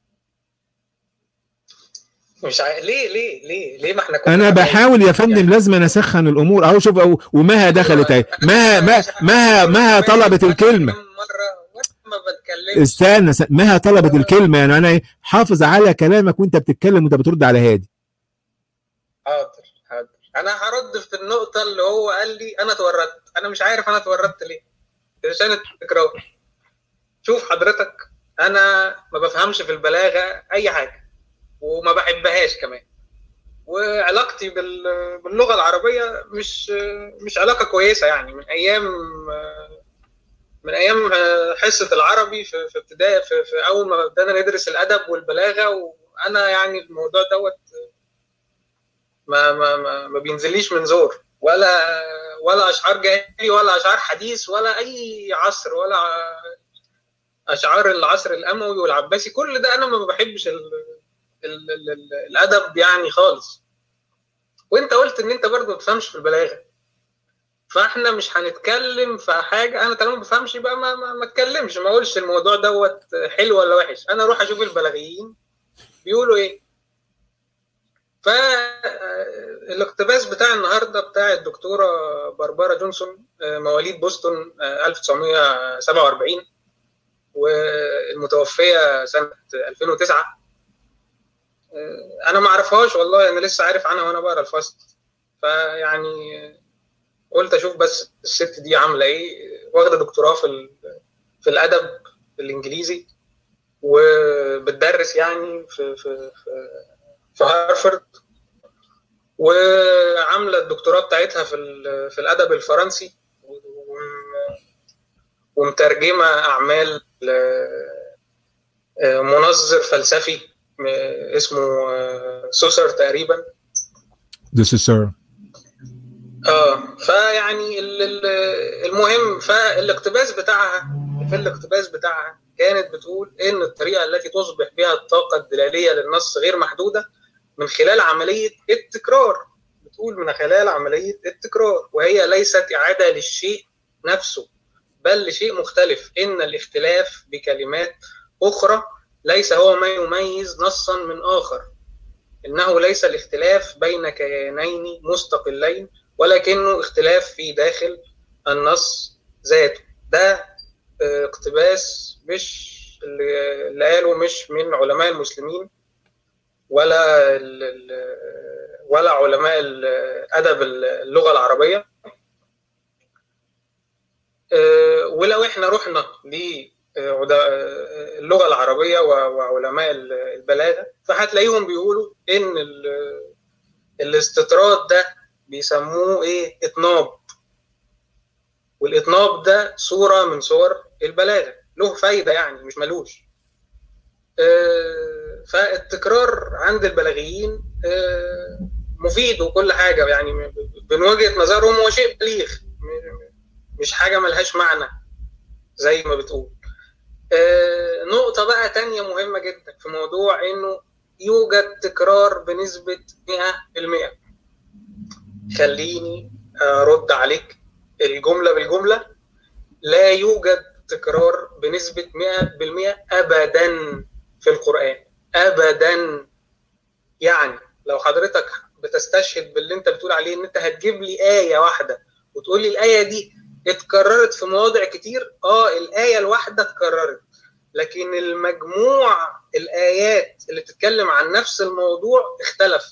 Speaker 2: مش عارف ليه ليه ليه ليه ما احنا كنا
Speaker 1: انا
Speaker 2: حبايب؟
Speaker 1: بحاول يا فندم لازم أنا اسخن الامور اهو شوف أهو ومها دخلت اهي مها ما مها مها طلبت الكلمه
Speaker 2: مره ما بتكلمش
Speaker 1: استنى س- مها طلبت الكلمه يعني انا إيه، حافظ على كلامك وانت بتتكلم وانت بترد على هادي
Speaker 2: حاضر حاضر انا هرد في النقطه اللي هو قال لي انا اتورطت انا مش عارف انا اتورطت ليه عشان التكرار شوف حضرتك انا ما بفهمش في البلاغه اي حاجه وما بحبهاش كمان وعلاقتي بال- باللغه العربيه مش مش علاقه كويسه يعني من ايام من ايام حصه العربي في في ابتدائي في, في اول ما بدانا ندرس الادب والبلاغه وانا يعني الموضوع دوت ما ما ما, ما بينزليش من زور ولا ولا اشعار جاهلي ولا اشعار حديث ولا اي عصر ولا اشعار العصر الاموي والعباسي كل ده انا ما بحبش ال ال ال ال الادب يعني خالص وانت قلت ان انت برضه ما بتفهمش في البلاغه فاحنا مش هنتكلم في حاجه انا طالما ما بفهمش يبقى ما ما, ما اتكلمش ما اقولش الموضوع دوت حلو ولا وحش انا اروح اشوف البلاغيين بيقولوا ايه فالاقتباس بتاع النهارده بتاع الدكتوره باربارا جونسون مواليد بوسطن 1947 والمتوفيه سنه 2009 انا ما اعرفهاش والله انا لسه عارف عنها وانا بقرا الفصل فيعني قلت اشوف بس الست دي عامله ايه واخده دكتوراه في في الادب الانجليزي وبتدرس يعني في في في, في هارفرد وعامله الدكتوراه بتاعتها في في الادب الفرنسي ومترجمه اعمال منظر فلسفي اسمه سوسر تقريبا
Speaker 1: This is sir.
Speaker 2: اه فيعني المهم فالاقتباس بتاعها في الاقتباس بتاعها كانت بتقول ان الطريقه التي تصبح بها الطاقه الدلاليه للنص غير محدوده من خلال عمليه التكرار بتقول من خلال عمليه التكرار وهي ليست اعاده للشيء نفسه بل لشيء مختلف ان الاختلاف بكلمات اخرى ليس هو ما يميز نصا من اخر انه ليس الاختلاف بين كيانين مستقلين ولكنه اختلاف في داخل النص ذاته ده اقتباس مش اللي قاله مش من علماء المسلمين ولا ولا علماء ادب اللغه العربيه ولو احنا رحنا للغه العربيه وعلماء البلاغه فهتلاقيهم بيقولوا ان الاستطراد ده بيسموه ايه اطناب والاطناب ده صوره من صور البلاغه له فايده يعني مش ملوش آه فالتكرار عند البلاغيين آه مفيد وكل حاجه يعني من وجهه نظرهم هو شيء بليغ مش حاجه ملهاش معنى زي ما بتقول آه نقطه بقى تانية مهمه جدا في موضوع انه يوجد تكرار بنسبه 100% خليني ارد عليك الجمله بالجمله لا يوجد تكرار بنسبه 100% ابدا في القران ابدا يعني لو حضرتك بتستشهد باللي انت بتقول عليه ان انت هتجيب لي ايه واحده وتقول لي الايه دي اتكررت في مواضع كتير اه الايه الواحده اتكررت لكن المجموع الايات اللي بتتكلم عن نفس الموضوع اختلف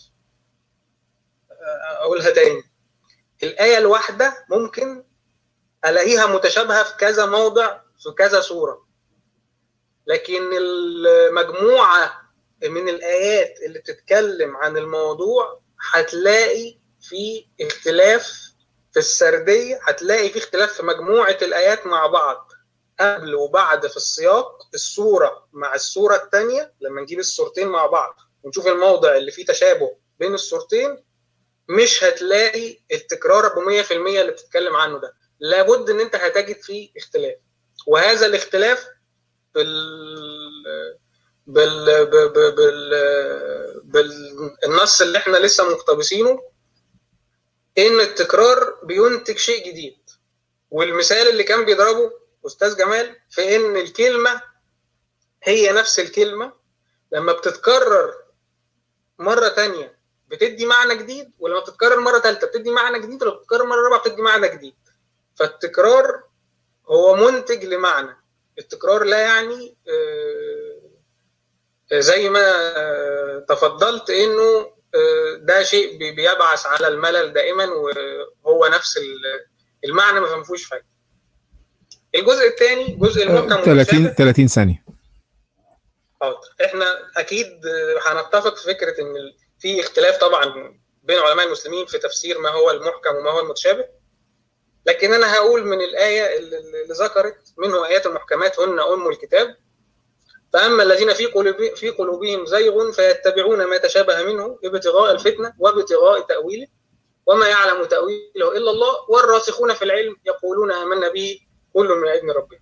Speaker 2: اقولها تاني الايه الواحده ممكن الاقيها متشابهه في كذا موضع في كذا سوره لكن المجموعه من الايات اللي بتتكلم عن الموضوع هتلاقي في اختلاف في السرديه هتلاقي في اختلاف في مجموعه الايات مع بعض قبل وبعد في السياق الصوره مع الصوره الثانيه لما نجيب الصورتين مع بعض ونشوف الموضع اللي فيه تشابه بين الصورتين مش هتلاقي التكرار ابو 100% اللي بتتكلم عنه ده لابد ان انت هتجد فيه اختلاف وهذا الاختلاف بال بال بال بال بالنص اللي احنا لسه مقتبسينه ان التكرار بينتج شيء جديد والمثال اللي كان بيضربه استاذ جمال في ان الكلمه هي نفس الكلمه لما بتتكرر مره تانية بتدي معنى جديد ولما بتتكرر مره ثالثه بتدي معنى جديد ولما بتتكرر مره رابعه بتدي معنى جديد فالتكرار هو منتج لمعنى التكرار لا يعني زي ما تفضلت انه ده شيء بيبعث على الملل دائما وهو نفس المعنى ما فيهوش فايده الجزء الثاني جزء المحكم
Speaker 1: 30 30 ثانيه
Speaker 2: حاضر احنا اكيد هنتفق في فكره ان في اختلاف طبعا بين علماء المسلمين في تفسير ما هو المحكم وما هو المتشابه لكن انا هقول من الايه اللي ذكرت منه ايات المحكمات هن ام الكتاب فاما الذين في قلوب في قلوبهم زيغ فيتبعون ما تشابه منه ابتغاء الفتنه وابتغاء تاويله وما يعلم تاويله الا الله والراسخون في العلم يقولون امنا به كل من عند ربنا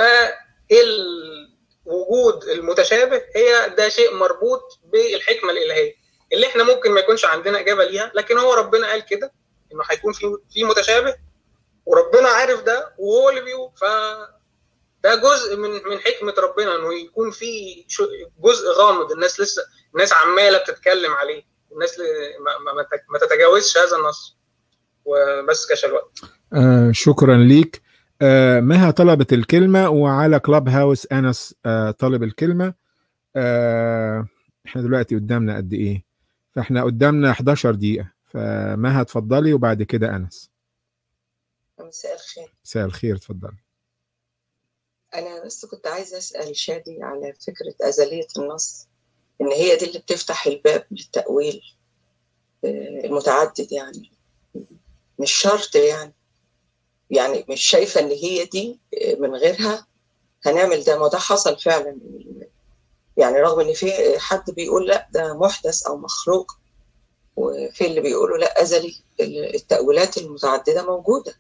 Speaker 2: فالوجود المتشابه هي ده شيء مربوط بالحكمه الالهيه اللي احنا ممكن ما يكونش عندنا اجابه ليها لكن هو ربنا قال كده انه هيكون في في متشابه وربنا عارف ده وهو اللي بيقول ف ده جزء من من حكمه ربنا انه يكون في جزء غامض الناس لسه الناس عماله بتتكلم عليه الناس ما, ما, ما تتجاوزش هذا النص وبس كاش الوقت
Speaker 1: آه شكرا ليك آه مها طلبت الكلمه وعلى كلاب هاوس انس آه طلب الكلمه آه احنا دلوقتي قدامنا قد ايه فاحنا قدامنا 11 دقيقه فمها اتفضلي وبعد كده انس
Speaker 7: مساء الخير
Speaker 1: مساء الخير اتفضلي
Speaker 7: أنا بس كنت عايزة أسأل شادي على فكرة أزلية النص إن هي دي اللي بتفتح الباب للتأويل المتعدد يعني مش شرط يعني يعني مش شايفة إن هي دي من غيرها هنعمل ده ما ده حصل فعلا يعني رغم إن في حد بيقول لا ده محدث أو مخلوق وفي اللي بيقولوا لا أزلي التأويلات المتعددة موجودة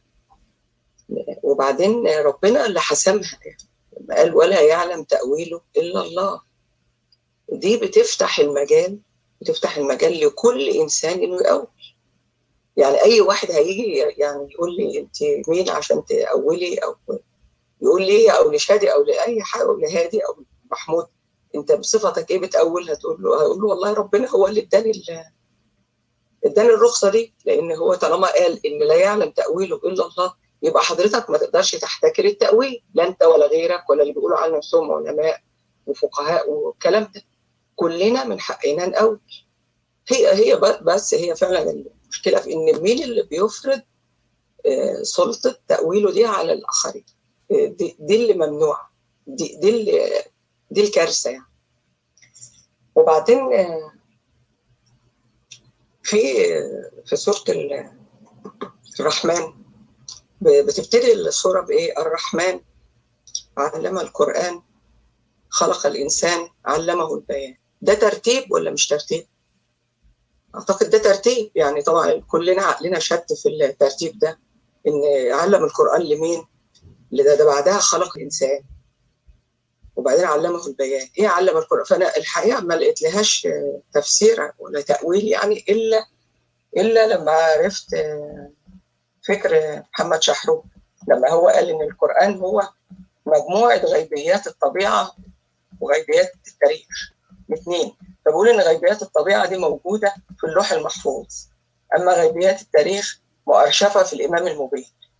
Speaker 7: وبعدين ربنا اللي حسمها يعني لما قال ولا يعلم تأويله إلا الله ودي بتفتح المجال بتفتح المجال لكل إنسان إنه يأول يعني أي واحد هيجي يعني يقول لي أنت مين عشان تأولي أو يقول لي أو لشادي أو لأي حاجة أو لهادي أو محمود أنت بصفتك إيه بتأول هتقول له هقول له والله ربنا هو اللي اداني اداني الرخصة دي لأن هو طالما قال إن لا يعلم تأويله إلا الله يبقى حضرتك ما تقدرش تحتكر التأويل لا أنت ولا غيرك ولا اللي بيقولوا على نفسهم علماء وفقهاء والكلام ده كلنا من حقنا نقول هي هي بس هي فعلا المشكله في ان مين اللي بيفرض سلطه تاويله دي على الاخرين دي, دي اللي ممنوعه دي دي اللي دي الكارثه يعني وبعدين في في سوره الرحمن بتبتدي السوره بايه الرحمن علم القران خلق الانسان علمه البيان ده ترتيب ولا مش ترتيب اعتقد ده ترتيب يعني طبعا كلنا عقلنا شت في الترتيب ده ان علم القران لمين اللي ده, ده بعدها خلق الانسان وبعدين علمه البيان ايه علم القران فانا الحقيقه ما لقيت لهاش تفسير ولا تاويل يعني الا الا لما عرفت فكر محمد شحروب لما هو قال ان القران هو مجموعه غيبيات الطبيعه وغيبيات التاريخ الاثنين فبقول ان غيبيات الطبيعه دي موجوده في اللوح المحفوظ اما غيبيات التاريخ مؤرشفه في الامام المبين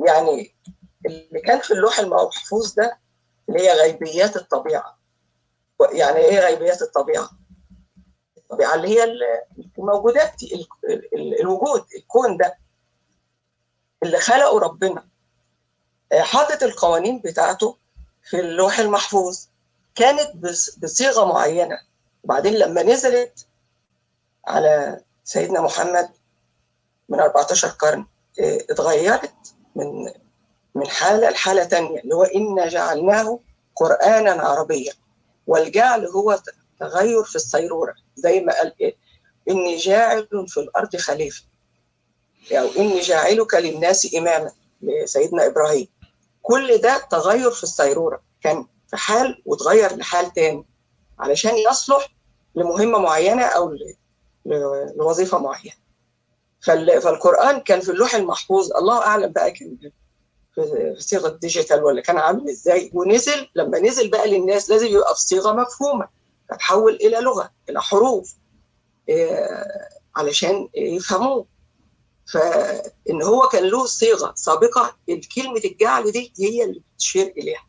Speaker 7: يعني اللي كان في اللوح المحفوظ ده اللي هي غيبيات الطبيعه يعني ايه غيبيات الطبيعه؟ الطبيعه اللي هي الموجودات ال- ال- الوجود الكون ده اللي خلقه ربنا آه، حاطط القوانين بتاعته في اللوح المحفوظ كانت بص- بصيغه معينه وبعدين لما نزلت على سيدنا محمد من 14 قرن آه، اتغيرت من من حاله لحاله تانية اللي هو انا جعلناه قرانا عربيا والجعل هو تغير في الصيروره زي ما قال إيه؟ اني جاعل في الارض خليفه او اني جاعلك للناس اماما لسيدنا ابراهيم كل ده تغير في الصيروره كان في حال وتغير لحال تاني علشان يصلح لمهمه معينه او ل- ل- لوظيفه معينه فال- فالقران كان في اللوح المحفوظ الله اعلم بقى كان في في صيغه ديجيتال ولا كان عامل ازاي ونزل لما نزل بقى للناس لازم يبقى في صيغه مفهومه فتحول الى لغه الى حروف إيه، علشان يفهموه فان هو كان له صيغه سابقه كلمه الجعل دي هي اللي بتشير اليها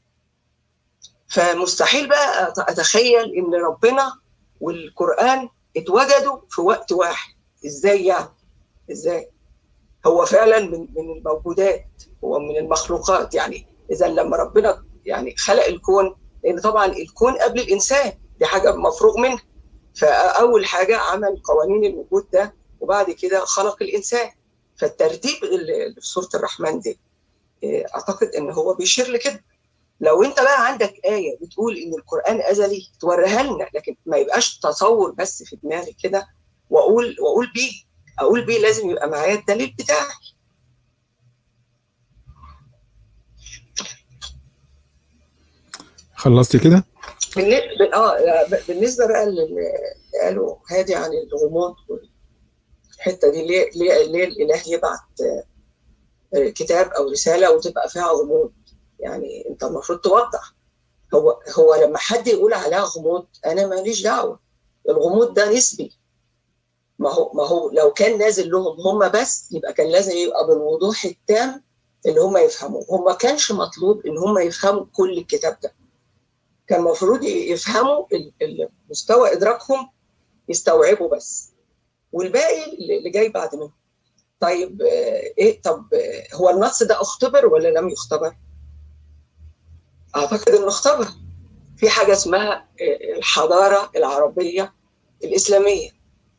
Speaker 7: فمستحيل بقى أت- اتخيل ان ربنا والقران اتوجدوا في وقت واحد ازاي يعني ازاي هو فعلا من من الموجودات هو من المخلوقات يعني اذا لما ربنا يعني خلق الكون لان طبعا الكون قبل الانسان دي حاجه مفروغ منها فاول حاجه عمل قوانين الوجود ده وبعد كده خلق الانسان فالترتيب اللي في سوره الرحمن دي إيه، اعتقد ان هو بيشير لكده لو انت بقى عندك ايه بتقول ان القران ازلي توريها لنا لكن ما يبقاش تصور بس في دماغي كده واقول واقول بيه اقول بيه لازم يبقى معايا الدليل بتاعي
Speaker 1: خلصت كده
Speaker 7: بالنسبه اه بالنسبه بقى اللي قالوا هادي عن الغموض الحته دي ليه ليه ليه الاله يبعت آه، كتاب او رساله وتبقى فيها غموض يعني انت المفروض توضح هو هو لما حد يقول عليها غموض انا ماليش دعوه الغموض ده نسبي ما هو ما هو لو كان نازل لهم هم بس يبقى كان لازم يبقى بالوضوح التام اللي هم يفهموه هم ما كانش مطلوب ان هم يفهموا كل الكتاب ده كان المفروض يفهموا ال- ال- مستوى ادراكهم يستوعبوا بس والباقي اللي جاي بعد منهم طيب آه، ايه طب آه، هو النص ده اختبر ولا لم يختبر؟ اعتقد انه اختبر في حاجه اسمها آه، الحضاره العربيه الاسلاميه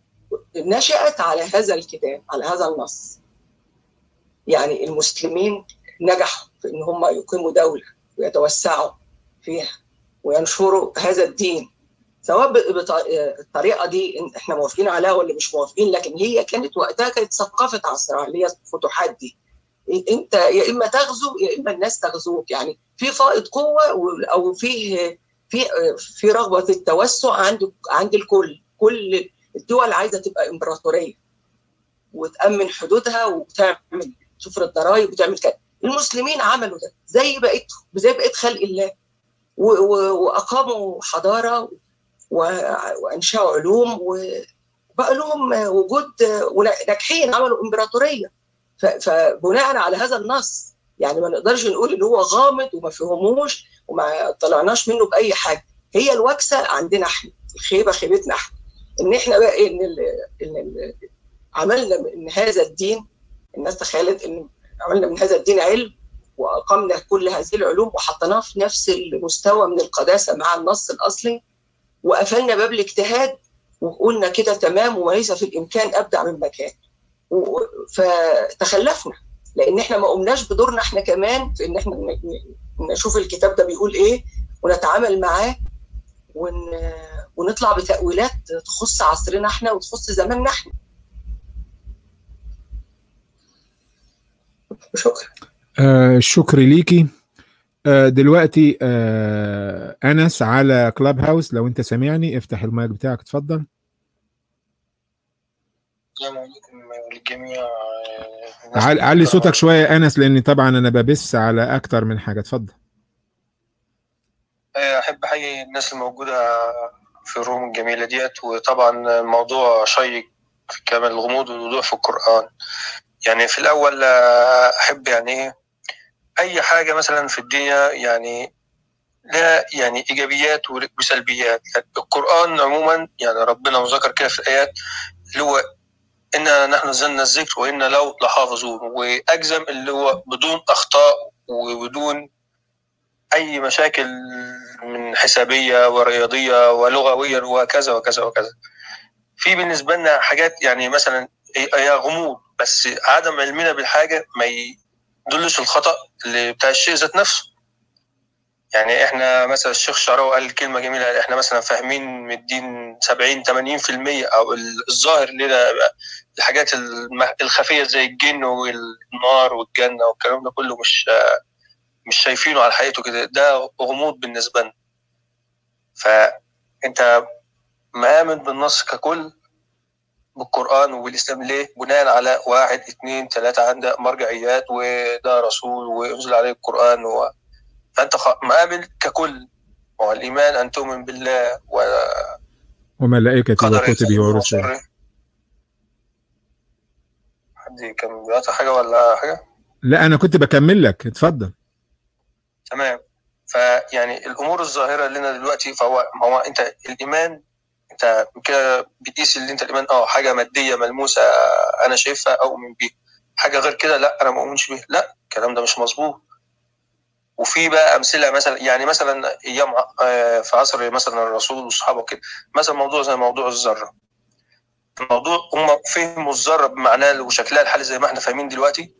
Speaker 7: نشأت على هذا الكتاب على هذا النص يعني المسلمين نجحوا في ان هم يقيموا دوله ويتوسعوا فيها وينشروا هذا الدين سواء بالطريقه دي إن احنا موافقين عليها ولا مش موافقين لكن هي كانت وقتها كانت ثقافه عصرها اللي هي الفتوحات دي انت يا اما تغزو يا اما الناس تغزوك يعني في فائض قوه و- او فيه في في رغبه في التوسع عند عند الكل كل الدول عايزه تبقى امبراطوريه وتامن حدودها وتعمل تفرض ضرائب وتعمل كده المسلمين عملوا ده زي بقيتهم زي بقيه خلق الله و- و- واقاموا حضاره و- وانشاوا علوم وبقى لهم وجود وناجحين عملوا امبراطوريه ف- فبناء على هذا النص يعني ما نقدرش نقول ان هو غامض وما فهموش وما طلعناش منه باي حاجه هي الوكسه عندنا احنا الخيبه خيبتنا احنا ان احنا بقى ان ال ان ال عملنا من هذا الدين الناس تخيلت ان عملنا من هذا الدين علم واقمنا كل هذه العلوم وحطيناه في نفس المستوى من القداسه مع النص الاصلي وقفلنا باب الاجتهاد وقلنا كده تمام وليس في الامكان ابدع من مكان و- فتخلفنا لان احنا ما قمناش بدورنا احنا كمان في ان احنا ن- ن- نشوف الكتاب ده بيقول ايه ونتعامل معاه ون... ونطلع بتاويلات تخص عصرنا احنا وتخص زماننا احنا شكرا
Speaker 1: آه الشكر ليكي آه دلوقتي آه انس على كلاب هاوس لو انت سامعني افتح المايك بتاعك اتفضل
Speaker 8: السلام عليكم للجميع
Speaker 1: عل- علي صوتك شويه يا انس لان طبعا انا ببث على اكتر من حاجه اتفضل
Speaker 8: احب احيي الناس الموجوده في الروم الجميله ديت وطبعا الموضوع شيق كما الغموض والوضوح في القران يعني في الأول آه، أحب يعني إيه أي حاجة مثلا في الدنيا يعني لا يعني إيجابيات وسلبيات القرآن عموما يعني ربنا وذكر كده في الآيات اللي هو إنا نحن نزلنا الذكر وإنا له لحافظون وأجزم اللي هو بدون أخطاء وبدون أي مشاكل من حسابية ورياضية ولغويا وكذا وكذا وكذا في بالنسبة لنا حاجات يعني مثلا هي غموض بس عدم علمنا بالحاجة ما يدلش الخطأ اللي بتاع الشيء ذات نفسه يعني احنا مثلا الشيخ شعراوي قال كلمة جميلة احنا مثلا فاهمين من الدين 70 80% او الظاهر لنا الحاجات الخفية زي الجن والنار والجنة والكلام ده كله مش مش شايفينه على حقيقته كده ده غموض بالنسبة لنا فانت مآمن بالنص ككل بالقرآن وبالإسلام ليه؟ بناء على واحد اثنين ثلاثة عندك مرجعيات وده رسول وأنزل عليه القرآن و... فأنت مآمن ككل هو الإيمان أن تؤمن بالله و
Speaker 1: وملائكته وكتبه ورسله
Speaker 8: حد كان بيقطع حاجة ولا حاجة؟
Speaker 1: لا أنا كنت بكمل لك اتفضل
Speaker 8: تمام فيعني الأمور الظاهرة لنا دلوقتي فهو هو أنت الإيمان انت كده بتقيس اللي انت الايمان اه حاجه ماديه ملموسه انا شايفها اؤمن بيها حاجه غير كده لا انا ما اؤمنش بيها لا الكلام ده مش مظبوط وفي بقى امثله مثلا يعني مثلا ايام في عصر مثلا الرسول واصحابه كده مثلا موضوع زي موضوع الذره الموضوع هم فهموا الذره بمعناها وشكلها الحالي زي ما احنا فاهمين دلوقتي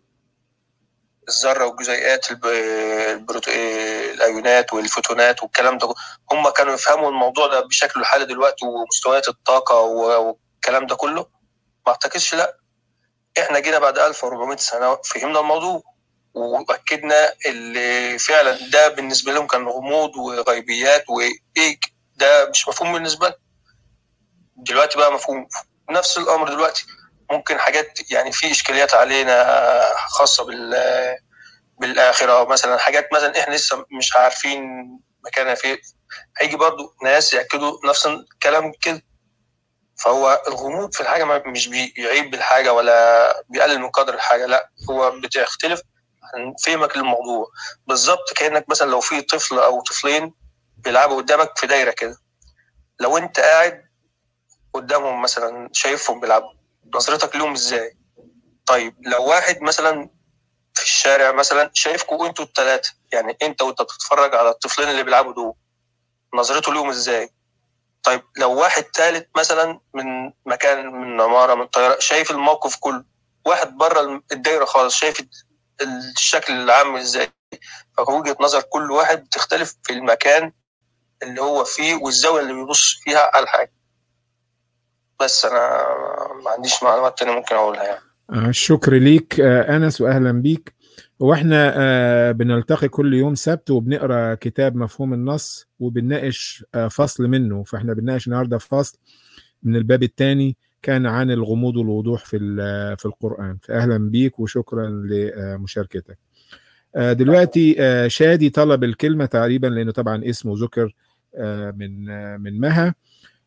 Speaker 8: الذره والجزيئات البروت... الايونات والفوتونات والكلام ده هم كانوا يفهموا الموضوع ده بشكله الحالي دلوقتي ومستويات الطاقه والكلام ده كله ما اعتقدش لا احنا جينا بعد 1400 سنه فهمنا الموضوع واكدنا اللي فعلا ده بالنسبه لهم كان غموض وغيبيات وايه ده مش مفهوم بالنسبه لهم دلوقتي بقى مفهوم نفس الامر دلوقتي ممكن حاجات يعني في اشكاليات علينا خاصه بال بالاخره مثلا حاجات مثلا احنا لسه مش عارفين مكانها فين هيجي برضو ناس ياكدوا نفس الكلام كده فهو الغموض في الحاجه مش بيعيب بالحاجه ولا بيقلل من قدر الحاجه لا هو بتختلف عن فهمك للموضوع بالظبط كانك مثلا لو في طفل او طفلين بيلعبوا قدامك في دايره كده لو انت قاعد قدامهم مثلا شايفهم بيلعبوا نظرتك لهم ازاي طيب لو واحد مثلا في الشارع مثلا شايفكم انتوا الثلاثه يعني انت وانت بتتفرج على الطفلين اللي بيلعبوا دول نظرته لهم ازاي طيب لو واحد ثالث مثلا من مكان من عماره من طياره شايف الموقف كله واحد بره الدايره خالص شايف الشكل العام ازاي فوجهه نظر كل واحد بتختلف في المكان اللي هو فيه والزاويه اللي بيبص فيها على الحاجه بس انا ما عنديش معلومات تانية ممكن اقولها يعني
Speaker 1: الشكر ليك انس واهلا بيك واحنا بنلتقي كل يوم سبت وبنقرا كتاب مفهوم النص وبنناقش فصل منه فاحنا بنناقش النهارده فصل من الباب الثاني كان عن الغموض والوضوح في في القران فاهلا بيك وشكرا لمشاركتك دلوقتي شادي طلب الكلمه تقريبا لانه طبعا اسمه ذكر من من مها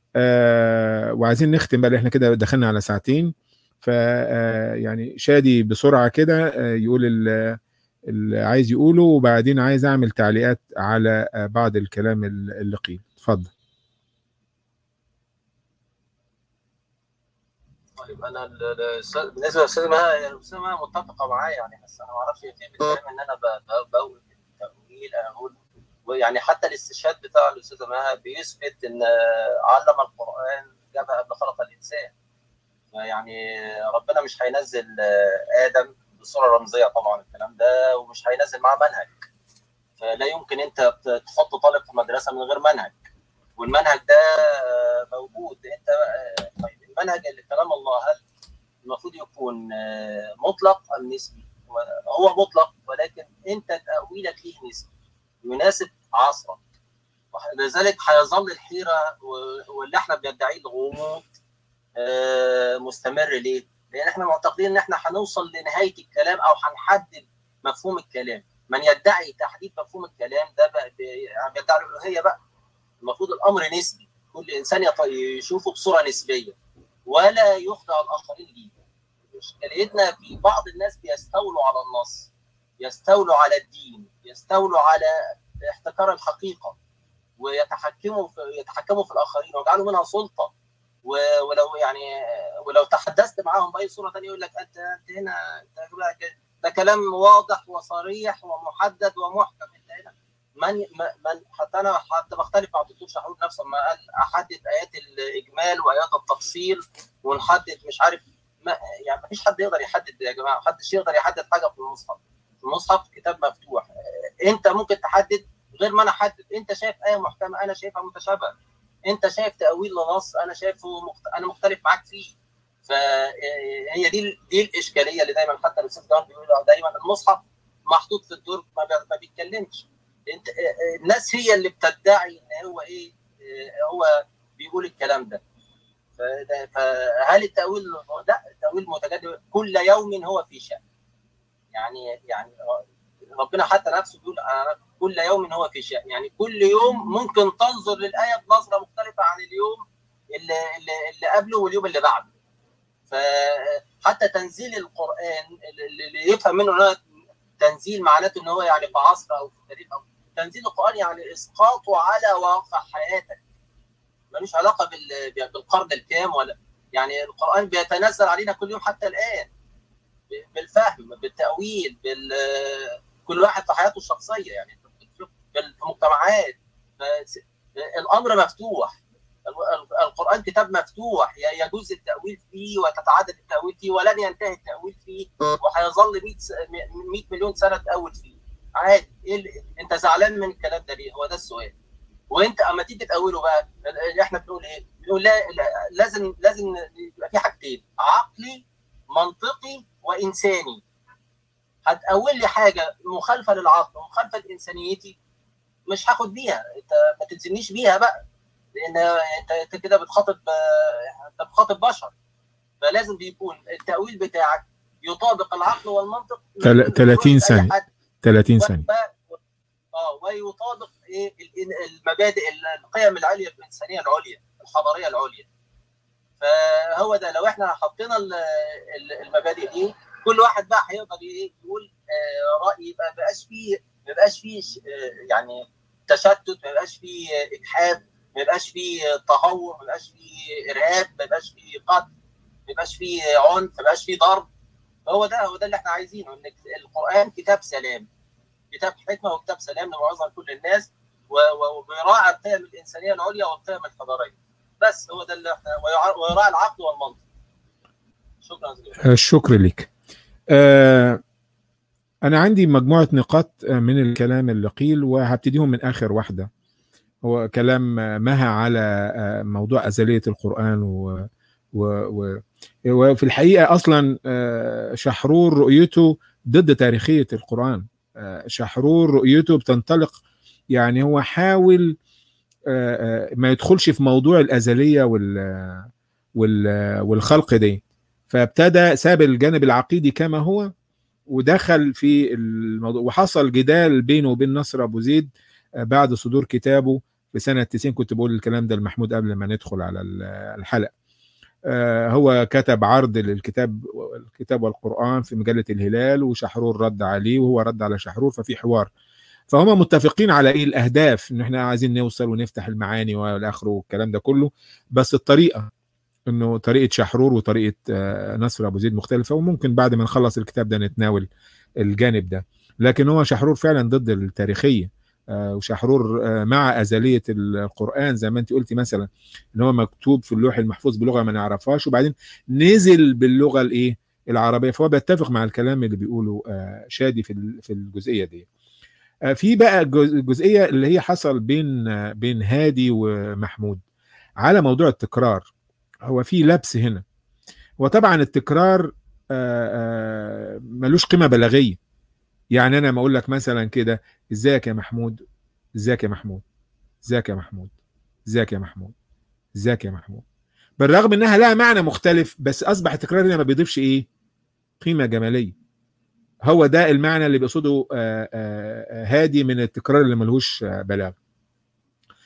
Speaker 1: وعايزين نختم بقى احنا كده دخلنا على ساعتين ف يعني شادي بسرعه كده يقول اللي عايز يقوله وبعدين عايز اعمل تعليقات على بعض الكلام اللي قيل اتفضل
Speaker 5: طيب انا بالنسبه للاستاذ مها الاستاذ مها متفقه معايا يعني بس انا ما اعرفش ايه بتتكلم ان انا بقول التاويل اقول يعني حتى الاستشهاد بتاع الاستاذه مها بيثبت ان علم القران جابها قبل خلق الانسان يعني ربنا مش هينزل ادم بصوره رمزيه طبعا الكلام ده ومش هينزل معاه منهج فلا يمكن انت تحط طالب في مدرسه من غير منهج والمنهج ده موجود انت طيب المنهج اللي كلام الله هل المفروض يكون مطلق ام نسبي؟ هو مطلق ولكن انت تاويلك ليه نسبي يناسب عصرك لذلك هيظل الحيره واللي احنا بندعيه الغموض مستمر ليه؟ لان احنا معتقدين ان احنا هنوصل لنهايه الكلام او هنحدد مفهوم الكلام، من يدعي تحديد مفهوم الكلام ده بقى بيدعي الالوهيه بقى. المفروض الامر نسبي، كل انسان يشوفه بصوره نسبيه ولا يخضع الاخرين ليه. اشكاليتنا في بعض الناس بيستولوا على النص يستولوا على الدين يستولوا على احتكار الحقيقه ويتحكموا في يتحكموا في الاخرين ويجعلوا منها سلطه ولو يعني ولو تحدثت معاهم باي صوره ثانيه يقول لك انت انت هنا انت ده كلام واضح وصريح ومحدد ومحكم انت هنا من من حتى انا حتى بختلف مع الدكتور شحرور نفسه لما قال احدد ايات الاجمال وايات التفصيل ونحدد مش عارف ما يعني ما فيش حد يقدر يحدد يا جماعه محدش يقدر يحدد حاجه في المصحف المصحف كتاب مفتوح انت ممكن تحدد غير ما انا احدد انت شايف ايه محكمه انا شايفها متشابهه انت شايف تاويل لنص انا شايفه مخت... انا مختلف معاك فيه فهي دي دي الاشكاليه اللي دايما حتى الاستاذ جار بيقول دايما المصحف محطوط في الدرج ما, بي... ما بيتكلمش انت الناس هي اللي بتدعي ان هو ايه هو بيقول الكلام ده فهل التاويل لا التاويل متجدد كل يوم هو في شان يعني يعني ربنا حتى نفسه بيقول كل يوم هو في شان يعني كل يوم ممكن تنظر للايه بنظره مختلفه عن اليوم اللي اللي, اللي قبله واليوم اللي بعده فحتى تنزيل القران اللي يفهم منه تنزيل معناته ان هو يعني في عصر او في تاريخ او تنزيل القران يعني اسقاطه على واقع حياتك ملوش علاقه بالقرن الكام ولا يعني القران بيتنزل علينا كل يوم حتى الان بالفهم بالتاويل بال كل واحد في حياته الشخصيه يعني في المجتمعات الامر مفتوح القران كتاب مفتوح يجوز التاويل فيه وتتعدد التاويل فيه ولن ينتهي التاويل فيه وهيظل 100 100 مليون سنه تاول فيه عادي إيه انت زعلان من الكلام ده ليه هو ده السؤال وانت اما تيجي تاوله بقى احنا بنقول ايه بنقول لا لازم لازم يبقى في حاجتين عقلي منطقي وانساني هتقول لي حاجه مخالفه للعقل ومخالفه لانسانيتي مش هاخد بيها انت ما تلزمنيش بيها بقى لان انت انت كده بتخاطب انت بتخاطب بشر فلازم بيكون التاويل بتاعك يطابق العقل والمنطق
Speaker 1: 30 ثانيه 30 ثانيه
Speaker 5: اه ويطابق ايه المبادئ القيم العاليه الانسانيه العليا الحضاريه العليا فهو ده لو احنا حطينا المبادئ دي كل واحد بقى هيقدر ايه يقول آه راي ما بقاش فيه ما بقاش فيه يعني تشتت ما بقاش فيه اجحاف ما يبقاش فيه تهور ما يبقاش فيه ارهاب ما يبقاش فيه قتل ما يبقاش فيه عنف ما يبقاش فيه ضرب هو ده هو ده اللي احنا عايزينه ان القران كتاب سلام كتاب حكمه وكتاب سلام لموعظه لكل الناس وبيراعي القيم الانسانيه العليا والقيم الحضاريه بس هو ده اللي احنا ويراعي العقل والمنطق شكرا جزيلا
Speaker 1: الشكر لك آه انا عندي مجموعه نقاط من الكلام اللي قيل وهبتديهم من اخر واحده هو كلام مها على موضوع أزلية القرآن و و و وفي الحقيقة أصلا شحرور رؤيته ضد تاريخية القرآن شحرور رؤيته بتنطلق يعني هو حاول ما يدخلش في موضوع الأزلية وال والخلق دي فابتدى ساب الجانب العقيدي كما هو ودخل في الموضوع وحصل جدال بينه وبين نصر أبو زيد بعد صدور كتابه في سنة 90 كنت بقول الكلام ده لمحمود قبل ما ندخل على الحلقة هو كتب عرض للكتاب الكتاب والقرآن في مجلة الهلال وشحرور رد عليه وهو رد على شحرور ففي حوار فهم متفقين على ايه الاهداف ان احنا عايزين نوصل ونفتح المعاني والاخره والكلام ده كله بس الطريقه انه طريقه شحرور وطريقه نصر ابو زيد مختلفه وممكن بعد ما نخلص الكتاب ده نتناول الجانب ده لكن هو شحرور فعلا ضد التاريخيه وشحرور مع أزلية القرآن زي ما أنت قلتي مثلا إن هو مكتوب في اللوح المحفوظ بلغة ما نعرفهاش وبعدين نزل باللغة الإيه العربية فهو بيتفق مع الكلام اللي بيقوله شادي في في الجزئية دي في بقى الجزئية اللي هي حصل بين بين هادي ومحمود على موضوع التكرار هو في لبس هنا وطبعا التكرار ملوش قيمة بلاغية يعني انا ما اقول لك مثلا كده ازيك يا محمود ازيك يا محمود ازيك يا محمود ازيك يا محمود ازيك يا محمود بالرغم انها لها معنى مختلف بس اصبح التكرار هنا ما بيضيفش ايه قيمه جماليه هو ده المعنى اللي بيقصده هادي من التكرار اللي ملهوش بلاغه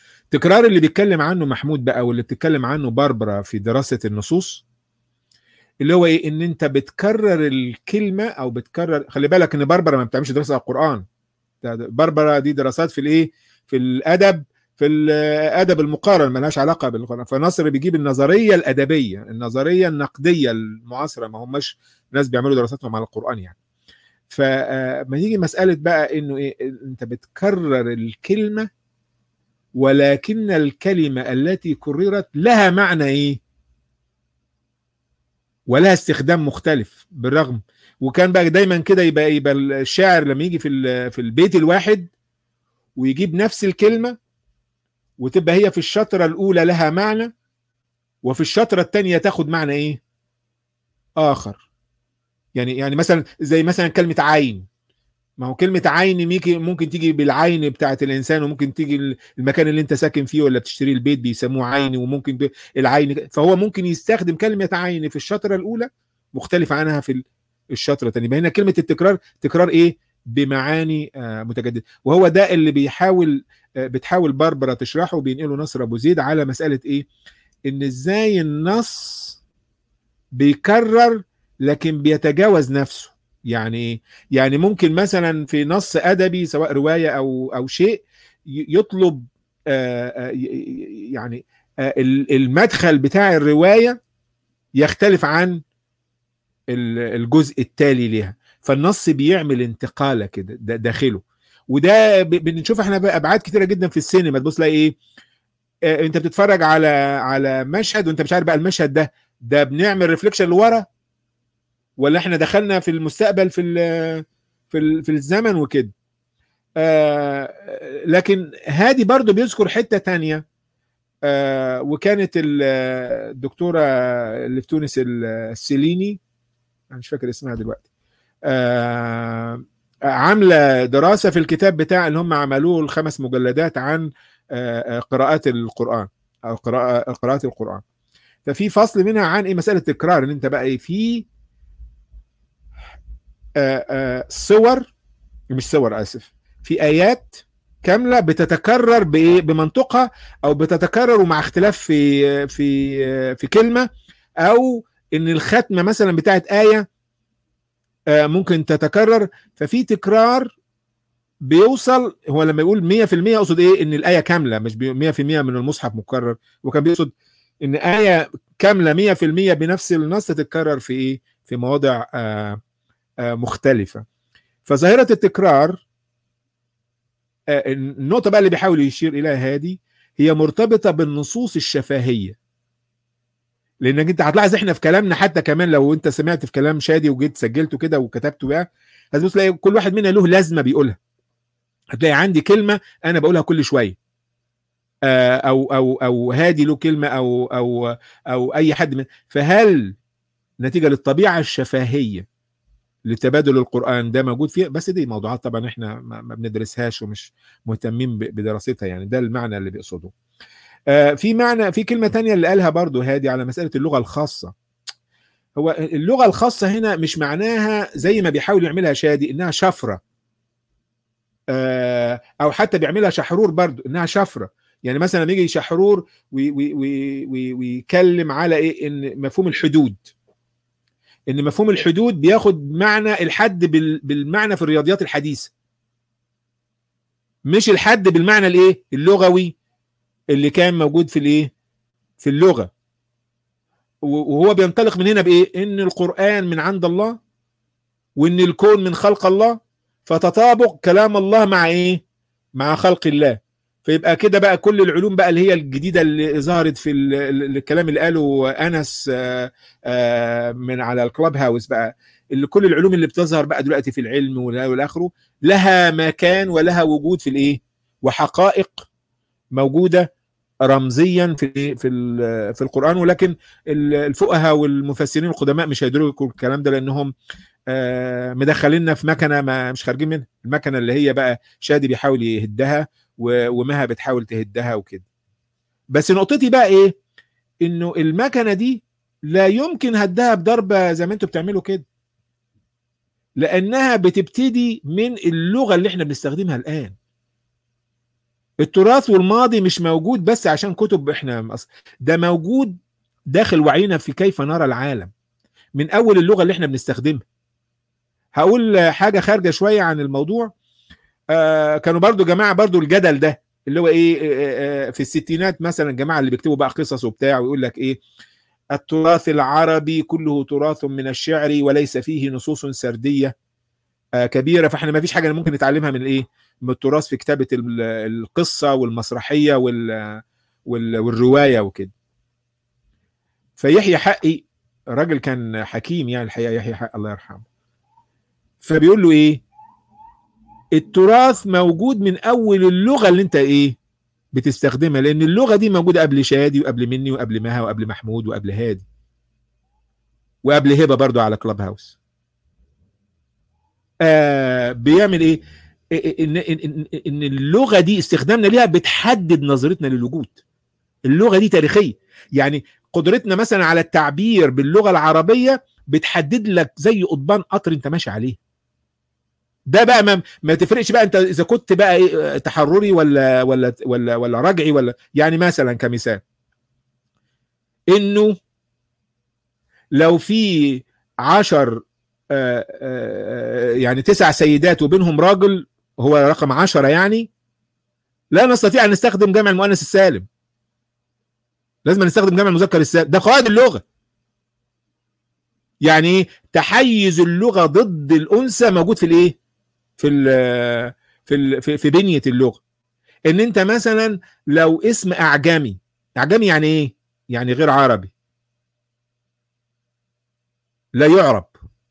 Speaker 1: التكرار اللي بيتكلم عنه محمود بقى واللي بتتكلم عنه باربرا في دراسه النصوص اللي هو ايه ان انت بتكرر الكلمه او بتكرر خلي بالك ان بربره ما بتعملش دراسه على القران بربره دي دراسات في الايه في الادب في الادب المقارن ملهاش علاقه بالقران فنصر بيجيب النظريه الادبيه النظريه النقديه المعاصره ما هماش ناس بيعملوا دراساتهم على القران يعني فما يجي مساله بقى انه ايه انت بتكرر الكلمه ولكن الكلمه التي كررت لها معنى ايه ولها استخدام مختلف بالرغم وكان بقى دايما كده يبقى يبقى الشاعر لما يجي في في البيت الواحد ويجيب نفس الكلمه وتبقى هي في الشطره الاولى لها معنى وفي الشطره الثانيه تاخد معنى ايه اخر يعني يعني مثلا زي مثلا كلمه عين ما هو كلمة عين ميكي ممكن تيجي بالعين بتاعت الإنسان وممكن تيجي المكان اللي أنت ساكن فيه ولا بتشتري البيت بيسموه عين وممكن العين فهو ممكن يستخدم كلمة عين في الشطرة الأولى مختلفة عنها في الشطرة الثانية هنا كلمة التكرار تكرار إيه؟ بمعاني متجددة وهو ده اللي بيحاول بتحاول باربرا تشرحه بينقله نصر أبو زيد على مسألة إيه؟ إن إزاي النص بيكرر لكن بيتجاوز نفسه يعني ايه؟ يعني ممكن مثلا في نص ادبي سواء روايه او او شيء يطلب آآ يعني آآ المدخل بتاع الروايه يختلف عن الجزء التالي ليها فالنص بيعمل انتقاله كده داخله وده بنشوف احنا ابعاد كتيره جدا في السينما تبص تلاقي ايه انت بتتفرج على على مشهد وانت مش عارف بقى المشهد ده ده بنعمل ريفليكشن لورا ولا احنا دخلنا في المستقبل في ال في ال في الزمن وكده آه لكن هادي برضو بيذكر حته تانية آه وكانت الدكتوره اللي في تونس السيليني انا مش فاكر اسمها دلوقتي آه عامله دراسه في الكتاب بتاع اللي هم عملوه الخمس مجلدات عن آه قراءات القران او قراءه قراءات القران ففي فصل منها عن ايه مساله التكرار ان انت بقى ايه في آآ آآ صور مش صور اسف في ايات كامله بتتكرر بايه بمنطقها او بتتكرر ومع اختلاف في في في كلمه او ان الختمه مثلا بتاعت ايه ممكن تتكرر ففي تكرار بيوصل هو لما يقول 100% يقصد ايه ان الايه كامله مش 100% من المصحف مكرر وكان بيقصد ان ايه كامله 100% بنفس النص تتكرر في ايه في مواضع آآ مختلفة فظاهرة التكرار النقطة بقى اللي بيحاول يشير إليها هادي هي مرتبطة بالنصوص الشفهية لأنك أنت هتلاحظ إحنا في كلامنا حتى كمان لو أنت سمعت في كلام شادي وجيت سجلته كده وكتبته بقى هتبص تلاقي كل واحد منا له لازمة بيقولها هتلاقي عندي كلمة أنا بقولها كل شوية أو أو أو هادي له كلمة أو أو أو أي حد من فهل نتيجة للطبيعة الشفهية لتبادل القرآن ده موجود فيه بس دي موضوعات طبعا احنا ما بندرسهاش ومش مهتمين بدراستها يعني ده المعنى اللي بيقصده آه في معنى في كلمة تانية اللي قالها برضو هادي على مسألة اللغة الخاصة هو اللغة الخاصة هنا مش معناها زي ما بيحاول يعملها شادي انها شفرة آه او حتى بيعملها شحرور برضو انها شفرة يعني مثلا لما يجي شحرور ويتكلم على ايه ان مفهوم الحدود ان مفهوم الحدود بياخد معنى الحد بالمعنى في الرياضيات الحديثه مش الحد بالمعنى الايه اللغوي اللي كان موجود في الايه في اللغه وهو بينطلق من هنا بايه ان القران من عند الله وان الكون من خلق الله فتطابق كلام الله مع ايه مع خلق الله فيبقى كده بقى كل العلوم بقى اللي هي الجديده اللي ظهرت في الكلام اللي قاله انس من على الكلاب هاوس بقى اللي كل العلوم اللي بتظهر بقى دلوقتي في العلم والاخره لها مكان ولها وجود في الايه وحقائق موجوده رمزيا في في في القران ولكن الفقهاء والمفسرين القدماء مش هيدركوا الكلام ده لانهم مدخليننا في مكنه ما مش خارجين منها المكنه اللي هي بقى شادي بيحاول يهدها ومها بتحاول تهدها وكده بس نقطتي بقى ايه انه المكنه دي لا يمكن هدها بضربه زي ما انتوا بتعملوا كده لانها بتبتدي من اللغه اللي احنا بنستخدمها الان التراث والماضي مش موجود بس عشان كتب احنا ده موجود داخل وعينا في كيف نرى العالم من اول اللغه اللي احنا بنستخدمها هقول حاجه خارجه شويه عن الموضوع آه كانوا برضو جماعه برضو الجدل ده اللي هو ايه آه في الستينات مثلا الجماعه اللي بيكتبوا بقى قصص وبتاع ويقول لك ايه التراث العربي كله تراث من الشعر وليس فيه نصوص سرديه آه كبيره فاحنا ما فيش حاجه ممكن نتعلمها من ايه من التراث في كتابه القصه والمسرحيه وال والروايه وكده فيحيى حقي راجل كان حكيم يعني الحقيقه يحيى حقي الله يرحمه فبيقول له ايه التراث موجود من اول اللغه اللي انت ايه بتستخدمها لان اللغه دي موجوده قبل شادي وقبل مني وقبل مها وقبل محمود وقبل هادي وقبل هبه برضو على كلاب هاوس آه بيعمل ايه ان ان ان اللغه دي استخدامنا ليها بتحدد نظرتنا للوجود اللغه دي تاريخيه يعني قدرتنا مثلا على التعبير باللغه العربيه بتحدد لك زي قضبان قطر انت ماشي عليه ده بقى ما, ما تفرقش بقى انت اذا كنت بقى ايه تحرري ولا ولا ولا ولا رجعي ولا يعني مثلا كمثال انه لو في عشر آآ آآ يعني تسع سيدات وبينهم راجل هو رقم عشرة يعني لا نستطيع ان نستخدم جمع المؤنث السالم لازم نستخدم جمع المذكر السالم ده قواعد اللغه يعني ايه تحيز اللغه ضد الانثى موجود في الايه في ال في ال في, في بنيه اللغه ان انت مثلا لو اسم اعجمي اعجمي يعني ايه يعني غير عربي لا يعرب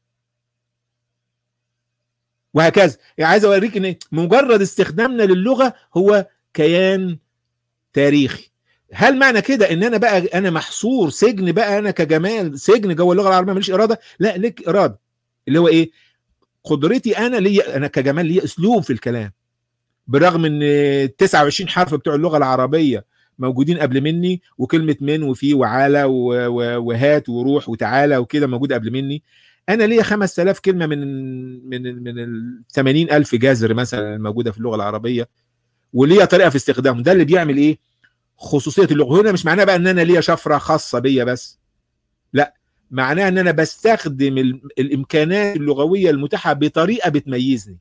Speaker 1: وهكذا يعني عايز اوريك ان مجرد استخدامنا للغه هو كيان تاريخي هل معنى كده ان انا بقى انا محصور سجن بقى انا كجمال سجن جوه اللغه العربيه ماليش اراده لا لك اراده اللي هو ايه قدرتي انا ليا انا كجمال ليا اسلوب في الكلام بالرغم ان 29 حرف بتوع اللغه العربيه موجودين قبل مني وكلمه من وفي وعلى وهات وروح وتعالى وكده موجوده قبل مني انا ليا 5000 كلمه من من من ال 80000 جذر مثلا الموجوده في اللغه العربيه وليا طريقه في استخدامهم ده اللي بيعمل ايه خصوصيه اللغه هنا مش معناه بقى ان انا ليا شفره خاصه بيا بس لا معناه ان انا بستخدم الامكانات اللغويه المتاحه بطريقه بتميزني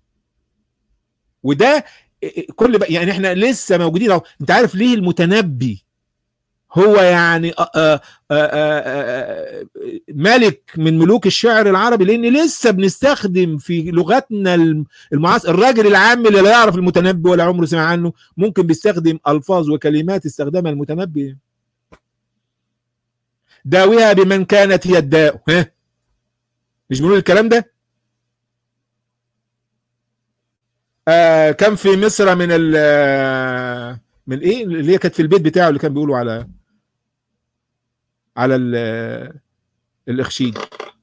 Speaker 1: وده كل بقى يعني احنا لسه موجودين اهو انت عارف ليه المتنبي هو يعني آآ آآ ملك من ملوك الشعر العربي لان لسه بنستخدم في لغتنا المعاصر الراجل العام اللي لا يعرف المتنبي ولا عمره سمع عنه ممكن بيستخدم الفاظ وكلمات استخدمها المتنبي داويها بمن كانت هي الداء ها مش بنقول الكلام ده آه كان في مصر من ال من ايه اللي هي كانت في البيت بتاعه اللي كان بيقولوا على على الاخشيد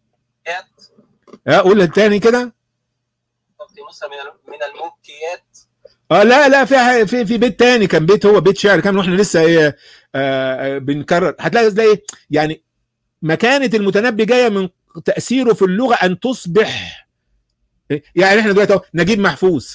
Speaker 1: اه قول تاني كده
Speaker 5: في مصر من من المبكيات
Speaker 1: اه لا لا في في في بيت تاني كان بيت هو بيت شعر كان واحنا لسه ايه آه بنكرر هتلاقي زي يعني مكانه المتنبي جايه من تاثيره في اللغه ان تصبح يعني احنا دلوقتي نجيب محفوظ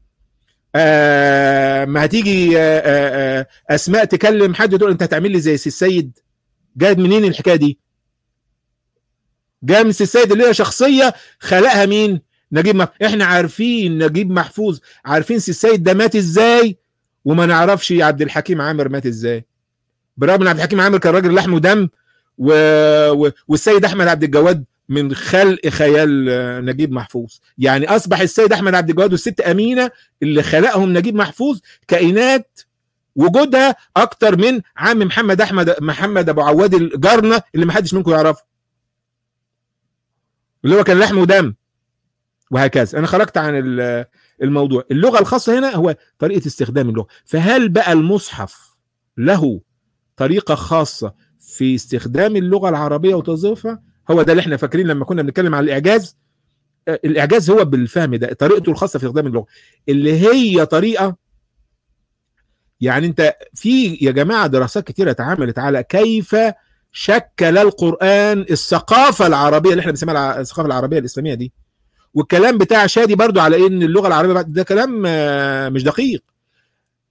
Speaker 1: آه ما هتيجي آه آه اسماء تكلم حد تقول انت هتعمل لي زي سي السيد جاية منين الحكايه دي جايه من سي السيد اللي هي شخصيه خلقها مين نجيب محفوظ احنا عارفين نجيب محفوظ عارفين سي السيد ده مات ازاي وما نعرفش عبد الحكيم عامر مات ازاي برغم ان عبد الحكيم عامر كان راجل لحم ودم و... و... والسيد احمد عبد الجواد من خلق خيال نجيب محفوظ يعني اصبح السيد احمد عبد الجواد والست امينه اللي خلقهم نجيب محفوظ كائنات وجودها اكتر من عم محمد احمد محمد ابو عواد الجرنه اللي ما حدش منكم يعرفه اللي هو كان لحم ودم وهكذا انا خرجت عن الموضوع اللغه الخاصه هنا هو طريقه استخدام اللغه فهل بقى المصحف له طريقه خاصه في استخدام اللغه العربيه وتوظيفها هو ده اللي احنا فاكرين لما كنا بنتكلم عن الاعجاز الاعجاز هو بالفهم ده طريقته الخاصه في استخدام اللغه اللي هي طريقه يعني انت في يا جماعه دراسات كتيره اتعملت على كيف شكل القران الثقافه العربيه اللي احنا بنسميها الثقافه العربيه الاسلاميه دي والكلام بتاع شادي برضو على ان اللغه العربيه ده كلام مش دقيق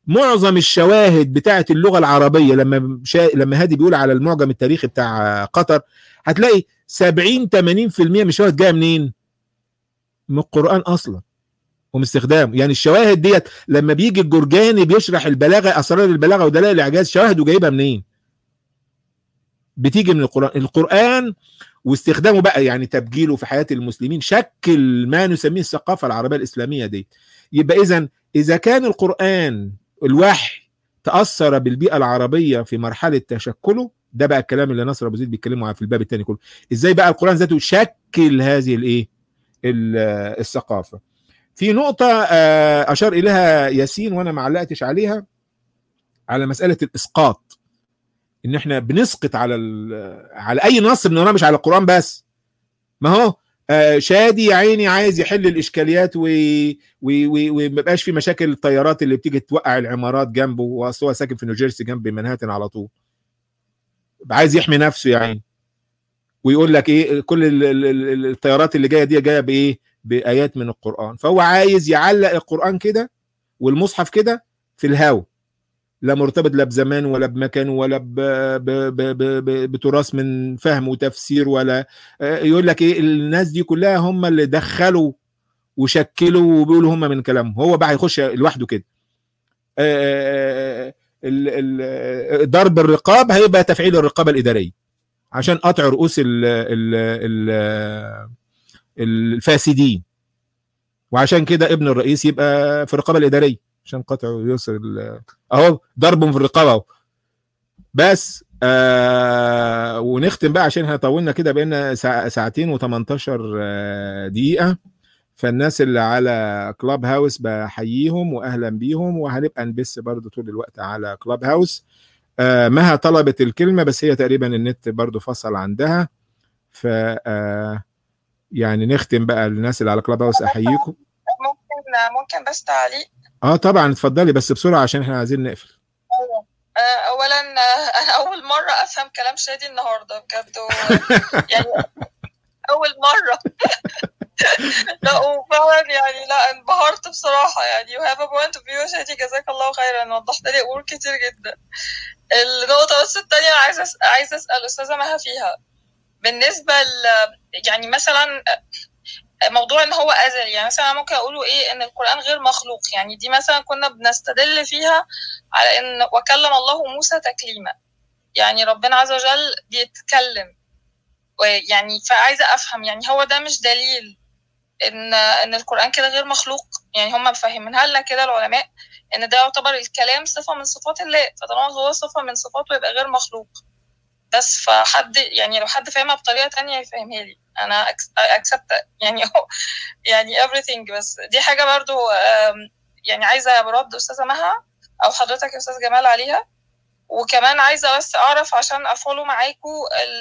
Speaker 1: معظم الشواهد بتاعه اللغه العربيه لما شا... لما هادي بيقول على المعجم التاريخي بتاع قطر هتلاقي 70 80% من الشواهد جايه منين؟ من القران اصلا ومن استخدامه يعني الشواهد ديت لما بيجي الجرجاني بيشرح البلاغه اسرار البلاغه ودلائل الاعجاز شواهده جايبها منين؟ بتيجي من القران القران واستخدامه بقى يعني تبجيله في حياه المسلمين شكل ما نسميه الثقافه العربيه الاسلاميه دي يبقى اذا اذا كان القران الوحي تاثر بالبيئه العربيه في مرحله تشكله ده بقى الكلام اللي نصر ابو زيد بيتكلموا في الباب الثاني كله ازاي بقى القران ذاته شكل هذه الايه الثقافه في نقطه اشار اليها ياسين وانا ما علقتش عليها على مساله الاسقاط ان احنا بنسقط على على اي نص بنقراه مش على القران بس ما هو آه شادي يا عيني عايز يحل الاشكاليات وما يبقاش في مشاكل الطيارات اللي بتيجي توقع العمارات جنبه واصل هو ساكن في نيوجيرسي جنب منهاتن على طول عايز يحمي نفسه يا عيني ويقول لك ايه كل الطيارات اللي جايه دي جايه بايه بايات من القران فهو عايز يعلق القران كده والمصحف كده في الهوا لا مرتبط لا بزمان ولا بمكان ولا ب... ب... ب... ب... بتراث من فهم وتفسير ولا يقول لك ايه الناس دي كلها هم اللي دخلوا وشكلوا وبيقولوا هم من كلامهم هو بقى هيخش لوحده كده ضرب الرقاب هيبقى تفعيل الرقابه الاداريه عشان قطع رؤوس ال ال ال الفاسدين وعشان كده ابن الرئيس يبقى في الرقابه الاداريه عشان قطع يوصل اهو ضربهم في الرقابه اهو بس آه ونختم بقى عشان احنا طولنا كده بقينا ساع ساعتين و18 آه دقيقه فالناس اللي على كلاب هاوس بحييهم واهلا بيهم وهنبقى نبث برضو طول الوقت على كلاب هاوس آه مها طلبت الكلمه بس هي تقريبا النت برضو فصل عندها ف آه يعني نختم بقى الناس اللي على كلاب هاوس احييكم
Speaker 6: ممكن ممكن بس تعليق
Speaker 1: اه طبعا اتفضلي بس بسرعه عشان احنا عايزين نقفل
Speaker 6: اولا انا اول مره افهم كلام شادي النهارده بجد يعني اول مره لا وفعلا يعني لا انبهرت بصراحه يعني you have a point of view شادي جزاك الله خيرا وضحت لي امور كتير جدا النقطه بس الثانيه انا عايزه أس... عايزه اسال استاذه مها فيها بالنسبه ل... يعني مثلا موضوع ان هو ازلي يعني مثلا ممكن اقوله ايه ان القران غير مخلوق يعني دي مثلا كنا بنستدل فيها على ان وكلم الله موسى تكليما يعني ربنا عز وجل بيتكلم يعني فعايزه افهم يعني هو ده مش دليل ان ان القران كده غير مخلوق يعني هم مفهمينها لنا كده العلماء ان ده يعتبر الكلام صفه من صفات الله فطالما هو صفه من صفاته يبقى غير مخلوق بس فحد يعني لو حد فاهمها بطريقه تانية يفهمها لي انا اكسبت يعني يعني everything بس دي حاجه برضو يعني عايزه برد استاذه مها او حضرتك يا استاذ جمال عليها وكمان عايزه بس اعرف عشان افولو معاكم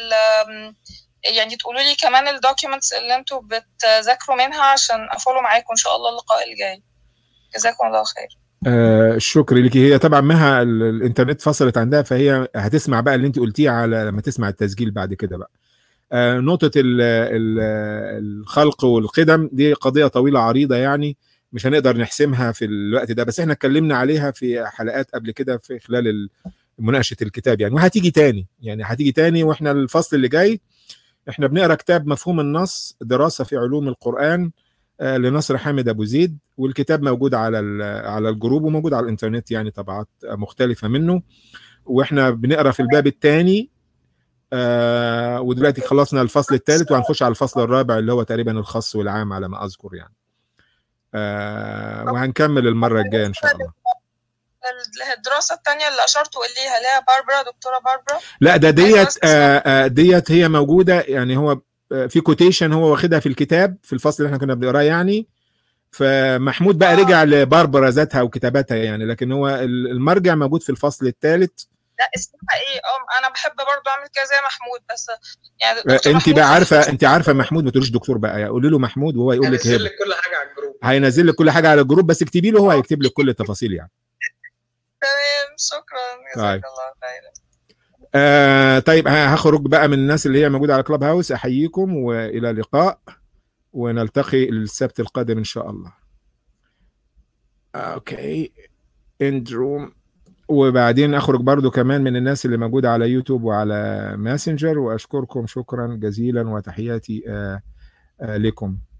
Speaker 6: يعني تقولوا لي كمان الدوكيومنتس اللي انتوا بتذاكروا منها عشان افولو معاكم ان شاء الله اللقاء الجاي جزاكم الله خير
Speaker 1: آه الشكر لك هي طبعا مها الانترنت فصلت عندها فهي هتسمع بقى اللي انت قلتيه على لما تسمع التسجيل بعد كده بقى آه نقطة ال ال الخلق والقدم دي قضية طويلة عريضة يعني مش هنقدر نحسمها في الوقت ده بس احنا اتكلمنا عليها في حلقات قبل كده في خلال مناقشة الكتاب يعني وهتيجي تاني يعني هتيجي تاني واحنا الفصل اللي جاي احنا بنقرا كتاب مفهوم النص دراسة في علوم القرآن آه لنصر حامد ابو زيد والكتاب موجود على على الجروب وموجود على الانترنت يعني طبعات مختلفة منه واحنا بنقرا في الباب الثاني آه ودلوقتي خلصنا الفصل الثالث وهنخش على الفصل الرابع اللي هو تقريبا الخاص والعام على ما اذكر يعني آه وهنكمل المره الجايه ان شاء الله
Speaker 6: الدراسه الثانيه اللي اشرتوا اليها اللي هي باربرا دكتوره باربرا
Speaker 1: لا ده ديت آه آه ديت هي موجوده يعني هو في كوتيشن هو واخدها في الكتاب في الفصل اللي احنا كنا بنقراه يعني فمحمود بقى رجع لباربرا ذاتها وكتاباتها يعني لكن هو المرجع موجود في الفصل الثالث
Speaker 6: لا اسمها ايه اه انا بحب برضو اعمل كده زي محمود بس يعني
Speaker 1: انت بقى عارفه انت عارفه محمود ما تقوليش دكتور بقى يعني قولي له محمود وهو يقول لك
Speaker 2: هينزل لك كل حاجه على الجروب
Speaker 1: هينزل لك كل حاجه على الجروب بس اكتبي له هو هيكتب لك كل التفاصيل يعني
Speaker 6: تمام شكرا جزاك الله خيرا
Speaker 1: آه طيب هخرج بقى من الناس اللي هي موجوده على كلاب هاوس احييكم والى اللقاء ونلتقي السبت القادم ان شاء الله اوكي اند روم وبعدين اخرج برضو كمان من الناس اللي موجوده على يوتيوب وعلى ماسنجر واشكركم شكرا جزيلا وتحياتي آه، آه، لكم